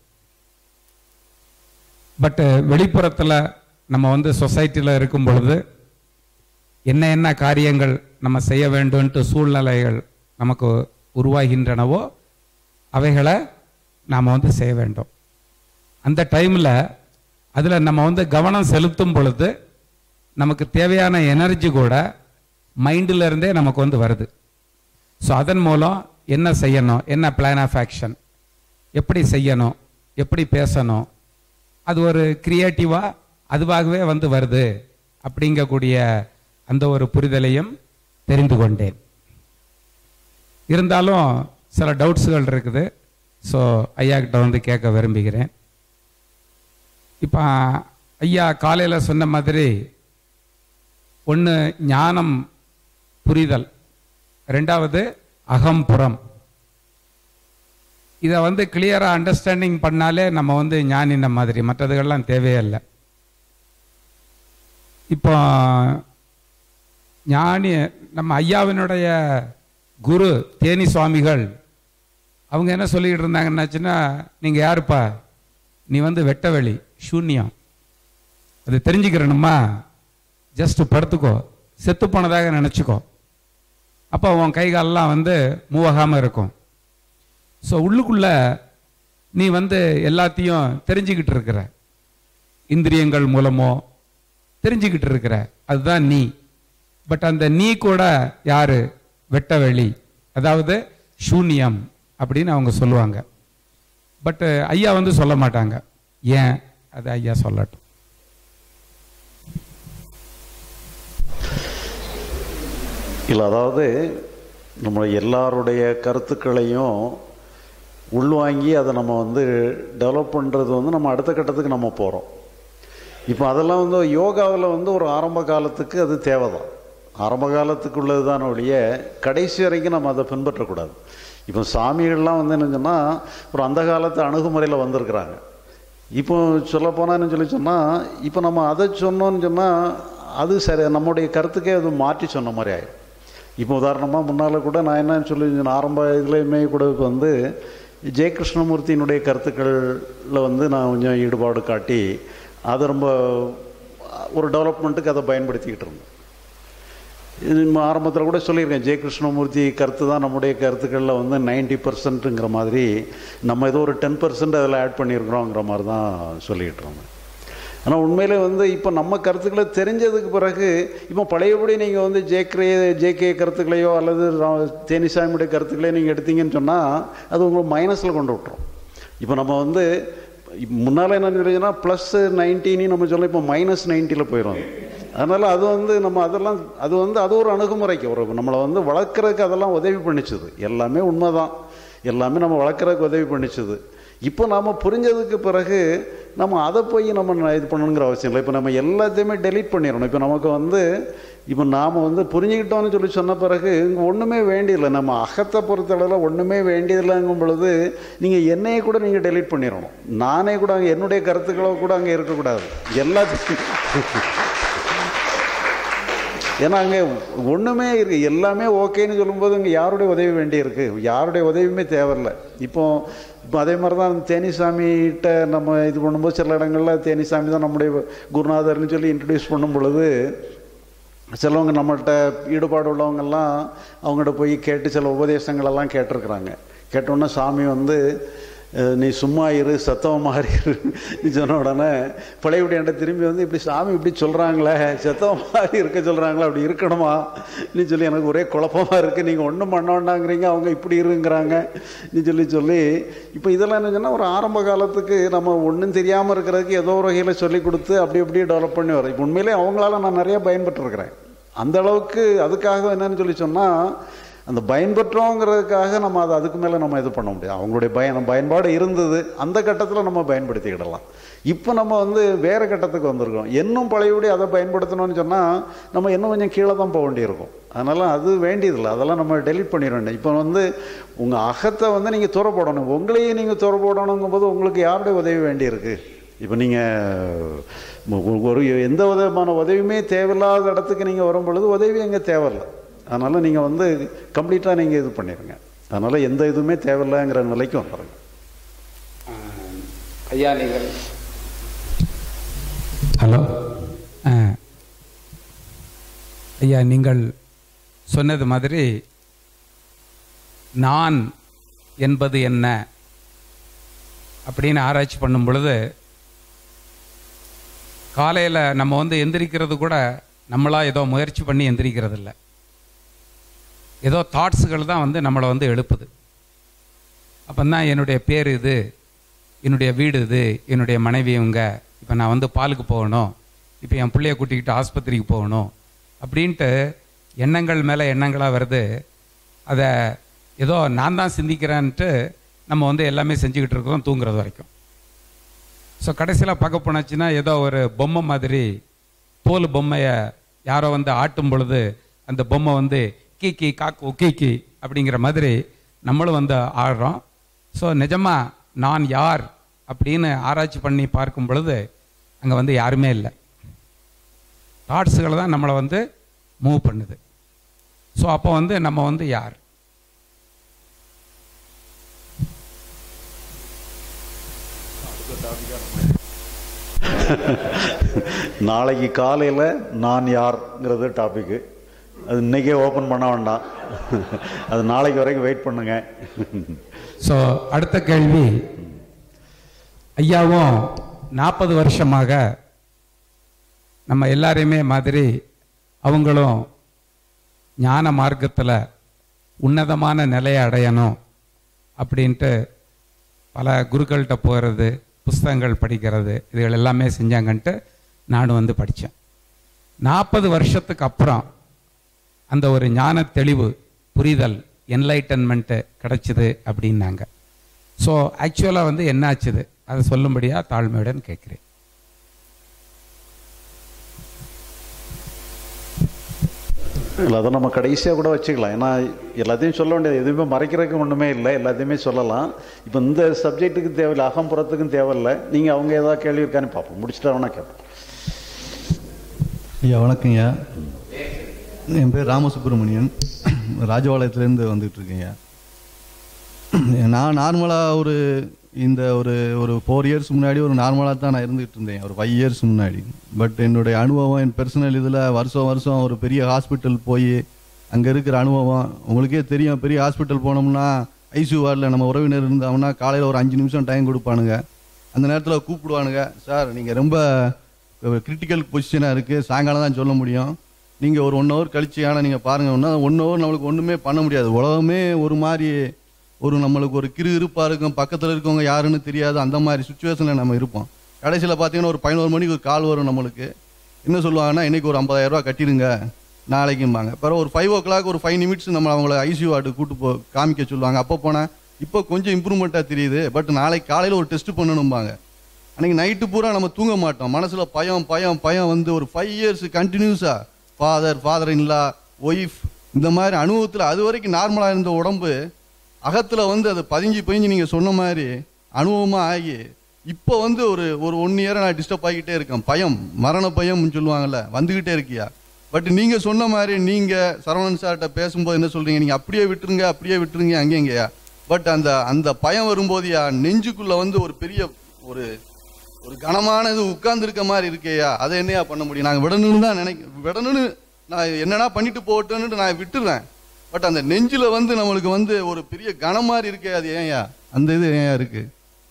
பட்டு வெளிப்புறத்தில் நம்ம வந்து சொசைட்டியில் இருக்கும் பொழுது என்ன என்ன காரியங்கள் நம்ம செய்ய வேண்டும்ன்ட்டு சூழ்நிலைகள் நமக்கு உருவாகின்றனவோ அவைகளை நாம் வந்து செய்ய வேண்டும் அந்த டைமில் அதில் நம்ம வந்து கவனம் செலுத்தும் பொழுது நமக்கு தேவையான எனர்ஜி கூட மைண்டில் இருந்தே நமக்கு வந்து வருது ஸோ அதன் மூலம் என்ன செய்யணும் என்ன பிளான் ஆஃப் ஆக்ஷன் எப்படி செய்யணும் எப்படி பேசணும் அது ஒரு கிரியேட்டிவாக அதுவாகவே வந்து வருது அப்படிங்கக்கூடிய அந்த ஒரு புரிதலையும் தெரிந்து கொண்டேன் இருந்தாலும் சில டவுட்ஸுகள் இருக்குது ஸோ ஐயா கிட்ட வந்து கேட்க விரும்புகிறேன் இப்போ ஐயா காலையில் சொன்ன மாதிரி ஒன்று ஞானம் புரிதல் ரெண்டாவது அகம்புறம் இதை வந்து கிளியராக அண்டர்ஸ்டாண்டிங் பண்ணாலே நம்ம வந்து ஞானின மாதிரி மற்றதுகள்லாம் தேவையே இல்லை இப்போ ஞானி நம்ம ஐயாவினுடைய குரு தேனி சுவாமிகள் அவங்க என்ன சொல்லிக்கிட்டு இருந்தாங்கன்னாச்சுன்னா நீங்கள் யாருப்பா நீ வந்து வெட்டவெளி சூன்யம் அது தெரிஞ்சுக்கிறணுமா ஜஸ்ட் படுத்துக்கோ செத்து போனதாக நினச்சிக்கோ அப்போ உன் கை காலெல்லாம் வந்து மூவ் ஆகாமல் இருக்கும் ஸோ உள்ளுக்குள்ள நீ வந்து எல்லாத்தையும் தெரிஞ்சுக்கிட்டு இருக்கிற இந்திரியங்கள் மூலமோ தெரிஞ்சுக்கிட்டு இருக்கிற அதுதான் நீ பட் அந்த நீ கூட யாரு வெட்டவெளி அதாவது சூன்யம் அப்படின்னு அவங்க சொல்லுவாங்க பட் ஐயா வந்து சொல்ல மாட்டாங்க ஏன் அது ஐயா சொல்லட்டும் இல்லை அதாவது நம்ம எல்லாருடைய கருத்துக்களையும் உள்வாங்கி அதை நம்ம வந்து டெவலப் பண்ணுறது வந்து நம்ம அடுத்த கட்டத்துக்கு நம்ம போகிறோம் இப்போ அதெல்லாம் வந்து யோகாவில் வந்து ஒரு ஆரம்ப காலத்துக்கு அது தேவை தான் ஆரம்ப காலத்துக்கு உள்ளது தான் ஒழிய கடைசி வரைக்கும் நம்ம அதை பின்பற்றக்கூடாது இப்போ சாமிகள்லாம் வந்து என்ன சொன்னால் ஒரு அந்த காலத்து அணுகுமுறையில் வந்திருக்கிறாங்க இப்போ சொல்ல போனான்னு சொல்லி சொன்னால் இப்போ நம்ம அதை சொன்னோன்னு சொன்னால் அது சரி நம்முடைய கருத்துக்கே அது மாற்றி சொன்ன மாதிரி ஆயிடும் இப்போ உதாரணமாக முன்னால் கூட நான் என்ன சொல்லி ஆரம்ப இதுலேயுமே கூட வந்து ஜெய கிருஷ்ணமூர்த்தியினுடைய கருத்துக்களில் வந்து நான் கொஞ்சம் ஈடுபாடு காட்டி அதை ரொம்ப ஒரு டெவலப்மெண்ட்டுக்கு அதை பயன்படுத்திக்கிட்டு இருந்தேன் இது ஆரம்பத்தில் கூட சொல்லியிருக்கேன் ஜெய கிருஷ்ணமூர்த்தி கருத்து தான் நம்முடைய கருத்துக்களில் வந்து நைன்டி பர்சன்ட்டுங்கிற மாதிரி நம்ம ஏதோ ஒரு டென் பர்சன்ட் அதில் ஆட் பண்ணியிருக்கிறோங்கிற மாதிரி தான் சொல்லிக்கிட்டு இருந்தேன் ஆனால் உண்மையிலே வந்து இப்போ நம்ம கருத்துக்களை தெரிஞ்சதுக்கு பிறகு இப்போ பழையபடி நீங்கள் வந்து ஜேக்ரே ஜேகே கருத்துக்களையோ அல்லது ரா- தேனிசாமியுடைய கருத்துக்களையோ நீங்கள் எடுத்தீங்கன்னு சொன்னால் அது உங்களுக்கு மைனஸில் கொண்டு விட்டுரும் இப்போ நம்ம வந்து முன்னால் என்ன தெரியுதுன்னா ப்ளஸ் நைன்டீனி நம்ம சொல்ல இப்போ மைனஸ் நைன்ட்டியில் போயிடும் அதனால் அது வந்து நம்ம அதெல்லாம் அது வந்து அது ஒரு அணுகுமுறைக்கு ஒரு நம்மளை வந்து வளர்க்குறதுக்கு அதெல்லாம் உதவி பண்ணிச்சுது எல்லாமே உண்மைதான் எல்லாமே நம்ம வளர்க்குறதுக்கு உதவி பண்ணிச்சுது இப்போ நாம் புரிஞ்சதுக்கு பிறகு நம்ம அதை போய் நம்ம ந- இது பண்ணணுங்கிற அவசியம் இல்லை இப்போ நம்ம எல்லாத்தையுமே டெலீட் பண்ணிடணும் இப்போ நமக்கு வந்து இப்போ நாம் வந்து புரிஞ்சுக்கிட்டோம்னு சொல்லி சொன்ன பிறகு இங்கே ஒன்றுமே வேண்டியதில்லை நம்ம அகத்தை பொறுத்தளவில் ஒன்றுமே வேண்டியதில்லைங்கும் பொழுது நீங்கள் என்னையே கூட நீங்கள் டெலீட் பண்ணிடணும் நானே கூட அங்கே என்னுடைய கருத்துக்களோ கூட அங்கே இருக்கக்கூடாது எல்லாத்தையும் ஏன்னா அங்கே ஒன்றுமே இருக்கு எல்லாமே ஓகேன்னு சொல்லும்போது இங்கே யாருடைய உதவி வேண்டி இருக்கு யாருடைய உதவியுமே தேவையில்லை இப்போ இப்போ அதே மாதிரி தான் தேனிசாமிகிட்ட நம்ம இது பண்ணும்போது சில இடங்களில் தேனிசாமி தான் நம்முடைய குருநாதர்னு சொல்லி இன்ட்ரடியூஸ் பண்ணும் பொழுது சிலவங்க நம்மள்கிட்ட ஈடுபாடு உள்ளவங்கெல்லாம் அவங்கள்ட்ட போய் கேட்டு சில உபதேசங்களெல்லாம் கேட்டிருக்கிறாங்க கேட்டோன்னே சாமி வந்து அஹ், நீ சும்மா இரு சத்தவமாக இரு நீ சொன்ன உடனே பழையபடி என்கிட்ட திரும்பி வந்து இப்படி சாமி இப்படி சொல்கிறாங்களே சத்தவமாக இருக்க சொல்கிறாங்களே அப்படி இருக்கணுமா நீ சொல்லி எனக்கு ஒரே குழப்பமாக இருக்குது நீங்கள் ஒன்றும் பண்ண வேண்டாங்கிறீங்க அவங்க இப்படி இருங்கிறாங்க நீ சொல்லி சொல்லி இப்போ இதெல்லாம் என்ன சொன்னால் ஒரு ஆரம்ப காலத்துக்கு நம்ம ஒன்றும் தெரியாமல் இருக்கிறதுக்கு ஏதோ ஒரு வகையில் சொல்லி கொடுத்து அப்படி அப்படியே டெவலப் பண்ணி வரோம் இப்போ உண்மையிலே அவங்களால நான் நிறைய பயன்பட்டுருக்கிறேன் அந்த அளவுக்கு அதுக்காக என்னன்னு சொல்லி சொன்னால் அந்த பயன்பெற்றோங்கிறதுக்காக நம்ம அதை அதுக்கு மேலே நம்ம இது பண்ண முடியாது அவங்களுடைய பயன் பயன்பாடு இருந்தது அந்த கட்டத்தில் நம்ம பயன்படுத்திக்கிடலாம் இப்போ நம்ம வந்து வேறு கட்டத்துக்கு வந்திருக்கோம் இன்னும் பழையபடி அதை பயன்படுத்தணும்னு சொன்னால் நம்ம இன்னும் கொஞ்சம் கீழே தான் போக வேண்டியிருக்கும் அதனால் அது வேண்டியதில்லை அதெல்லாம் நம்ம டெலிட் பண்ணிட வேண்டிய இப்போ வந்து உங்கள் அகத்தை வந்து நீங்கள் துற போடணும் உங்களையே நீங்கள் துற போடணுங்கும் போது உங்களுக்கு யாருடைய உதவி வேண்டியிருக்கு இப்போ நீங்கள் ஒரு எந்த விதமான உதவியுமே தேவையில்லாத இடத்துக்கு நீங்கள் வரும் பொழுது உதவி அங்கே தேவையில்லை அதனால் நீங்கள் வந்து கம்ப்ளீட்டாக நீங்கள் இது பண்ணிடுங்க அதனால் எந்த இதுவுமே தேவையில்லைங்கிற நிலைக்கு வந்துடுங்க ஐயா நீங்கள் ஹலோ ஐயா நீங்கள் சொன்னது மாதிரி நான் என்பது என்ன அப்படின்னு ஆராய்ச்சி பண்ணும் பொழுது காலையில் நம்ம வந்து எந்திரிக்கிறது கூட நம்மளா ஏதோ முயற்சி பண்ணி எந்திரிக்கிறது இல்லை ஏதோ தாட்ஸுகள் தான் வந்து நம்மளை வந்து எழுப்புது அப்போ தான் என்னுடைய பேர் இது என்னுடைய வீடு இது என்னுடைய மனைவி இவங்க இப்போ நான் வந்து பாலுக்கு போகணும் இப்போ என் பிள்ளைய கூட்டிக்கிட்டு ஆஸ்பத்திரிக்கு போகணும் அப்படின்ட்டு எண்ணங்கள் மேலே எண்ணங்களாக வருது அதை ஏதோ நான் தான் சிந்திக்கிறேன்ட்டு நம்ம வந்து எல்லாமே செஞ்சுக்கிட்டு இருக்கோம் தூங்குறது வரைக்கும் ஸோ கடைசியில் பார்க்க போனாச்சுன்னா ஏதோ ஒரு பொம்மை மாதிரி தோல் பொம்மையை யாரோ வந்து ஆட்டும் பொழுது அந்த பொம்மை வந்து கீக்கி காக்கு கீக்கி அப்படிங்கிற மாதிரி நம்மளும் வந்து ஆடுறோம் ஸோ நிஜமா நான் யார் அப்படின்னு ஆராய்ச்சி பண்ணி பார்க்கும் பொழுது அங்கே வந்து யாருமே இல்லை தாட்ஸுகளை தான் நம்மளை வந்து மூவ் பண்ணுது ஸோ அப்போ வந்து நம்ம வந்து யார் நாளைக்கு காலையில் நான் யார்ங்கிறது டாபிக்கு அது இன்னைக்கே ஓப்பன் பண்ண வேண்டாம் அது நாளைக்கு வரைக்கும் வெயிட் பண்ணுங்க ஸோ அடுத்த கேள்வி ஐயாவும் நாற்பது வருஷமாக நம்ம எல்லாரையுமே மாதிரி அவங்களும் ஞான மார்க்கத்தில் உன்னதமான நிலையை அடையணும் அப்படின்ட்டு பல குருக்கள்கிட்ட போகிறது புஸ்தகங்கள் படிக்கிறது இதுகள் எல்லாமே செஞ்சாங்கன்ட்டு நானும் வந்து படித்தேன் நாற்பது வருஷத்துக்கு அப்புறம் அந்த ஒரு ஞான தெளிவு புரிதல் என்லைட்டன்மெண்ட்டு கிடைச்சிது அப்படின்னாங்க ஸோ ஆக்சுவலாக வந்து என்ன ஆச்சுது அதை சொல்லும்படியாக தாழ்மையுடன் கேட்குறேன் இல்லை அதை நம்ம கடைசியாக கூட வச்சுக்கலாம் ஏன்னா எல்லாத்தையும் சொல்ல வேண்டியது எதுவுமே மறைக்கிறதுக்கு ஒன்றுமே இல்லை எல்லாத்தையுமே சொல்லலாம் இப்போ இந்த சப்ஜெக்ட்டுக்கு தேவையில்லை அகம்புறத்துக்கும் தேவையில்லை நீங்கள் அவங்க ஏதாவது கேள்வி இருக்கான்னு பார்ப்போம் முடிச்சுட்டா வேணா கேட்போம் ஐயா வணக்கங்கய்யா என் பேர் ராமசுப்ரமணியன் ராஜபாளையத்துலேருந்து வந்துட்டு இருக்கேங்க நான் நார்மலாக ஒரு இந்த ஒரு ஒரு ஃபோர் இயர்ஸ் முன்னாடி ஒரு நார்மலாக தான் நான் இருந்துகிட்டு இருந்தேன் ஒரு ஃபைவ் இயர்ஸ் முன்னாடி பட் என்னுடைய அனுபவம் என் பர்சனல் இதில் வருஷம் வருஷம் ஒரு பெரிய ஹாஸ்பிட்டல் போய் அங்கே இருக்கிற அனுபவம் உங்களுக்கே தெரியும் பெரிய ஹாஸ்பிட்டல் போனோம்னா ஐசியூ வார்டில் நம்ம உறவினர் இருந்தோம்னா காலையில் ஒரு அஞ்சு நிமிஷம் டைம் கொடுப்பானுங்க அந்த நேரத்தில் கூப்பிடுவானுங்க சார் நீங்கள் ரொம்ப கிரிட்டிக்கல் பொசிஷனாக இருக்குது சாயங்காலம் தான் சொல்ல முடியும் நீங்கள் ஒரு ஒன் ஹவர் கழிச்சு ஆனால் நீங்கள் பாருங்கள் ஒன்றா ஒன் ஹவர் நம்மளுக்கு ஒன்றுமே பண்ண முடியாது உலகமே ஒரு மாதிரி ஒரு நம்மளுக்கு ஒரு கிரு இருப்பாக இருக்கும் பக்கத்தில் இருக்கவங்க யாருன்னு தெரியாது அந்த மாதிரி சுச்சுவேஷனில் நம்ம இருப்போம் கடைசியில் பார்த்தீங்கன்னா ஒரு பதினோரு மணிக்கு ஒரு கால் வரும் நம்மளுக்கு என்ன சொல்லுவாங்கன்னா இன்னைக்கு ஒரு 50000 ரூபாய் கட்டிடுங்க நாளைக்கும்பாங்க பிறகு ஒரு ஃபைவ் ஓ கிளாக் ஒரு ஃபைவ் நிமிட்ஸ் நம்ம அவங்கள ஐசியூ வார்டு கூட்டு போ காமிக்க சொல்லுவாங்க அப்போ போனால் இப்போ கொஞ்சம் இம்ப்ரூவ்மெண்ட்டாக தெரியுது பட் நாளைக்கு காலையில் ஒரு டெஸ்ட் பண்ணணும்பாங்க அன்னைக்கு நைட்டு பூரா நம்ம தூங்க மாட்டோம் மனசுல பயம் பயம் பயம் வந்து ஒரு ஃபைவ் இயர்ஸ் கண்டினியூஸா ஃபாதர் ஃபாதர் இன்லா ஒய்ஃப் இந்த மாதிரி அனுபவத்தில் அது வரைக்கும் நார்மலாக இருந்த உடம்பு அகத்தில் வந்து அது பதிஞ்சு பதிஞ்சு நீங்கள் சொன்ன மாதிரி அனுபவமாக ஆகி இப்போ வந்து ஒரு ஒரு ஒன் இயரை நான் டிஸ்டர்ப் ஆகிக்கிட்டே இருக்கேன் பயம் மரண பயம்னு சொல்லுவாங்கல்ல வந்துக்கிட்டே இருக்கியா பட் நீங்கள் சொன்ன மாதிரி நீங்கள் சரவணன் சார்கிட்ட பேசும்போது என்ன சொல்கிறீங்க நீங்கள் அப்படியே விட்டுருங்க அப்படியே விட்டுருங்க அங்கேங்கய்யா பட் அந்த அந்த பயம் வரும்போதுயா நெஞ்சுக்குள்ளே வந்து ஒரு பெரிய ஒரு ஒரு கனமானது உட்கார்ந்து இருக்க மாதிரி இருக்கேயா அதை என்னையா பண்ண முடியும் நாங்கள் விடணும்னு தான் நினைக்க விடணும்னு நான் என்னடா பண்ணிட்டு போட்டோன்னு நான் விட்டுறேன் பட் அந்த நெஞ்சில வந்து நம்மளுக்கு வந்து ஒரு பெரிய கனம் மாதிரி இருக்கே அது ஏன்யா அந்த இது ஏன்யா இருக்கு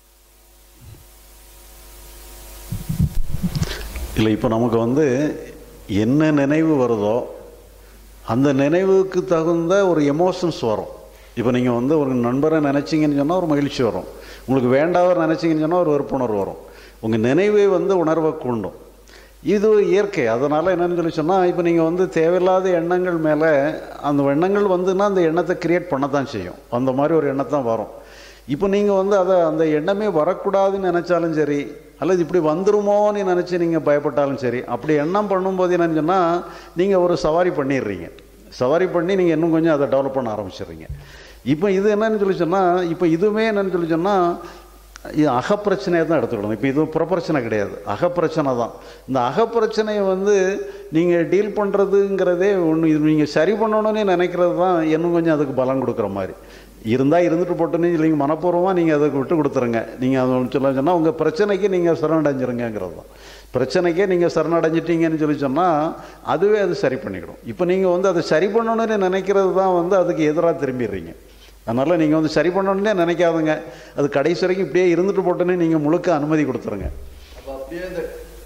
இல்லை இப்போ நமக்கு வந்து என்ன நினைவு வருதோ அந்த நினைவுக்கு தகுந்த ஒரு எமோஷன்ஸ் வரும் இப்போ நீங்கள் வந்து ஒரு நண்பரை நினைச்சீங்கன்னு சொன்னால் ஒரு மகிழ்ச்சி வரும் உங்களுக்கு வேண்டாவர் நினைச்சீங்கன்னு சொன்னால் ஒரு வெறுப்புணர்வு வரும் உங்கள் நினைவே வந்து உணர்வை கூண்டும் இது ஒரு இயற்கை அதனால் என்னன்னு சொல்லி சொன்னால் இப்போ நீங்கள் வந்து தேவையில்லாத எண்ணங்கள் மேலே அந்த எண்ணங்கள் வந்துன்னா அந்த எண்ணத்தை கிரியேட் பண்ண தான் செய்யும் அந்த மாதிரி ஒரு எண்ணம் தான் வரும் இப்போ நீங்கள் வந்து அதை அந்த எண்ணமே வரக்கூடாதுன்னு நினச்சாலும் சரி அல்லது இப்படி வந்துருமோன்னு நினச்சி நீங்கள் பயப்பட்டாலும் சரி அப்படி எண்ணம் பண்ணும்போது என்னன்னு சொன்னால் நீங்கள் ஒரு சவாரி பண்ணிடுறீங்க சவாரி பண்ணி நீங்கள் இன்னும் கொஞ்சம் அதை டெவலப் பண்ண ஆரம்பிச்சிடுறீங்க இப்போ இது என்னன்னு சொல்லி சொன்னால் இப்போ இதுவுமே என்னன்னு சொல்லி சொன்னால் இது அகப்பிரச்சனையை தான் எடுத்துக்கணும் இப்போ இது புறப்பிரச்சனை கிடையாது அகப்பிரச்சனை தான் இந்த அகப்பிரச்சனையை வந்து நீங்கள் டீல் பண்ணுறதுங்கிறதே ஒன்று இது நீங்கள் சரி பண்ணணும்னு நினைக்கிறது தான் இன்னும் கொஞ்சம் அதுக்கு பலம் கொடுக்குற மாதிரி இருந்தால் இருந்துட்டு போட்டுன்னு இல்லைங்க மனப்பூர்வமாக நீங்கள் அதுக்கு விட்டு கொடுத்துருங்க நீங்கள் அதை சொல்ல சொன்னால் உங்கள் பிரச்சனைக்கு நீங்கள் சரணடைஞ்சிருங்கிறது தான் பிரச்சனைக்கே நீங்கள் சரணடைஞ்சிட்டீங்கன்னு சொல்லி சொன்னால் அதுவே அது சரி பண்ணிக்கிடும் இப்போ நீங்கள் வந்து அதை சரி பண்ணணும்னு நினைக்கிறது தான் வந்து அதுக்கு எதிராக திரும்பிடுறீங்க அதனால் நீங்கள் வந்து சரி பண்ணணுன்னே நினைக்காதுங்க அது கடைசி வரைக்கும் இப்படியே இருந்துட்டு போட்டுன்னு நீங்கள் முழுக்க அனுமதி கொடுத்துருங்க அப்ப அப்படியே இந்த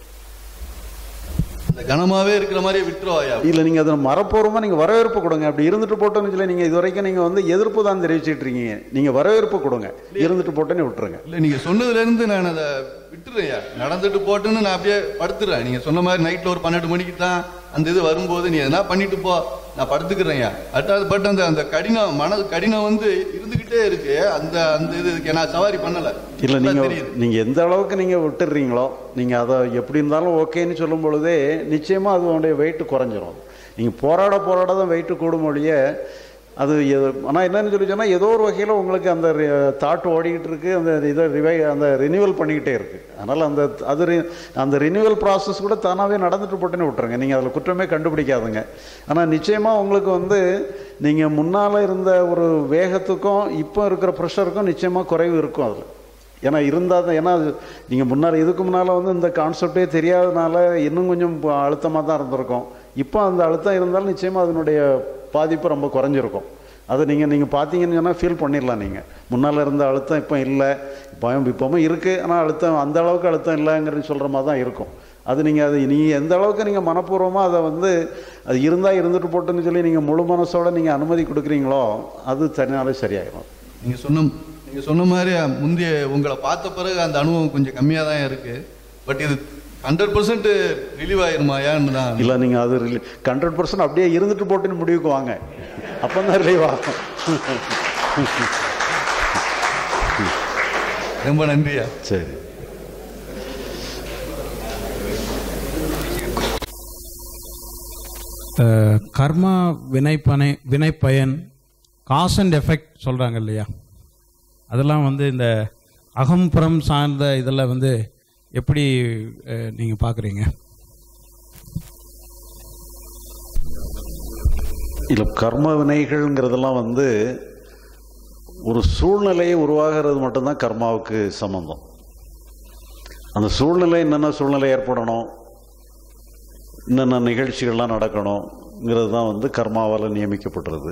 இந்த கனமாவே இருக்கிற மாதிரியே விட்டுருவாயா இல்லை நீங்கள் அதை மரப்பூர்வமாக நீங்கள் வரவேற்பு கொடுங்க அப்படி இருந்துட்டு போட்டோன்னு சொல்லி நீங்கள் இது வரைக்கும் நீங்கள் வந்து எதிர்ப்பு தான் தெரிவிச்சிட்டு இருக்கீங்க நீங்கள் வரவேற்பு கொடுங்க இருந்துட்டு போட்டோன்னு விட்டுருங்க இல்ல நீங்க சொன்னதுல இருந்து நான் அதை விட்டுறேன்யா நடந்துட்டு போட்டுன்னு நான் அப்படியே படுத்துறேன் நீங்க சொன்ன மாதிரி நைட்ல ஒரு பன்னெண்டு மணிக்கு தான் அந்த இது வரும்போது நீ எதனா பண்ணிட்டு போ நான் படுத்துக்கிறேன்யா அட்டாவது பட் அந்த அந்த கடினம் மன கடினம் வந்து இருந்துகிட்டே இருக்கு அந்த அந்த இது நான் சவாரி பண்ணல இல்லை நல்லா நீங்கள் தெரியுது நீங்கள் எந்த அளவுக்கு நீங்கள் விட்டுடுறீங்களோ நீங்கள் அதை எப்படி இருந்தாலும் ஓகேன்னு சொல்லும் பொழுதே நிச்சயமாக அதனுடைய வெயிட் குறைஞ்சிரும் நீங்கள் போராட போராட தான் வெயிட்டு கூடும் ஒழிய அது ஆனால் என்னன்னு சொல்லி சொன்னால் ஏதோ ஒரு வகையில் உங்களுக்கு அந்த தாட் ஓடிக்கிட்டு இருக்கு அந்த இதை ரிவை அந்த ரினியூவல் பண்ணிக்கிட்டே இருக்கு அதனால் அந்த அது re- அந்த ரினியூவல் ப்ராசஸ் கூட தானாகவே நடந்துட்டு போட்டுன்னு விட்டுருங்க நீங்கள் அதில் குற்றமே கண்டுபிடிக்காதுங்க ஆனால் நிச்சயமாக உங்களுக்கு வந்து நீங்கள் முன்னால் இருந்த ஒரு வேகத்துக்கும் இப்போ இருக்கிற ப்ரெஷருக்கும் நிச்சயமாக குறைவு இருக்கும் அதில் ஏன்னா இருந்தால் தான் ஏன்னா நீங்கள் முன்னால் இதுக்கு முன்னால் வந்து இந்த கான்செப்டே தெரியாதனால இன்னும் கொஞ்சம் அழுத்தமாக தான் இருந்திருக்கும் இப்போ அந்த அழுத்தம் இருந்தாலும் நிச்சயமாக அதனுடைய பாதிப்பு ரொம்ப குறைஞ்சிருக்கும் அதை நீங்கள் நீங்கள் பார்த்தீங்கன்னு சொன்னால் ஃபீல் பண்ணிடலாம் நீங்கள் முன்னால் இருந்த அழுத்தம் இப்போ இல்லை பயம் இப்போவும் இருக்குது ஆனால் அழுத்தம் அந்த அளவுக்கு அழுத்தம் இல்லைங்கிறது சொல்கிற மாதிரி தான் இருக்கும் அது நீங்கள் அது நீங்கள் எந்த அளவுக்கு நீங்கள் மனப்பூர்வமாக அதை வந்து அது இருந்தால் இருந்துட்டு போட்டுன்னு சொல்லி நீங்கள் முழு மனசோட நீங்கள் அனுமதி கொடுக்குறீங்களோ அது தனியாலே சரியாயிடும் நீங்க சொன்ன நீங்க சொன்ன மாதிரி முந்தைய உங்களை பார்த்த பிறகு அந்த அனுபவம் கொஞ்சம் கம்மியா தான் இருக்கு பட் இது ஹண்ட்ரட் பர்சன்ட் ரிலீவ் ஆயிருமாயான்னு தான் இல்லை நீங்கள் அது ஹண்ட்ரட் பர்சன்ட் அப்படியே இருந்துட்டு போட்டுன்னு முடிவுக்கு வாங்க அப்போ தான் ரிலீவ் ஆகும் ரொம்ப நன்றியா சரி அஹ், கர்மா வினைப்பனை வினைப்பயன் காஸ் அண்ட் எஃபெக்ட் சொல்கிறாங்க இல்லையா அதெல்லாம் வந்து இந்த அகம்புறம் சார்ந்த இதில் வந்து எப்படி நீங்கள் பார்க்குறீங்க இல்லை கர்ம வினைகள்ங்கிறதெல்லாம் வந்து ஒரு சூழ்நிலையை உருவாகிறது மட்டும்தான் கர்மாவுக்கு சம்பந்தம் அந்த சூழ்நிலை என்னென்ன சூழ்நிலை ஏற்படணும் என்னென்ன நிகழ்ச்சிகள்லாம் நடக்கணுங்கிறது தான் வந்து கர்மாவால் நியமிக்கப்பட்டுறது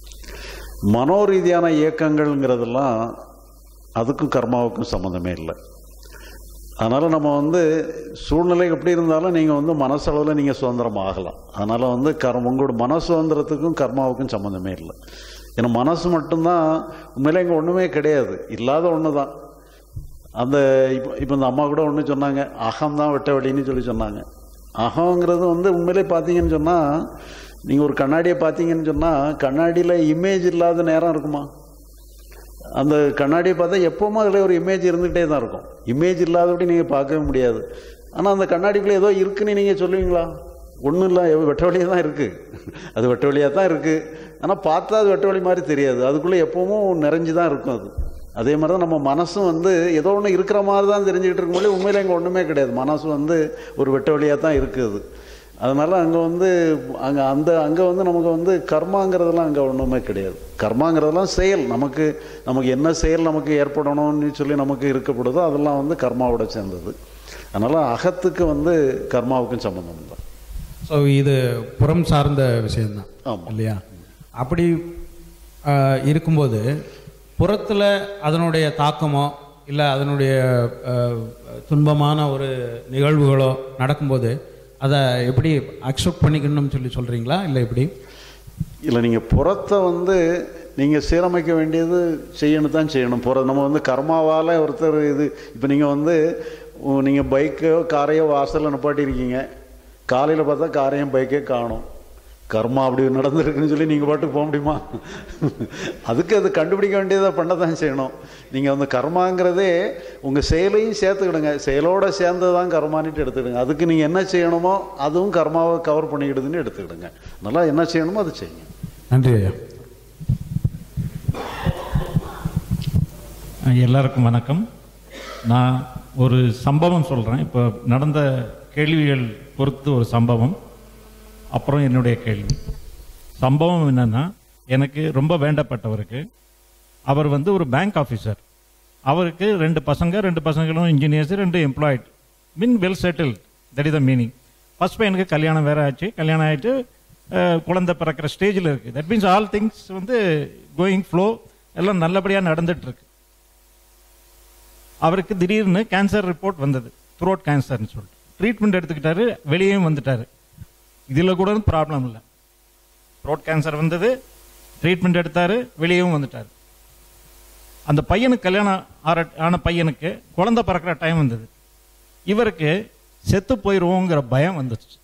மனோரீதியான இயக்கங்கள்ங்கிறதெல்லாம் அதுக்கும் கர்மாவுக்கும் சம்மந்தமே இல்லை அதனால் நம்ம வந்து சூழ்நிலை எப்படி இருந்தாலும் நீங்கள் வந்து மனசளவில் நீங்கள் சுதந்திரம் ஆகலாம் அதனால் வந்து கர்ம உங்களோட மன சுதந்திரத்துக்கும் கர்மாவுக்கும் சம்மந்தமே இல்லை ஏன்னா மனசு மட்டும்தான் உண்மையிலே இங்கே ஒன்றுமே கிடையாது இல்லாத ஒன்று தான் அந்த இப்போ இப்போ இந்த அம்மா கூட ஒன்று சொன்னாங்க அகம் தான் வெட்ட வெளின்னு சொல்லி சொன்னாங்க அகங்கிறது வந்து உண்மையிலே பார்த்தீங்கன்னு சொன்னால் நீங்கள் ஒரு கண்ணாடியை பார்த்தீங்கன்னு சொன்னால் கண்ணாடியில் இமேஜ் இல்லாத நேரம் இருக்குமா அந்த கண்ணாடியை பார்த்தா எப்போவுமே அதில் ஒரு இமேஜ் இருந்துகிட்டே தான் இருக்கும் இமேஜ் இல்லாதபடி நீங்கள் பார்க்கவே முடியாது ஆனால் அந்த கண்ணாடிக்குள்ளே ஏதோ இருக்குன்னு நீங்கள் சொல்லுவீங்களா ஒன்றும் இல்லை வெட்ட வழியாக தான் இருக்குது அது வெட்ட வழியாக தான் இருக்குது ஆனால் பார்த்தா அது வெட்ட வழி மாதிரி தெரியாது அதுக்குள்ளே எப்பவும் நிறைஞ்சு தான் இருக்கும் அது அதே மாதிரி தான் நம்ம மனசும் வந்து ஏதோ ஒன்று இருக்கிற மாதிரி தான் தெரிஞ்சுக்கிட்டு இருக்கும்போது உண்மையில் இங்கே ஒன்றுமே கிடையாது மனசு வந்து ஒரு வெட்ட வழியாக தான் இருக்குது அதனால் அங்கே வந்து அங்கே அந்த அங்கே வந்து நமக்கு வந்து கர்மாங்கிறதெல்லாம் அங்கே ஒன்றுமே கிடையாது கர்மாங்கிறதெல்லாம் செயல் நமக்கு நமக்கு என்ன செயல் நமக்கு ஏற்படணும்னு சொல்லி நமக்கு இருக்கப்படுதோ அதெல்லாம் வந்து கர்மாவோட சேர்ந்தது அதனால் அகத்துக்கு வந்து கர்மாவுக்கும் சம்மந்தம் இல்லை ஸோ இது புறம் சார்ந்த விஷயம்தான் இல்லையா அப்படி ஆஹ், இருக்கும்போது புறத்தில் அதனுடைய தாக்கமோ இல்லை அதனுடைய ஆஹ், துன்பமான ஒரு நிகழ்வுகளோ நடக்கும்போது அதை எப்படி அக்செப்ட் பண்ணிக்கணும்னு சொல்லி சொல்கிறீங்களா இல்லை எப்படி இல்லை நீங்கள் புறத்தை வந்து நீங்கள் சீரமைக்க வேண்டியது செய்யணும் தான் செய்யணும் புற நம்ம வந்து கர்மாவால் ஒருத்தர் இது இப்போ நீங்கள் வந்து நீங்கள் பைக்கோ காரையோ வாசலில் நிப்பாட்டியிருக்கீங்க காலையில் பார்த்தா காரையும் பைக்கே காணும் கர்மா அப்படி நடந்திருக்குன்னு சொல்லி நீங்கள் பாட்டுக்கு போக முடியுமா அதுக்கு அது கண்டுபிடிக்க வேண்டியதை பண்ண தான் செய்யணும் நீங்கள் வந்து கர்மாங்கிறதே உங்கள் செயலையும் சேர்த்துக்கிடுங்க செயலோட சேர்ந்து தான் கர்மானிட்டு எடுத்துக்கிடுங்க அதுக்கு நீங்கள் என்ன செய்யணுமோ அதுவும் கர்மாவை கவர் பண்ணிக்கிடுதுன்னு எடுத்துக்கிடுங்க நல்லா என்ன செய்யணுமோ அது செய்யுங்க நன்றி ஐயா எல்லாருக்கும் வணக்கம் நான் ஒரு சம்பவம் சொல்கிறேன் இப்போ நடந்த கேள்விகள் பொறுத்து ஒரு சம்பவம் அப்புறம் என்னுடைய கேள்வி சம்பவம் என்னன்னா எனக்கு ரொம்ப வேண்டப்பட்டவருக்கு அவர் வந்து ஒரு பேங்க் ஆஃபீஸர் அவருக்கு ரெண்டு பசங்க ரெண்டு பசங்களும் இன்ஜினியர்ஸ் ரெண்டு employed mean well settle that is the meaning first பையனுக்கு கல்யாணம் வேற ஆச்சு கல்யாணம் ஆயிட்டு அஹ், குழந்தை பிறக்கிற ஸ்டேஜில் இருக்கு தட் மீன்ஸ் ஆல் திங்ஸ் வந்து கோயிங் ஃப்ளோ எல்லாம் நல்லபடியாக நடந்துட்டு இருக்கு அவருக்கு திடீர்னு கேன்சர் ரிப்போர்ட் வந்தது த்ரோட் கேன்சர்னு சொல்லிட்டு ட்ரீட்மெண்ட் எடுத்துக்கிட்டாரு வெளியேயும் வந்துட்டாரு இதில் கூட ப்ராப்ளம் இல்லை த்ரோட் கேன்சர் வந்தது ட்ரீட்மெண்ட் எடுத்தாரு வெளியேவும் வந்துட்டாரு அந்த பையனுக்கு கல்யாணம் ஆற ஆன பையனுக்கு குழந்தை பிறக்கிற டைம் வந்தது இவருக்கு செத்து போயிடுவோங்கிற பயம் வந்துச்சு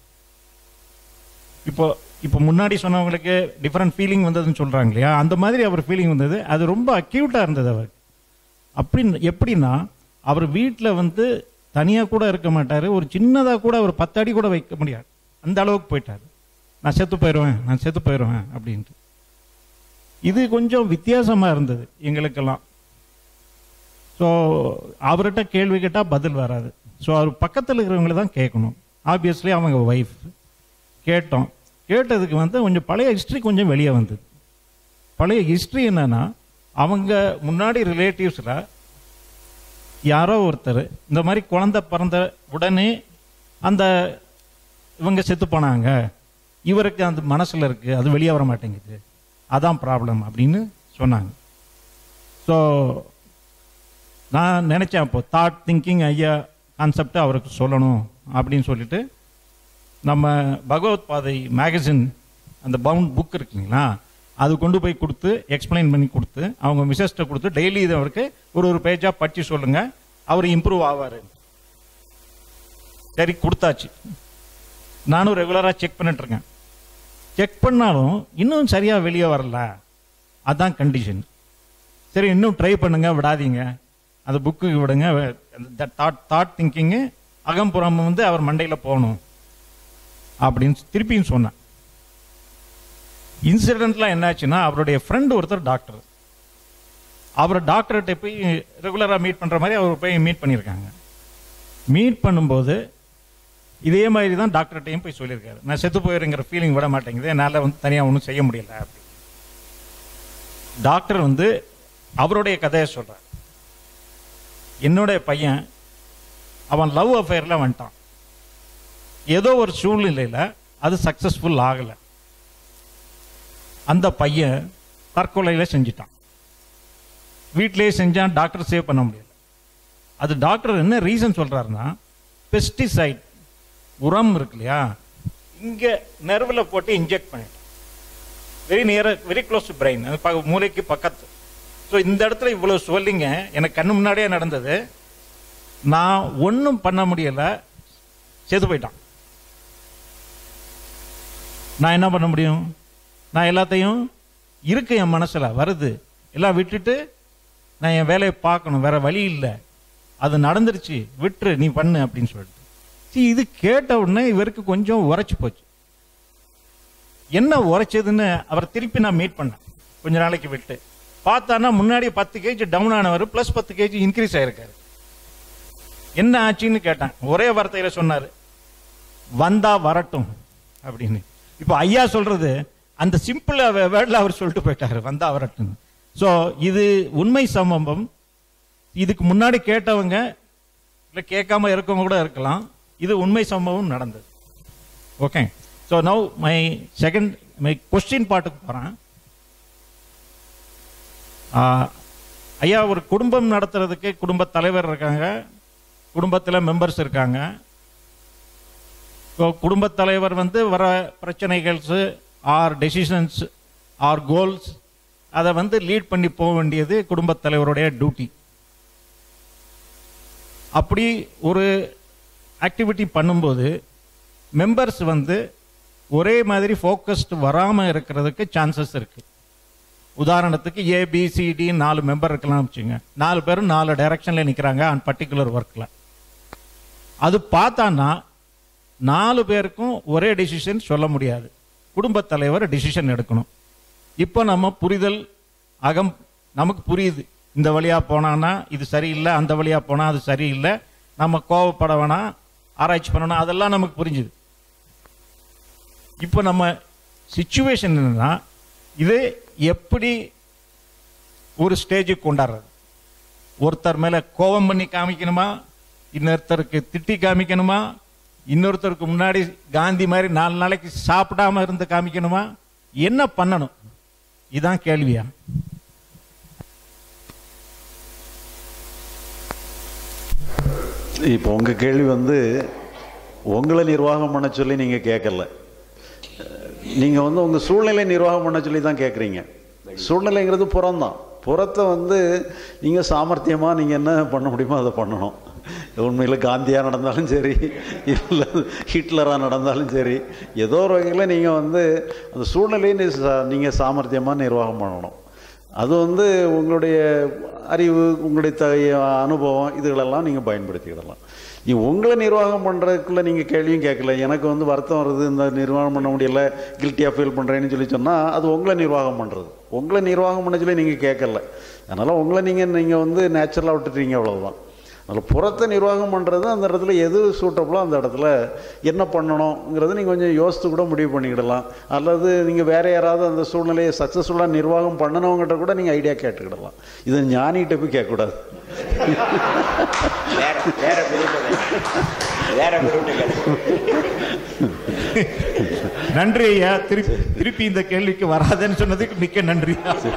இப்போ இப்போ முன்னாடி சொன்னவங்களுக்கு டிஃப்ரெண்ட் ஃபீலிங் வந்ததுன்னு சொல்றாங்க இல்லையா அந்த மாதிரி அவர் ஃபீலிங் வந்தது அது ரொம்ப அக்யூட்டாக இருந்தது அவருக்கு அப்படி எப்படின்னா அவர் வீட்டில் வந்து தனியாக கூட இருக்க மாட்டார் ஒரு சின்னதாக கூட ஒரு பத்து அடி கூட வைக்க முடியாது அந்த அளவுக்கு போயிட்டார் நான் செத்து போயிடுவேன் நான் செத்து போயிடுவேன் அப்படின்ட்டு இது கொஞ்சம் வித்தியாசமாக இருந்தது எங்களுக்கெல்லாம் ஸோ அவர்கிட்ட கேள்வி கேட்டால் பதில் வராது ஸோ அவர் பக்கத்தில் இருக்கிறவங்கள தான் கேட்கணும் ஆப்வியஸ்லி அவங்க ஒய்ஃப் கேட்டோம் கேட்டதுக்கு வந்து கொஞ்சம் பழைய ஹிஸ்ட்ரி கொஞ்சம் வெளியே வந்தது பழைய ஹிஸ்ட்ரி என்னன்னா அவங்க முன்னாடி ரிலேட்டிவ்ஸில் யாரோ ஒருத்தர் இந்த மாதிரி குழந்தை பிறந்த உடனே அந்த இவங்க செத்து போனாங்க இவருக்கு அந்த மனசில் இருக்கு அது வெளியே வர மாட்டேங்குது அதான் ப்ராப்ளம் அப்படின்னு சொன்னாங்க ஸோ நான் நினச்சேன் அப்போ தாட் திங்கிங் ஐயா கான்செப்டை அவருக்கு சொல்லணும் அப்படின்னு சொல்லிட்டு நம்ம பகவத் பாதை மேகசின் அந்த பவுண்ட் புக் இருக்குங்களா அது கொண்டு போய் கொடுத்து எக்ஸ்பிளைன் பண்ணி கொடுத்து அவங்க மிஸ்ஸஸ்ட்டை கொடுத்து டெய்லி இது அவருக்கு ஒரு ஒரு பேஜாக படிச்சு சொல்லுங்க அவர் இம்ப்ரூவ் ஆவார் சரி கொடுத்தாச்சு நானும் ரெகுலராக செக் பண்ணிட்டு இருக்கேன் செக் பண்ணாலும் இன்னும் சரியாக வெளியே வரல அதான் கண்டிஷன் சரி இன்னும் ட்ரை பண்ணுங்க விடாதீங்க அந்த புக்கு விடுங்க தாட் தாட் திங்கிங்கு அகம்புறம் வந்து அவர் மண்டையில் போகணும் அப்படின்னு திருப்பியும் சொன்னேன் இன்சிடென்ட்லாம் என்னாச்சுன்னா அவருடைய ஃப்ரெண்டு ஒருத்தர் டாக்டர் அவர் டாக்டர்கிட்ட போய் ரெகுலராக மீட் பண்ணுற மாதிரி அவர் போய் மீட் பண்ணியிருக்காங்க மீட் பண்ணும்போது இதே மாதிரி தான் டாக்டர்கிட்டையும் போய் சொல்லியிருக்காரு நான் செத்து போயிருங்கிற ஃபீலிங் விட மாட்டேங்குது என்னால் வந்து தனியாக ஒன்றும் செய்ய முடியல அப்படி டாக்டர் வந்து அவருடைய கதையை சொல்றார் என்னுடைய பையன் அவன் லவ் அஃபேர்ல வந்துட்டான் ஏதோ ஒரு சூழ்நிலையில அது சக்சஸ்ஃபுல் ஆகல அந்த பையன் தற்கொலையில செஞ்சிட்டான் வீட்டிலேயே செஞ்சான் டாக்டர் சேவ் பண்ண முடியல அது டாக்டர் என்ன ரீசன் சொல்றாருன்னா பெஸ்டிசைட் உரம் இருக்கு இல்லையா இங்க நெர்வில் போட்டு இன்ஜெக்ட் பண்ணிட்டான் very near very close to brain மூளைக்கு பக்கத்து ஸோ இந்த இடத்துல இவ்வளோ சொல்லிங்க எனக்கு கண்ணு முன்னாடியே நடந்தது நான் ஒன்றும் பண்ண முடியல செத்து போயிட்டான் நான் என்ன பண்ண முடியும் நான் எல்லாத்தையும் இருக்கு என் மனசுல வருது எல்லாம் விட்டுட்டு நான் என் வேலையை பார்க்கணும் வேற வழி இல்லை அது நடந்துருச்சு விட்டுரு நீ பண்ணு அப்படின்னு சொல்லிட்டு See, இது கேட்ட உடனே இவருக்கு கொஞ்சம் உரைச்சு போச்சு என்ன உரைச்சதுன்னு அவர் திருப்பி நான் மீட் பண்ணேன் கொஞ்ச நாளைக்கு விட்டு பார்த்தானா முன்னாடி பத்து கேஜி டவுன் ஆனவர் ப்ளஸ் பத்து கேஜி இன்க்ரீஸ் ஆயிருக்காரு என்ன ஆச்சுன்னு கேட்டேன் ஒரே வார்த்தையில சொன்னாரு வந்தா வரட்டும் அப்படின்னு இப்போ ஐயா சொல்றது அந்த சிம்பிள் வேர்டில் அவர் சொல்லிட்டு போயிட்டாரு வந்தா வரட்டும் ஸோ இது உண்மை சம்பவம் இதுக்கு முன்னாடி கேட்டவங்க இல்லை கேட்காம இருக்கவங்க கூட இருக்கலாம் இது உண்மை சம்பவம் நடந்தது okay so now my second my question பாட்டுக்கு போகிறேன் ஐயா ஒரு குடும்பம் நடத்துறதுக்கு குடும்ப தலைவர் இருக்காங்க குடும்பத்தில் மெம்பர்ஸ் இருக்காங்க ஸோ குடும்பத் தலைவர் வந்து வர பிரச்சனைகள்ஸு ஆர் டெசிஷன்ஸ் ஆர் கோல்ஸ் அதை வந்து லீட் பண்ணி போக வேண்டியது குடும்பத் தலைவருடைய டியூட்டி அப்படி ஒரு ஆக்டிவிட்டி பண்ணும்போது மெம்பர்ஸ் வந்து ஒரே மாதிரி ஃபோக்கஸ்டு வராமல் இருக்கிறதுக்கு சான்சஸ் இருக்கு உதாரணத்துக்கு ஏபிசிடி நாலு மெம்பர் இருக்கலாம் வச்சுங்க நாலு பேரும் நாலு டைரக்ஷனில் நிற்கிறாங்க அன் பர்டிகுலர் ஒர்க்கில் அது பார்த்தான்னா நாலு பேருக்கும் ஒரே டிசிஷன் சொல்ல முடியாது குடும்பத் தலைவர் டிசிஷன் எடுக்கணும் இப்போ நம்ம புரிதல் அகம் நமக்கு புரியுது இந்த வழியா போனான்னா இது சரியில்லை அந்த வழியா போனா அது சரியில்லை நம்ம கோவப்பட வேணாம் ஆராய்ச்சி பண்ணணும் அதெல்லாம் நமக்கு புரிஞ்சுது இப்போ நம்ம சுச்சுவேஷன் என்னன்னா இது எப்படி ஒரு ஸ்டேஜுக்கு கொண்டாடுறது ஒருத்தர் மேல கோபம் பண்ணி காமிக்கணுமா இன்னொருத்தருக்கு திட்டி காமிக்கணுமா இன்னொருத்தருக்கு முன்னாடி காந்தி மாதிரி நாலு நாளைக்கு சாப்பிடாம இருந்து காமிக்கணுமா என்ன பண்ணணும் இதான் கேள்வியா இப்போ உங்கள் கேள்வி வந்து உங்களை நிர்வாகம் பண்ண சொல்லி நீங்கள் கேட்கல நீங்கள் வந்து உங்கள் சூழ்நிலை நிர்வாகம் பண்ண சொல்லி தான் கேட்குறீங்க சூழ்நிலைங்கிறது புறம்தான் புறத்தை வந்து நீங்கள் சாமர்த்தியமாக நீங்கள் என்ன பண்ண முடியுமோ அதை பண்ணணும் உண்மையில் காந்தியாக நடந்தாலும் சரி இல்லை ஹிட்லராக நடந்தாலும் சரி ஏதோ ஒரு வகையில் நீங்கள் வந்து அந்த சூழ்நிலையை நீங்கள் சாமர்த்தியமாக நிர்வாகம் பண்ணணும் அது வந்து உங்களுடைய அறிவு உங்களுடைய த அனுபவம் இதுகளெல்லாம் நீங்கள் பயன்படுத்திக்கிடலாம் நீ உங்களை நிர்வாகம் பண்ணுறதுக்குள்ள நீங்கள் கேள்வியும் கேட்கல எனக்கு வந்து வருத்தம் வருது இந்த நிர்வாகம் பண்ண முடியல கில்ட்டியாக ஃபீல் பண்ணுறேன்னு சொல்லி சொன்னால் அது உங்களை நிர்வாகம் பண்ணுறது உங்களை நிர்வாகம் பண்ண சொல்லி நீங்கள் கேட்கல அதனால் உங்களை நீங்கள் நீங்கள் வந்து நேச்சுரலாக விட்டுட்டீங்க அவ்வளவுதான் அதில் புறத்தை நிர்வாகம் பண்ணுறது அந்த இடத்துல எது சூட்டபுளோ அந்த இடத்துல என்ன பண்ணணுங்கிறத நீங்கள் கொஞ்சம் யோசித்து கூட முடிவு பண்ணிக்கிடலாம் அல்லது நீங்கள் வேற யாராவது அந்த சூழ்நிலையை சக்ஸஸ்ஃபுல்லாக நிர்வாகம் பண்ணனவங்ககிட்ட கூட நீங்கள் ஐடியா கேட்டுக்கிடலாம் இது ஞானிகிட்ட போய் கேட்கக்கூடாது வேற வேற குரூப் வேற குரூப் நன்றி ஐயா திருப்பி திருப்பி இந்த கேள்விக்கு வராதுன்னு சொன்னதுக்கு மிக்க நன்றி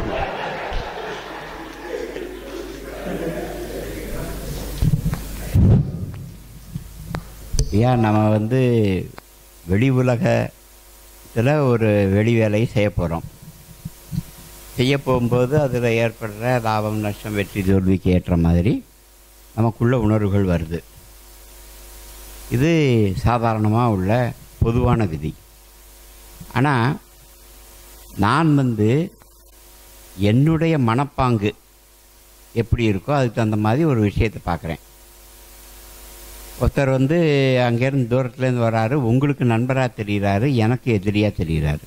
ஐயா நம்ம வந்து வெளி உலகத்தில் ஒரு வெளி வேலையை செய்ய போகிறோம் செய்ய போகும்போது அதில் ஏற்படுற லாபம் நஷ்டம் வெற்றி தோல்விக்கு ஏற்ற மாதிரி நமக்குள்ள உணர்வுகள் வருது இது சாதாரணமாக உள்ள பொதுவான விதி ஆனால் நான் வந்து என்னுடைய மனப்பாங்கு எப்படி இருக்கோ அதுக்கு தகுந்த மாதிரி ஒரு விஷயத்தை பார்க்குறேன் ஒருத்தர் வந்து அங்கேருந்து தூரத்துலேருந்து வராரு உங்களுக்கு நண்பராக தெரிகிறாரு எனக்கு எதிரியாக தெரிகிறாரு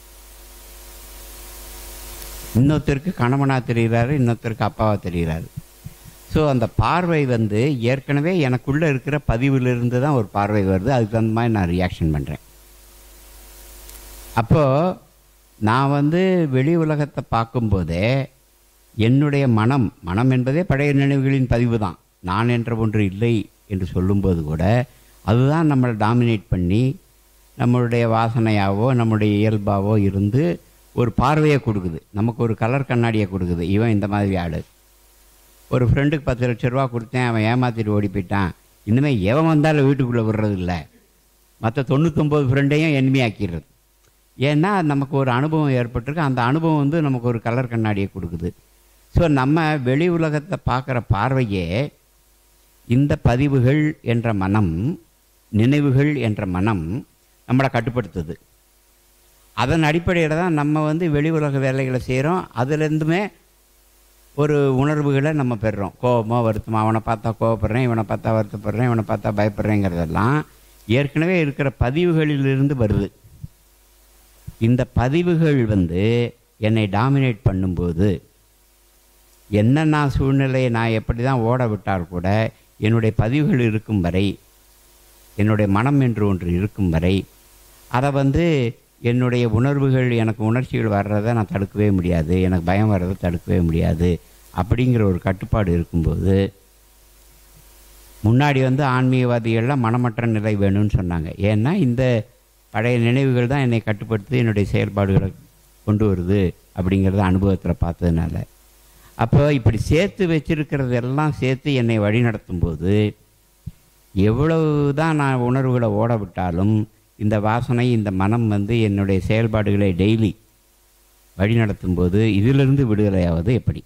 இன்னொருத்தருக்கு கணவனாக தெரிகிறாரு இன்னொருத்தருக்கு அப்பாவாக தெரிகிறாரு ஸோ அந்த பார்வை வந்து ஏற்கனவே எனக்குள்ளே இருக்கிற பதிவிலிருந்து தான் ஒரு பார்வை வருது அதுக்கு தகுந்த மாதிரி நான் ரியாக்ஷன் பண்ணுறேன் அப்போது நான் வந்து வெளி உலகத்தை பார்க்கும்போதே என்னுடைய மனம் மனம் என்பதே பழைய நினைவுகளின் பதிவு தான் நான் என்ற ஒன்று இல்லை என்று சொல்லும்போது கூட அதுதான் நம்மளை டாமினேட் பண்ணி நம்மளுடைய வாசனையாவோ நம்முடைய இயல்பாவோ இருந்து ஒரு பார்வையை கொடுக்குது நமக்கு ஒரு கலர் கண்ணாடியை கொடுக்குது இவன் இந்த மாதிரி ஆளு ஒரு ஃப்ரெண்டுக்கு பத்து லட்ச ரூபா கொடுத்தேன் அவன் ஏமாத்திட்டு ஓடி போயிட்டான் இனிமேல் எவன் வந்தாலும் வீட்டுக்குள்ளே விடுறது இல்லை மற்ற தொண்ணூத்தொம்பது ஃப்ரெண்டையும் என்மையாக்கிடுறது ஏன்னா நமக்கு ஒரு அனுபவம் ஏற்பட்டிருக்கு அந்த அனுபவம் வந்து நமக்கு ஒரு கலர் கண்ணாடியை கொடுக்குது ஸோ நம்ம வெளி உலகத்தை பார்க்குற பார்வையே இந்த பதிவுகள் என்ற மனம் நினைவுகள் என்ற மனம் நம்மளை கட்டுப்படுத்துது அதன் அடிப்படையில் தான் நம்ம வந்து வெளி உலக வேலைகளை செய்கிறோம் அதுலேருந்துமே ஒரு உணர்வுகளை நம்ம பெறுறோம் கோபமோ வருத்தமோ அவனை பார்த்தா கோவப்படுறேன் இவனை பார்த்தா வருத்தப்படுறேன் இவனை பார்த்தா பயப்படுறேங்கிறதெல்லாம் ஏற்கனவே இருக்கிற பதிவுகளிலிருந்து வருது இந்த பதிவுகள் வந்து என்னை டாமினேட் பண்ணும்போது என்ன நான் சூழ்நிலையை நான் எப்படி தான் ஓட விட்டால் கூட என்னுடைய பதிவுகள் இருக்கும் வரை என்னுடைய மனம் என்று ஒன்று இருக்கும் வரை அதை வந்து என்னுடைய உணர்வுகள் எனக்கு உணர்ச்சிகள் வர்றதை நான் தடுக்கவே முடியாது எனக்கு பயம் வர்றதை தடுக்கவே முடியாது அப்படிங்கிற ஒரு கட்டுப்பாடு இருக்கும்போது முன்னாடி வந்து ஆன்மீகவாதிகள்லாம் மனமற்ற நிலை வேணும்னு சொன்னாங்க ஏன்னா இந்த பழைய நினைவுகள் தான் என்னை கட்டுப்படுத்தி என்னுடைய செயல்பாடுகளை கொண்டு வருது அப்படிங்கிறத அனுபவத்தில் பார்த்ததுனால அப்போ இப்படி சேர்த்து வச்சிருக்கிறது எல்லாம் சேர்த்து என்னை வழிநடத்தும் போது எவ்வளவு தான் நான் உணர்வுகளை ஓட விட்டாலும் இந்த வாசனை இந்த மனம் வந்து என்னுடைய செயல்பாடுகளை டெய்லி வழிநடத்தும் போது இதிலிருந்து விடுதலையாவது எப்படி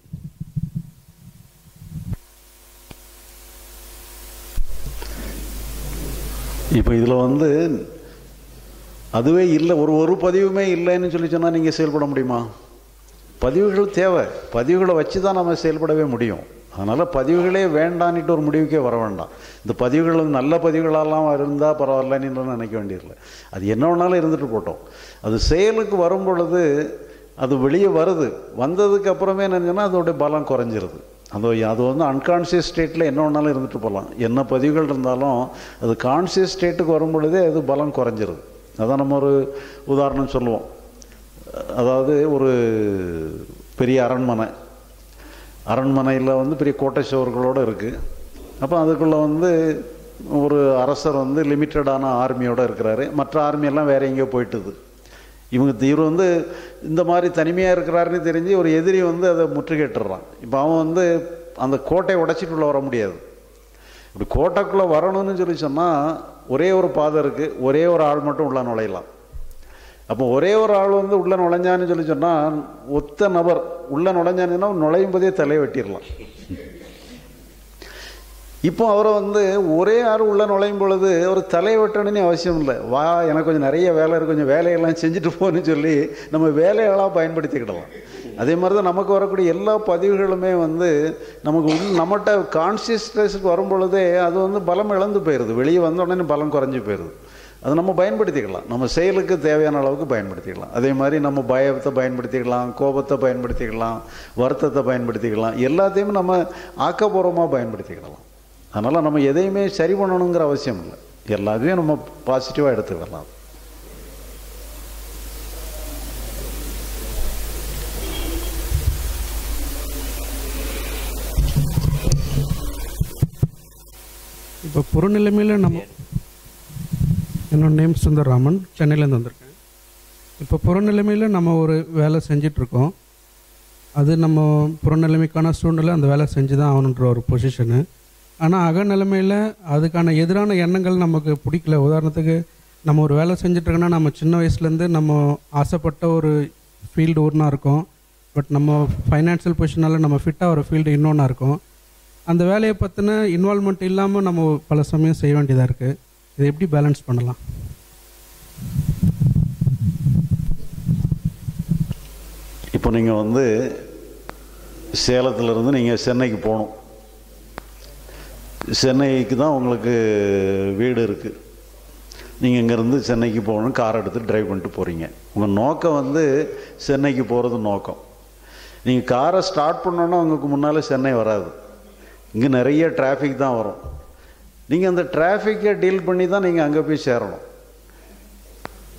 இப்போ இதில் வந்து அதுவே இல்லை ஒரு ஒரு பதிவுமே இல்லைன்னு சொல்லி சொன்னால் நீங்கள் செயல்பட முடியுமா பதிவுகள் தேவை பதிவுகளை வச்சு தான் நம்ம செயல்படவே முடியும் அதனால் பதிவுகளே வேண்டான்னுட்டு ஒரு முடிவுக்கே வர வேண்டாம் இந்த பதிவுகள் வந்து நல்ல பதிவுகளெல்லாம் இருந்தால் பரவாயில்லன்னு நினைக்க வேண்டியதில்லை அது என்ன வேணாலும் இருந்துட்டு போட்டோம் அது செயலுக்கு வரும் பொழுது அது வெளியே வருது வந்ததுக்கு அப்புறமே என்னன்னா அதோடைய பலம் குறைஞ்சிருது அது அது வந்து அன்கான்சியஸ் ஸ்டேட்டில் என்ன வேணாலும் இருந்துட்டு போகலாம் என்ன பதிவுகள் இருந்தாலும் அது கான்சியஸ் ஸ்டேட்டுக்கு வரும் பொழுதே அது பலம் குறைஞ்சிருது அதான் நம்ம ஒரு உதாரணம் சொல்லுவோம் அதாவது ஒரு பெரிய அரண்மனை அரண்மனையில் வந்து பெரிய கோட்டை சுவர்களோடு இருக்குது அப்போ அதுக்குள்ளே வந்து ஒரு அரசர் வந்து லிமிட்டடான ஆர்மியோடு இருக்கிறாரு மற்ற ஆர்மியெல்லாம் வேற எங்கேயோ போயிட்டுது இவங்க இவர் வந்து இந்த மாதிரி தனிமையாக இருக்கிறாருன்னு தெரிஞ்சு ஒரு எதிரி வந்து அதை முற்றுகையிட்டுறான் இப்போ அவன் வந்து அந்த கோட்டையை உடைச்சிட்டு உள்ள வர முடியாது இப்படி கோட்டைக்குள்ளே வரணும்னு சொல்லி சொன்னால் ஒரே ஒரு பாதை இருக்குது ஒரே ஒரு ஆள் மட்டும் உள்ள நுழையலாம் அப்போ ஒரே ஒரு ஆள் வந்து உள்ள நுழைஞ்சான்னு சொல்லி சொன்னால் ஒத்த நபர் உள்ள நுழைஞ்சானுன்னா நுழையும் போதே தலையை வெட்டிடலாம் இப்போ அவரை வந்து ஒரே ஆள் உள்ள நுழையும் பொழுது ஒரு தலையை வெட்டணும்னு அவசியம் இல்லை வா எனக்கு கொஞ்சம் நிறைய வேலை இருக்கு கொஞ்சம் வேலையெல்லாம் செஞ்சுட்டு போன்னு சொல்லி நம்ம வேலையெல்லாம் பயன்படுத்திக்கிடலாம் அதே மாதிரி தான் நமக்கு வரக்கூடிய எல்லா பதிவுகளுமே வந்து நமக்கு உள் நம்மகிட்ட கான்சியஸ்னஸுக்கு வரும் பொழுதே அது வந்து பலம் இழந்து போயிடுது வெளியே வந்த உடனே பலம் குறைஞ்சி போயிடுது அது நம்ம பயன்படுத்திக்கலாம் நம்ம செயலுக்கு தேவையான அளவுக்கு பயன்படுத்திக்கலாம் அதே மாதிரி நம்ம பயத்தை பயன்படுத்திக்கலாம் கோபத்தை பயன்படுத்திக்கலாம் வருத்தத்தை பயன்படுத்திக்கலாம் எல்லாத்தையும் நம்ம ஆக்கப்பூர்வமாக பயன்படுத்திக்கலாம் அதனால் நம்ம எதையுமே சரி பண்ணணுங்கிற அவசியம் இல்லை எல்லாத்தையும் நம்ம பாசிட்டிவாக எடுத்துக்கலாம் இப்போ புறநிலைமையில் நம்ம என்னோட நேம் சுந்தரராமன் சென்னையிலேருந்து வந்திருக்கேன் இப்போ புறநிலைமையில் நம்ம ஒரு வேலை செஞ்சிட்ருக்கோம் அது நம்ம புறநிலைமைக்கான சூழ்நிலை அந்த வேலை செஞ்சு தான் ஆகணுன்ற ஒரு பொசிஷனு ஆனால் அகநிலைமையில் அதுக்கான எதிரான எண்ணங்கள் நமக்கு பிடிக்கல உதாரணத்துக்கு நம்ம ஒரு வேலை செஞ்சிட்ருக்கோன்னா நம்ம சின்ன வயசுலேருந்து நம்ம ஆசைப்பட்ட ஒரு ஃபீல்டு ஒன்றா இருக்கும் பட் நம்ம ஃபைனான்சியல் பொசிஷனால் நம்ம ஃபிட்டாக ஒரு ஃபீல்டு இன்னொன்றா இருக்கும் அந்த வேலையை பற்றின இன்வால்மெண்ட் இல்லாமல் நம்ம பல சமயம் செய்ய வேண்டியதாக இருக்குது இதை எப்படி பேலன்ஸ் பண்ணலாம் இப்போ நீங்கள் வந்து சேலத்திலிருந்து நீங்கள் சென்னைக்கு போகணும் சென்னைக்கு தான் உங்களுக்கு வீடு இருக்குது நீங்கள் இங்கேருந்து சென்னைக்கு போகணும் கார் எடுத்து டிரைவ் பண்ணிட்டு போகிறீங்க உங்கள் நோக்கம் வந்து சென்னைக்கு போகிறது நோக்கம் நீங்கள் காரை ஸ்டார்ட் பண்ணோன்னா உங்களுக்கு முன்னால் சென்னை வராது இங்கே நிறைய டிராஃபிக் தான் வரும் நீங்கள் அந்த டிராஃபிக்கை டீல் பண்ணி தான் நீங்கள் அங்கே போய் சேரணும்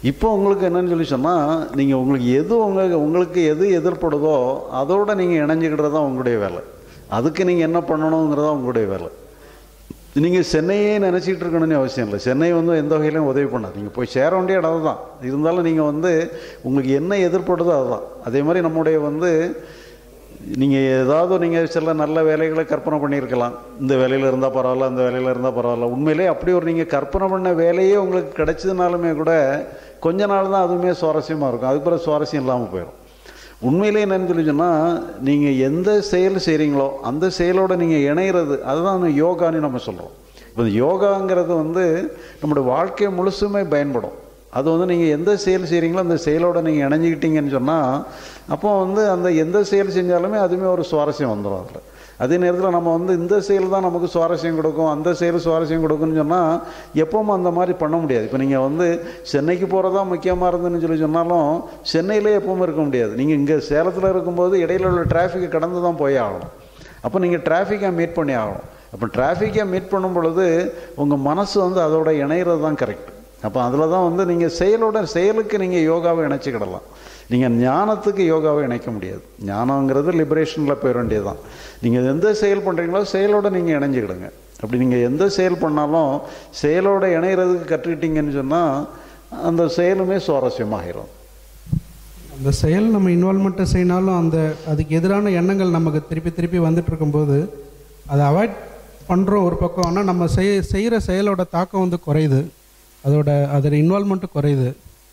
இப்போ உங்களுக்கு என்னன்னு சொல்லி சொன்னால் நீங்கள் உங்களுக்கு எது உங்களுக்கு உங்களுக்கு எது எதிர்ப்படுதோ அதோட நீங்கள் இணைஞ்சிக்கிட்டது தான் உங்களுடைய வேலை அதுக்கு நீங்கள் என்ன பண்ணணுங்கிறதா உங்களுடைய வேலை நீங்கள் சென்னையே நினச்சிட்டு இருக்கணும்னு அவசியம் இல்லை சென்னை வந்து எந்த வகையிலும் உதவி பண்ணாது நீங்கள் போய் சேர வேண்டிய இடம் தான் இருந்தாலும் நீங்கள் வந்து உங்களுக்கு என்ன எதிர்ப்படுதோ அதுதான் அதே மாதிரி நம்முடைய வந்து நீங்கள் ஏதாவது நீங்கள் சில நல்ல வேலைகளை கற்பனை பண்ணியிருக்கலாம் இந்த வேலையில் இருந்தால் பரவாயில்ல அந்த வேலையில் இருந்தால் பரவாயில்ல உண்மையிலே அப்படி ஒரு நீங்கள் கற்பனை பண்ண வேலையே உங்களுக்கு கிடைச்சதுனாலுமே கூட கொஞ்ச நாள் தான் அதுவுமே சுவாரஸ்யமாக இருக்கும் அதுக்கு பிறகு சுவாரஸ்யம் இல்லாமல் போயிடும் உண்மையிலே என்னன்னு சொல்லி சொன்னால் நீங்கள் எந்த செயல் செய்கிறீங்களோ அந்த செயலோட நீங்கள் இணையிறது அதுதான் யோகான்னு நம்ம சொல்கிறோம் இப்போ இந்த யோகாங்கிறது வந்து நம்முடைய வாழ்க்கை முழுசுமே பயன்படும் அது வந்து நீங்கள் எந்த செயல் செய்கிறீங்களோ அந்த செயலோட நீங்கள் இணைஞ்சிக்கிட்டீங்கன்னு சொன்னால் அப்போ வந்து அந்த எந்த செயல் செஞ்சாலுமே அதுவுமே ஒரு சுவாரஸ்யம் வந்துடும் அதில் அதே நேரத்தில் நம்ம வந்து இந்த செயல் தான் நமக்கு சுவாரஸ்யம் கொடுக்கும் அந்த செயல் சுவாரஸ்யம் கொடுக்குன்னு சொன்னால் எப்பவும் அந்த மாதிரி பண்ண முடியாது இப்போ நீங்கள் வந்து சென்னைக்கு போகிறதா முக்கியமாக இருந்துன்னு சொல்லி சொன்னாலும் சென்னையிலே எப்பவும் இருக்க முடியாது நீங்கள் இங்கே சேலத்தில் இருக்கும்போது இடையில உள்ள டிராஃபிக்கை கடந்து தான் போய் ஆகணும் அப்போ நீங்கள் டிராஃபிக்கை மீட் பண்ணி ஆகணும் அப்போ டிராஃபிக்கை மீட் பண்ணும் பொழுது உங்கள் மனசு வந்து அதோட இணையிறது தான் கரெக்ட் அப்போ அதில் தான் வந்து நீங்கள் செயலோட செயலுக்கு நீங்கள் யோகாவை இணைச்சிக்கிடலாம் நீங்கள் ஞானத்துக்கு யோகாவை இணைக்க முடியாது ஞானங்கிறது லிபரேஷனில் போயிட வேண்டியது தான் நீங்கள் எந்த செயல் பண்ணுறீங்களோ செயலோட நீங்கள் இணைஞ்சிக்கிடுங்க அப்படி நீங்கள் எந்த செயல் பண்ணாலும் செயலோட இணைகிறதுக்கு கற்றுக்கிட்டீங்கன்னு சொன்னால் அந்த செயலுமே சுவாரஸ்யமாகிடும் அந்த செயல் நம்ம இன்வால்மெண்ட்டை செய்யினாலும் அந்த அதுக்கு எதிரான எண்ணங்கள் நமக்கு திருப்பி திருப்பி வந்துட்டு இருக்கும்போது அதை அவாய்ட் பண்ணுறோம் ஒரு பக்கம் ஆனால் நம்ம செய் செய்கிற செயலோட தாக்கம் வந்து குறையுது அதோட அதோட இன்வால்மெண்ட்டும் குறையுது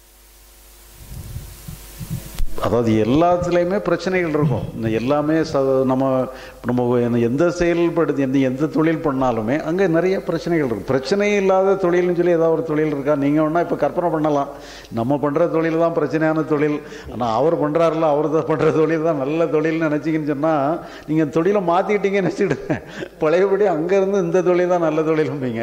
அதாவது எல்லாத்துலேயுமே பிரச்சனைகள் இருக்கும் இந்த எல்லாமே ச நம்ம நம்ம எந்த செயல்படுத்தி எந்த எந்த தொழில் பண்ணாலுமே அங்கே நிறைய பிரச்சனைகள் இருக்கும் பிரச்சனை இல்லாத தொழில்னு சொல்லி ஏதாவது ஒரு தொழில் இருக்கா நீங்கள் வேணால் இப்போ கற்பனை பண்ணலாம் நம்ம பண்ணுற தொழில் தான் பிரச்சனையான தொழில் ஆனால் அவர் பண்ணுறாருல அவர் தான் பண்ணுற தொழில் தான் நல்ல தொழில்னு நினச்சிக்கின்னு சொன்னால் நீங்கள் தொழிலை மாற்றிக்கிட்டீங்கன்னு நினச்சிக்கிடுங்க பழையபடி அங்கேருந்து இந்த தொழில் தான் நல்ல தொழிலும்பீங்க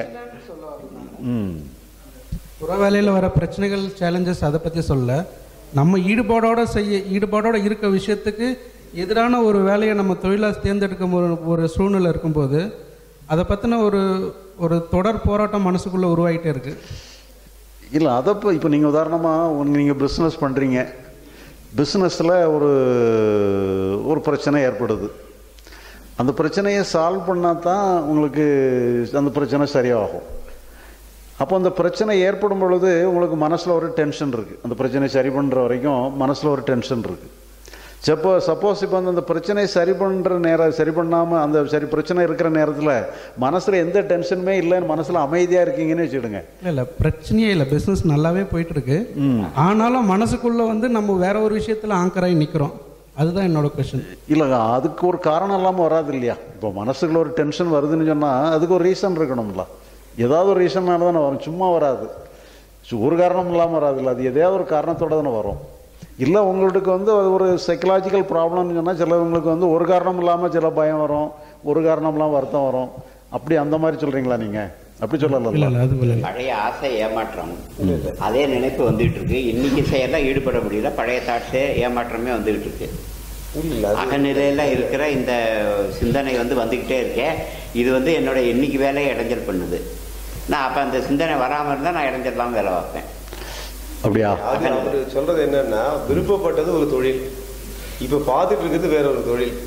ம் புற வேலையில் வர பிரச்சனைகள் சேலஞ்சஸ் அதை பற்றி சொல்ல நம்ம ஈடுபாடோட செய்ய ஈடுபாடோட இருக்க விஷயத்துக்கு எதிரான ஒரு வேலையை நம்ம தொழிலாக தேர்ந்தெடுக்கும் ஒரு ஒரு சூழ்நிலை இருக்கும்போது அதை பற்றின ஒரு ஒரு தொடர் போராட்டம் மனசுக்குள்ளே உருவாகிட்டே இருக்கு இல்லை அதை இப்போ இப்போ நீங்கள் உதாரணமாக நீங்கள் பிஸ்னஸ் பண்ணுறீங்க பிஸ்னஸில் ஒரு ஒரு பிரச்சனை ஏற்படுது அந்த பிரச்சனையை சால்வ் பண்ணால் தான் உங்களுக்கு அந்த பிரச்சனை சரியாகும் அப்போ அந்த பிரச்சனை ஏற்படும் பொழுது உங்களுக்கு மனசில் ஒரு டென்ஷன் இருக்குது அந்த பிரச்சனையை சரி பண்ணுற வரைக்கும் மனசில் ஒரு டென்ஷன் இருக்குது சப்போ சப்போஸ் இப்போ அந்த பிரச்சனையை சரி பண்ணுற நேரம் சரி பண்ணாமல் அந்த சரி பிரச்சனை இருக்கிற நேரத்தில் மனசில் எந்த டென்ஷனுமே இல்லைன்னு மனசில் அமைதியாக இருக்கீங்கன்னு வச்சுடுங்க இல்லை இல்லை பிரச்சனையே இல்லை பிஸ்னஸ் நல்லாவே போயிட்டு இருக்கு ஆனாலும் மனசுக்குள்ளே வந்து நம்ம வேற ஒரு விஷயத்தில் ஆங்கராகி நிற்கிறோம் அதுதான் என்னோட கொஷின் இல்லை அதுக்கு ஒரு காரணம் இல்லாமல் வராது இல்லையா இப்போ மனசுக்குள்ள ஒரு டென்ஷன் வருதுன்னு சொன்னால் அதுக்கு ஒரு ரீசன் இருக்கணும்ல ஏதாவது ஒரு ரீசன்னால தானே வரும் சும்மா வராது சு- ஒரு காரணம் இல்லாமல் வராது இல்லை அது எதையாவது ஒரு காரணத்தோட தானே வரும் இல்லை உங்களுக்கு வந்து அது ஒரு சைக்கலாஜிக்கல் ப்ராப்ளம்னு சொன்னால் சிலவங்களுக்கு வந்து ஒரு காரணம் இல்லாமல் சில பயம் வரும் ஒரு காரணம் இல்லாமல் வருத்தம் வரும் அப்படி அந்த மாதிரி சொல்கிறீங்களா நீங்கள் அப்படி சொல்லல பழைய ஆசை ஏமாற்றம் அதே நினைப்பு வந்துகிட்டு இருக்கு இன்னைக்கு செயல்ல ஈடுபட முடியல பழைய தாட்ஸே ஏமாற்றமே வந்துகிட்டு இருக்கு அகநிலையில இருக்கிற இந்த சிந்தனை வந்து வந்துகிட்டே இருக்கேன் இது வந்து என்னோட இன்னைக்கு வேலையை இடைஞ்சல் பண்ணுது நான் அப்ப அந்த சிந்தனை வராம இருந்தா நான் இடைஞ்சல்லாம் வேலை பார்ப்பேன் அப்படியா அது அவர் சொல்றது என்னன்னா விருப்பப்பட்டது ஒரு தொழில் இப்ப பார்த்துட்டு இருக்கிறது வேற ஒரு தொழில்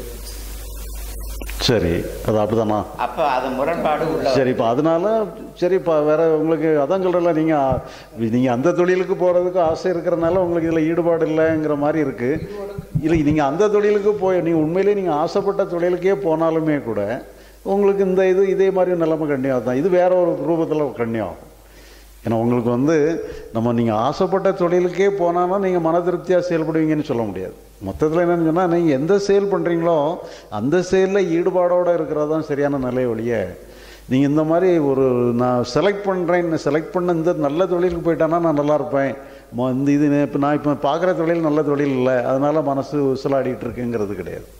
சரி அது அப்படிதானா அப்ப அது முரண்பாடு உள்ள சரி இப்போ அதனால சரி இப்போ வேற உங்களுக்கு அதான் சொல்கிறல நீங்கள் நீங்கள் அந்த தொழிலுக்கு போகிறதுக்கு ஆசை இருக்கிறனால உங்களுக்கு இதில் ஈடுபாடு இல்லைங்கிற மாதிரி இருக்கு இல்லை நீங்கள் அந்த தொழிலுக்கு போய் நீங்கள் உண்மையிலேயே நீங்கள் ஆசைப்பட்ட தொழிலுக்கே போனாலுமே கூட உங்களுக்கு இந்த இது இதே மாதிரி நிலைமை கண்ணியம் தான் இது வேற ஒரு ரூபத்தில் கண்ணியம் ஆகும் ஏன்னா உங்களுக்கு வந்து நம்ம நீங்கள் ஆசைப்பட்ட தொழிலுக்கே போனாலும் நீங்கள் மன திருப்தியாக செயல்படுவீங்கன்னு சொல்ல முடியாது மொத்தத்தில் என்னன்னு சொன்னால் நீங்கள் எந்த செயல் பண்ணுறீங்களோ அந்த செயலில் ஈடுபாடோடு இருக்கிறது தான் சரியான நிலை ஒழிய நீங்கள் இந்த மாதிரி ஒரு நான் செலக்ட் பண்ணுறேன் செலக்ட் பண்ண இந்த நல்ல தொழிலுக்கு போயிட்டானா நான் நல்லா இருப்பேன் மொ- இந்த இது இப்போ நான் இப்போ பார்க்குற தொழில் நல்ல தொழில் இல்லை அதனால மனசு உசலாடிட்டு இருக்குங்கிறது கிடையாது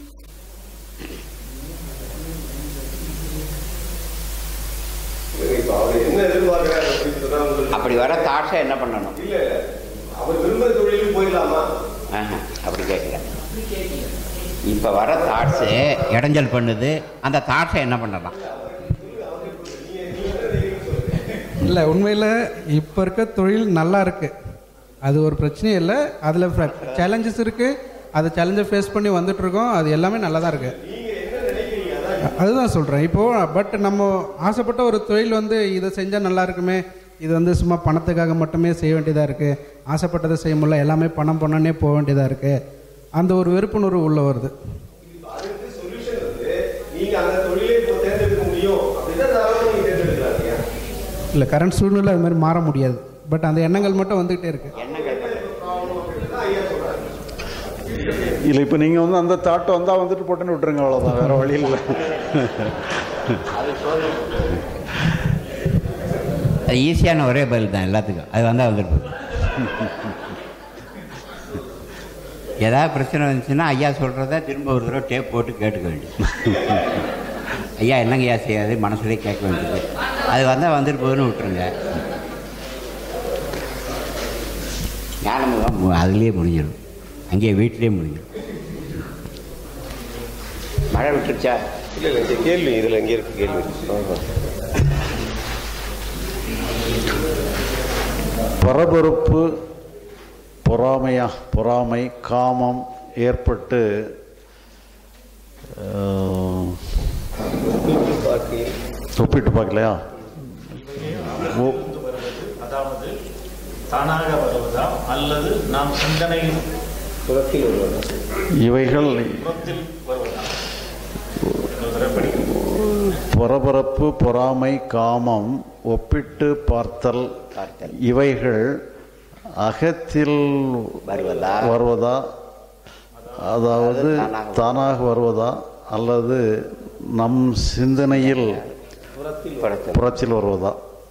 இப்ப அவர் என்ன எதிர்பார்க்கிறாரு அப்படின்னு சொன்னா உங்களுக்கு- அப்படி வர தாட்ஸை என்ன பண்ணணும் இல்ல அவர் விரும்புற தொழிலுக்கு போயிடலாமா ஆஹா, அப்படி கேட்குறேன் இப்போ வர தாட்ஸு இடைஞ்சல் பண்ணுது அந்த தாட்ஸை என்ன பண்ணலாம் இல்லை உண்மையில் இப்போ இருக்க தொழில் நல்லா இருக்கு அது ஒரு பிரச்சனையும் இல்லை அதில் சேலஞ்சஸ் இருக்குது அதை சேலஞ்சை ஃபேஸ் பண்ணி வந்துட்டுருக்கோம் அது எல்லாமே நல்லா தான் இருக்குது அதுதான் சொல்கிறேன் இப்போது பட் நம்ம ஆசைப்பட்ட ஒரு தொழில் வந்து இதை செஞ்சால் நல்லா இருக்குமே இது வந்து சும்மா பணத்துக்காக மட்டுமே செய்ய வேண்டியதாக இருக்குது ஆசைப்பட்டதை செய்ய முடியல எல்லாமே பணம் பண்ணனே போக வேண்டியதாக இருக்குது அந்த ஒரு வெறுப்புணர்வு உள்ளே வருது அதுக்கு சொல்யூஷன் வந்து நீங்க அந்த தொழிலை இப்போ தேர்ந்தெடுக்க முடியும் அப்படின்னா தாராளமா நீங்க தேர்ந்தெடுக்கலாம் இல்லையா இல்லை கரண்ட் சூழ்நிலை அது மாதிரி மாற முடியாது பட் அந்த எண்ணங்கள் மட்டும் வந்துகிட்டே இருக்கு இல்லை இப்போ நீங்கள் வந்து அந்த தாட்டை வந்தால் வந்துட்டு போட்டுன்னு விட்டுருங்க அவ்வளோதான் வேற வழி இல்லை அது ஈஸியான ஒரே பதில் தான் எல்லாத்துக்கும் அது வந்தால் வந்துட்டு போகுது. ஏதாவது பிரச்சனை வந்துச்சுன்னா ஐயா சொல்கிறத திரும்ப ஒரு தடவை டேப் போட்டு கேட்டுக்க வேண்டியது ஐயா என்னங்க ஐயா செய்யாது மனசுலேயே கேட்க வேண்டியது அது வந்தால் வந்துட்டு போகுதுன்னு விட்டுருங்க ஞானமுகம் மு- அதுலேயே முடிஞ்சிடும் அங்கேயே வீட்டிலேயே முடிஞ்சிடும் மழை விட்டுருச்சா இல்ல இல்ல இந்த கேள்வி இதுல எங்க இருக்கு கேள்வி ஆமா. பரபரப்பு பொறாமையா பொறாமை காமம் ஏற்பட்டு அஹ், ஒப்பிட்டு பார்க்கலையா ஓ- அதாவது தானாக வருவதா அல்லது நாம் சிந்தனையில் புறத்தில் வருவதா இவைகள் புறத்தில் வருவதா இன்னொரு தடவை படிக்கிறேன். பரபரப்பு பொறாமை காமம் ஒப்பிட்டு பார்த்தல் இவைகள் அகத்தில் வருவதா வருவதா அதாவது தானாக வருவதா அல்லது நம் சிந்தனையில் புறத்தில் வருவதா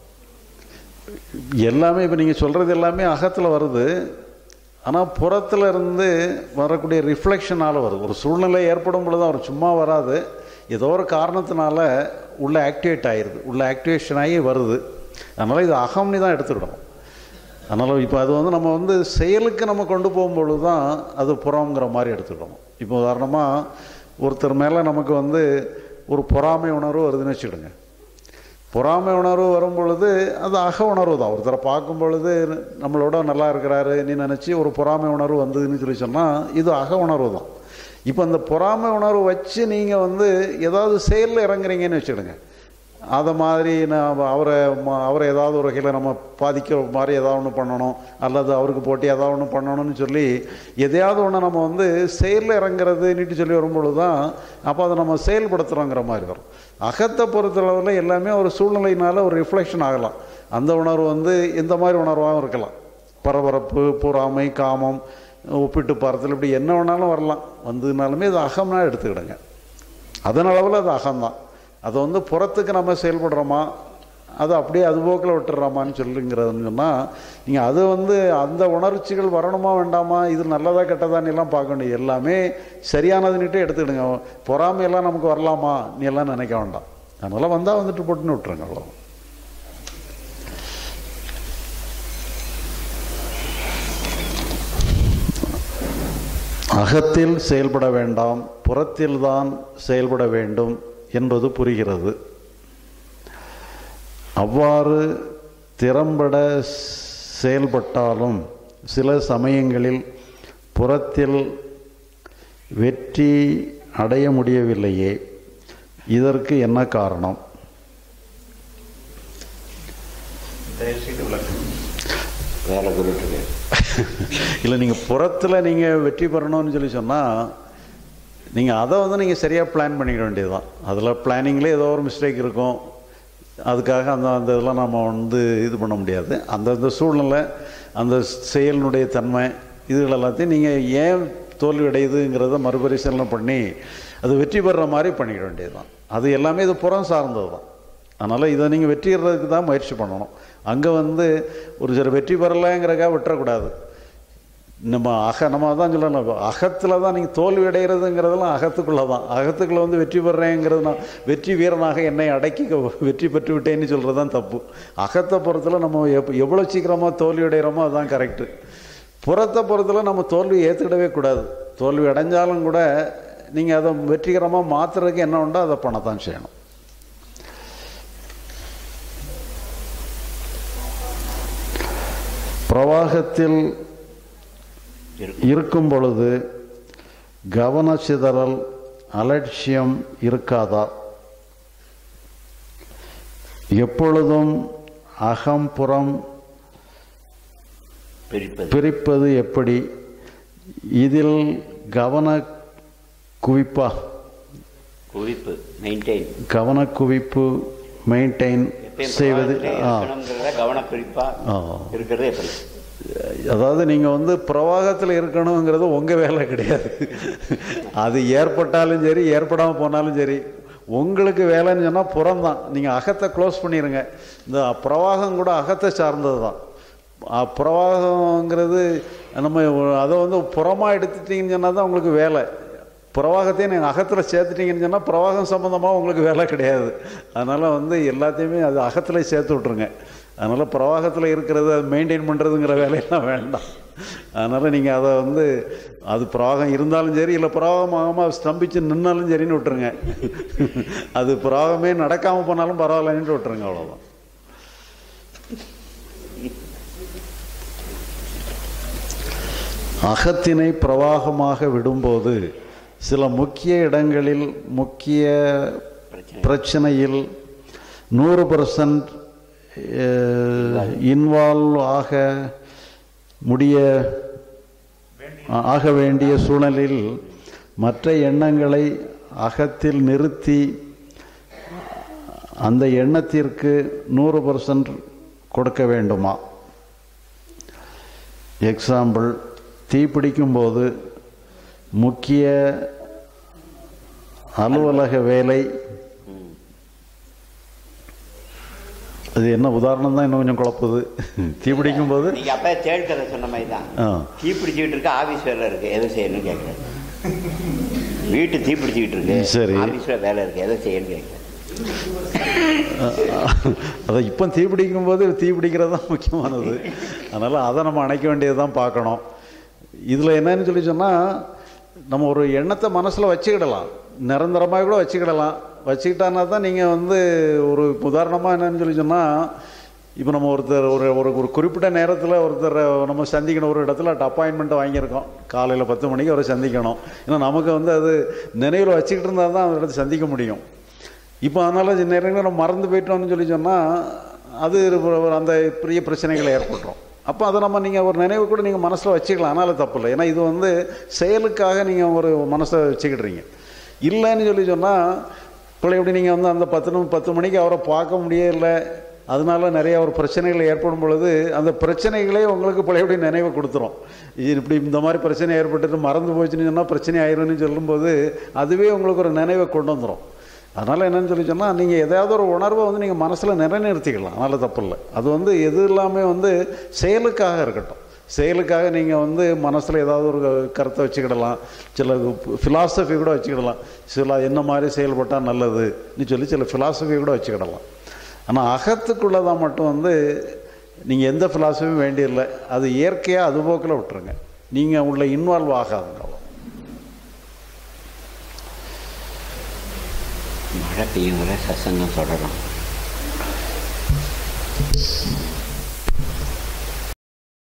எல்லாமே இப்போ நீங்கள் சொல்கிறது எல்லாமே அகத்தில் வருது ஆனால் புறத்தில் இருந்து வரக்கூடிய ரிஃப்ளெக்ஷனால் வருது ஒரு சூழ்நிலை ஏற்படும் பொழுது அவர் சும்மா வராது ஏதோ ஒரு காரணத்தினால உள்ள ஆக்டிவேட் ஆயிடுது உள்ள ஆக்டிவேஷன் ஆகி வருது அதனால் இது அகம்னு தான் எடுத்துக்கிடணும் அதனால் இப்போ அது வந்து நம்ம வந்து செயலுக்கு நம்ம கொண்டு போகும்பொழுது தான் அது புறங்கிற மாதிரி எடுத்துக்கணும் இப்போ உதாரணமாக ஒருத்தர் மேலே நமக்கு வந்து ஒரு பொறாமை உணர்வு வருதுன்னு வச்சுக்கிடுங்க பொறாமை உணர்வு வரும் பொழுது அது அக உணர்வு தான் ஒருத்தரை பார்க்கும் பொழுது நம்மளோட நல்லா இருக்கிறாரு நீ நினச்சி ஒரு பொறாமை உணர்வு வந்ததுன்னு சொல்லி சொன்னால் இது அக உணர்வு தான் இப்போ அந்த பொறாமை உணர்வு வச்சு நீங்கள் வந்து ஏதாவது செயலில் இறங்குறீங்கன்னு வச்சுடுங்க அதை மாதிரி நான் அவரை ம- அவரை ஏதாவது ஒரு வகையில் நம்ம பாதிக்கிற மாதிரி ஏதாவது ஒன்று பண்ணணும் அல்லது அவருக்கு போட்டி ஏதாவது ஒன்று பண்ணணும்னு சொல்லி எதையாவது ஒன்று நம்ம வந்து செயலில் இறங்குறதுன்னுட்டு சொல்லி வரும்பொழுது தான் அப்போ அதை நம்ம செயல்படுத்துகிறோங்கிற மாதிரி வரும் அகத்தை பொறுத்தளவில் எல்லாமே ஒரு சூழ்நிலையினால ஒரு ரிஃப்ளெக்ஷன் ஆகலாம் அந்த உணர்வு வந்து இந்த மாதிரி உணர்வாகவும் இருக்கலாம் பரபரப்பு பொறாமை காமம் ஒப்பிட்டு பார்த்தல் இப்படி என்ன வேணாலும் வரலாம் வந்ததுனாலுமே இது அகம்னா எடுத்துக்கிடுங்க அதன் அளவில் அது அகம்தான் அதை வந்து புறத்துக்கு நம்ம செயல்படுறோமா அது அப்படியே அது போக்கில் விட்டுறோமான்னு சொல்லுங்கிறதுன்னு சொன்னால் நீங்கள் அது வந்து அந்த உணர்ச்சிகள் வரணுமா வேண்டாமா இது நல்லதா கெட்டதான்னு எல்லாம் பார்க்க வேண்டியது எல்லாமே சரியானதுன்னுட்டே எடுத்துக்கிடுங்க பொறாமையெல்லாம் நமக்கு வரலாமா நீ எல்லாம் நினைக்க வேண்டாம் அதனால் வந்தால் வந்துட்டு போட்டுன்னு விட்டுருங்க அவ்வளோ அகத்தில் செயல்பட வேண்டாம் புறத்தில்தான் செயல்பட வேண்டும் என்பது புரிகிறது அவ்வாறு திறம்பட செயல்பட்டாலும் சில சமயங்களில் புறத்தில் வெற்றி அடைய முடியவில்லையே இதற்கு என்ன காரணம் தயவுசெய்து விளக்கம் வேலை குருட்டுக்கு இல்லை நீங்கள் புறத்தில் நீங்கள் வெற்றி பெறணும்னு சொல்லி சொன்னால் நீங்கள் அதை வந்து நீங்கள் சரியாக பிளான் பண்ணிக்க வேண்டியதுதான் அதில் பிளானிங்லேயே ஏதோ ஒரு மிஸ்டேக் இருக்கும் அதுக்காக அந்த அந்த இதெல்லாம் நம்ம வந்து இது பண்ண முடியாது அந்தந்த சூழ்நிலை அந்த செயலினுடைய தன்மை இதுகள் எல்லாத்தையும் நீங்கள் ஏன் தோல்வி அடையுதுங்கிறத மறுபரிசீலனை பண்ணி அது வெற்றி பெறுற மாதிரி பண்ணிக்க வேண்டியதுதான் அது எல்லாமே இது புறம் சார்ந்தது தான் அதனால் இதை நீங்கள் வெற்றிடுறதுக்கு தான் முயற்சி பண்ணணும் அங்கே வந்து ஒரு சில வெற்றி பெறலைங்கிறக்காக விட்டுறக்கூடாது நம்ம அக நம்ம தான் சொல்லணும் அகத்தில் தான் நீங்கள் தோல்வி அடைகிறதுங்கிறதெல்லாம் அகத்துக்குள்ளே தான் அகத்துக்குள்ளே வந்து வெற்றி பெறேங்கிறது நான் வெற்றி வீரனாக என்னை அடக்கி க- வெற்றி பெற்று விட்டேன்னு சொல்கிறது தான் தப்பு அகத்தை பொறுத்தல நம்ம எப் எவ்வளோ சீக்கிரமாக தோல்வி அடைகிறோமோ அதுதான் கரெக்டு புறத்தை பொறுத்தல நம்ம தோல்வி ஏற்றுக்கிடவே கூடாது தோல்வி அடைஞ்சாலும் கூட நீங்கள் அதை வெற்றிகரமாக மாற்றுறதுக்கு என்ன உண்டோ அதை பண்ணத்தான் செய்யணும் பிரவாகத்தில் இருக்கும் பொழுது கவனச்சிதறல் அலட்சியம் இருக்காதா எப்பொழுதும் அகம் புறம் பிரிப்பது பிரிப்பது எப்படி இதில் கவன குவிப்பா குவிப்பு மெயின்டைன் கவன குவிப்பு மெயின்டைன் செய்வது ஆ கவனப்பிரிப்பா ஆ. இருக்கிறது எப்படி அதாவது நீங்கள் வந்து பிரவாகத்தில் இருக்கணுங்கிறது உங்கள் வேலை கிடையாது அது ஏற்பட்டாலும் சரி ஏற்படாமல் போனாலும் சரி உங்களுக்கு வேலைன்னு சொன்னால் புறம்தான் நீங்கள் அகத்தை க்ளோஸ் பண்ணிடுங்க இந்த பிரவாகம் கூட அகத்தை சார்ந்தது தான் அ- பிரவாகங்கிறது நம்ம அதை வந்து புறமாக எடுத்துட்டீங்கன்னு சொன்னால் தான் உங்களுக்கு வேலை பிரவாகத்தையும் நீங்கள் அகத்தில் சேர்த்துட்டீங்கன்னு சொன்னால் பிரவாகம் சம்மந்தமாக உங்களுக்கு வேலை கிடையாது அதனால் வந்து எல்லாத்தையுமே அது அகத்தில் சேர்த்து விட்ருங்க அதனால் பிரவாகத்தில் இருக்கிறது அது மெயின்டைன் பண்ணுறதுங்கிற வேலையெல்லாம் வேண்டாம் அதனால் நீங்கள் அதை வந்து அது பிரவாகம் இருந்தாலும் சரி இல்லை பிரவாகம் ஆகாமல் ஸ்தம்பிச்சு நின்னாலும் சரின்னு விட்டுருங்க அது பிரவாகமே நடக்காமல் போனாலும் பரவாயில்லன்ட்டு விட்டுருங்க அவ்வளோதான் அகத்தினை பிரவாகமாக விடும்போது சில முக்கிய இடங்களில் முக்கிய பிரச்சனையில் நூறு பர்சன்ட் இன்வால்வ் ஆக முடிய ஆக வேண்டிய சூழலில் மற்ற எண்ணங்களை அகத்தில் நிறுத்தி அந்த எண்ணத்திற்கு நூறு பர்சன்ட் கொடுக்க வேண்டுமா எக்ஸாம்பிள் தீப்பிடிக்கும்போது முக்கிய அலுவலக வேலை அது என்ன உதாரணம் தான் இன்னும் கொஞ்சம் குழப்புது தீப்பிடிக்கும் போது நீங்க அப்ப தேள் கதை சொன்ன மாதிரி தான் ஆ தீ பிடிச்சிக்கிட்டு இருக்கு ஆபீஸ் வேலை இருக்கு எதை செய்யணும்னு கேட்குறேன் வீட்டு தீ பிடிச்சிக்கிட்டு இருக்கு சரி. ஆபீஸ்ல வேலை இருக்கு எதை செய்யணும்னு கேட்குறேன் அதான் இப்போ தீப்பிடிக்கும் போது தீப்பிடிக்கிறது தான் முக்கியமானது அதனால் அதை நம்ம அணைக்க வேண்டியது தான் பார்க்கணும் இதில் என்னன்னு சொல்லி சொன்னால் நம்ம ஒரு எண்ணத்தை மனசில் வச்சுக்கிடலாம் நிரந்தரமாக கூட வச்சுக்கிடலாம் வச்சுக்கிட்டானா தான் நீங்கள் வந்து ஒரு உதாரணமாக என்னன்னு சொல்லி சொன்னால் இப்போ நம்ம ஒருத்தர் ஒரு ஒரு ஒரு குறிப்பிட்ட நேரத்தில் ஒருத்தர் நம்ம சந்திக்கணும் ஒரு இடத்துல அப்பாயின்மெண்ட் வாங்கியிருக்கோம் காலையில் பத்து மணிக்கு அவரை சந்திக்கணும் ஏன்னா நமக்கு வந்து அது நினைவில் வச்சுக்கிட்டு இருந்தால் தான் அந்த இடத்த சந்திக்க முடியும் இப்போ அதனால் சில நேரங்களில் நம்ம மறந்து போயிட்டோம்னு சொல்லி சொன்னால் அது ஒரு- ஒரு அந்த பெரிய பிரச்சனைகளை ஏற்பட்டுரும் அப்போ அதை நம்ம நீங்கள் ஒரு நினைவு கூட நீங்கள் மனசில் வச்சுக்கலாம் அதனால தப்பு இல்லை ஏன்னா இது வந்து செயலுக்காக நீங்கள் ஒரு மனசை வச்சுக்கிடுறீங்க இல்லைன்னு சொல்லி சொன்னால் இப்போ எப்படி நீங்கள் வந்து அந்த பத்து நிமி- பத்து மணிக்கு அவரை பார்க்க முடியல அதனால நிறைய ஒரு பிரச்சனைகள் ஏற்படும் பொழுது அந்த பிரச்சனைகளே உங்களுக்கு பழையபடி நினைவை கொடுத்துரும் இது இப்படி இந்த மாதிரி பிரச்சனை ஏற்பட்டுட்டு மறந்து போச்சுன்னு சொன்னால் பிரச்சனை ஆயிரும்னு சொல்லும்போது அதுவே உங்களுக்கு ஒரு நினைவை கொண்டு வந்துடும் அதனால் என்னன்னு சொல்லி சொன்னால் நீங்கள் எதாவது ஒரு உணர்வை வந்து நீங்கள் மனசில் நிலைநிறுத்திக்கலாம் அதனால் தப்பு இல்லை அது வந்து எது எல்லாமே வந்து செயலுக்காக இருக்கட்டும் செயலுக்காக நீங்கள் வந்து மனசில் ஏதாவது ஒரு கருத்தை வச்சுக்கிடலாம் சில ஃபிலாசபி கூட வச்சுக்கிடலாம் சில என்ன மாதிரி செயல்பட்டால் நல்லதுன்னு சொல்லி சில ஃபிலாசபி கூட வச்சுக்கிடலாம் ஆனால் அகத்துக்குள்ளதான் மட்டும் வந்து நீங்கள் எந்த ஃபிலாசபியும் வேண்டியதில்லை அது இயற்கையாக அது போக்கில் விட்டுருங்க நீங்கள் உள்ள இன்வால்வ் ஆகாதுங்க அவ்வளோ. மழை பெய்யும் வரை சசங்கம் தொடரும்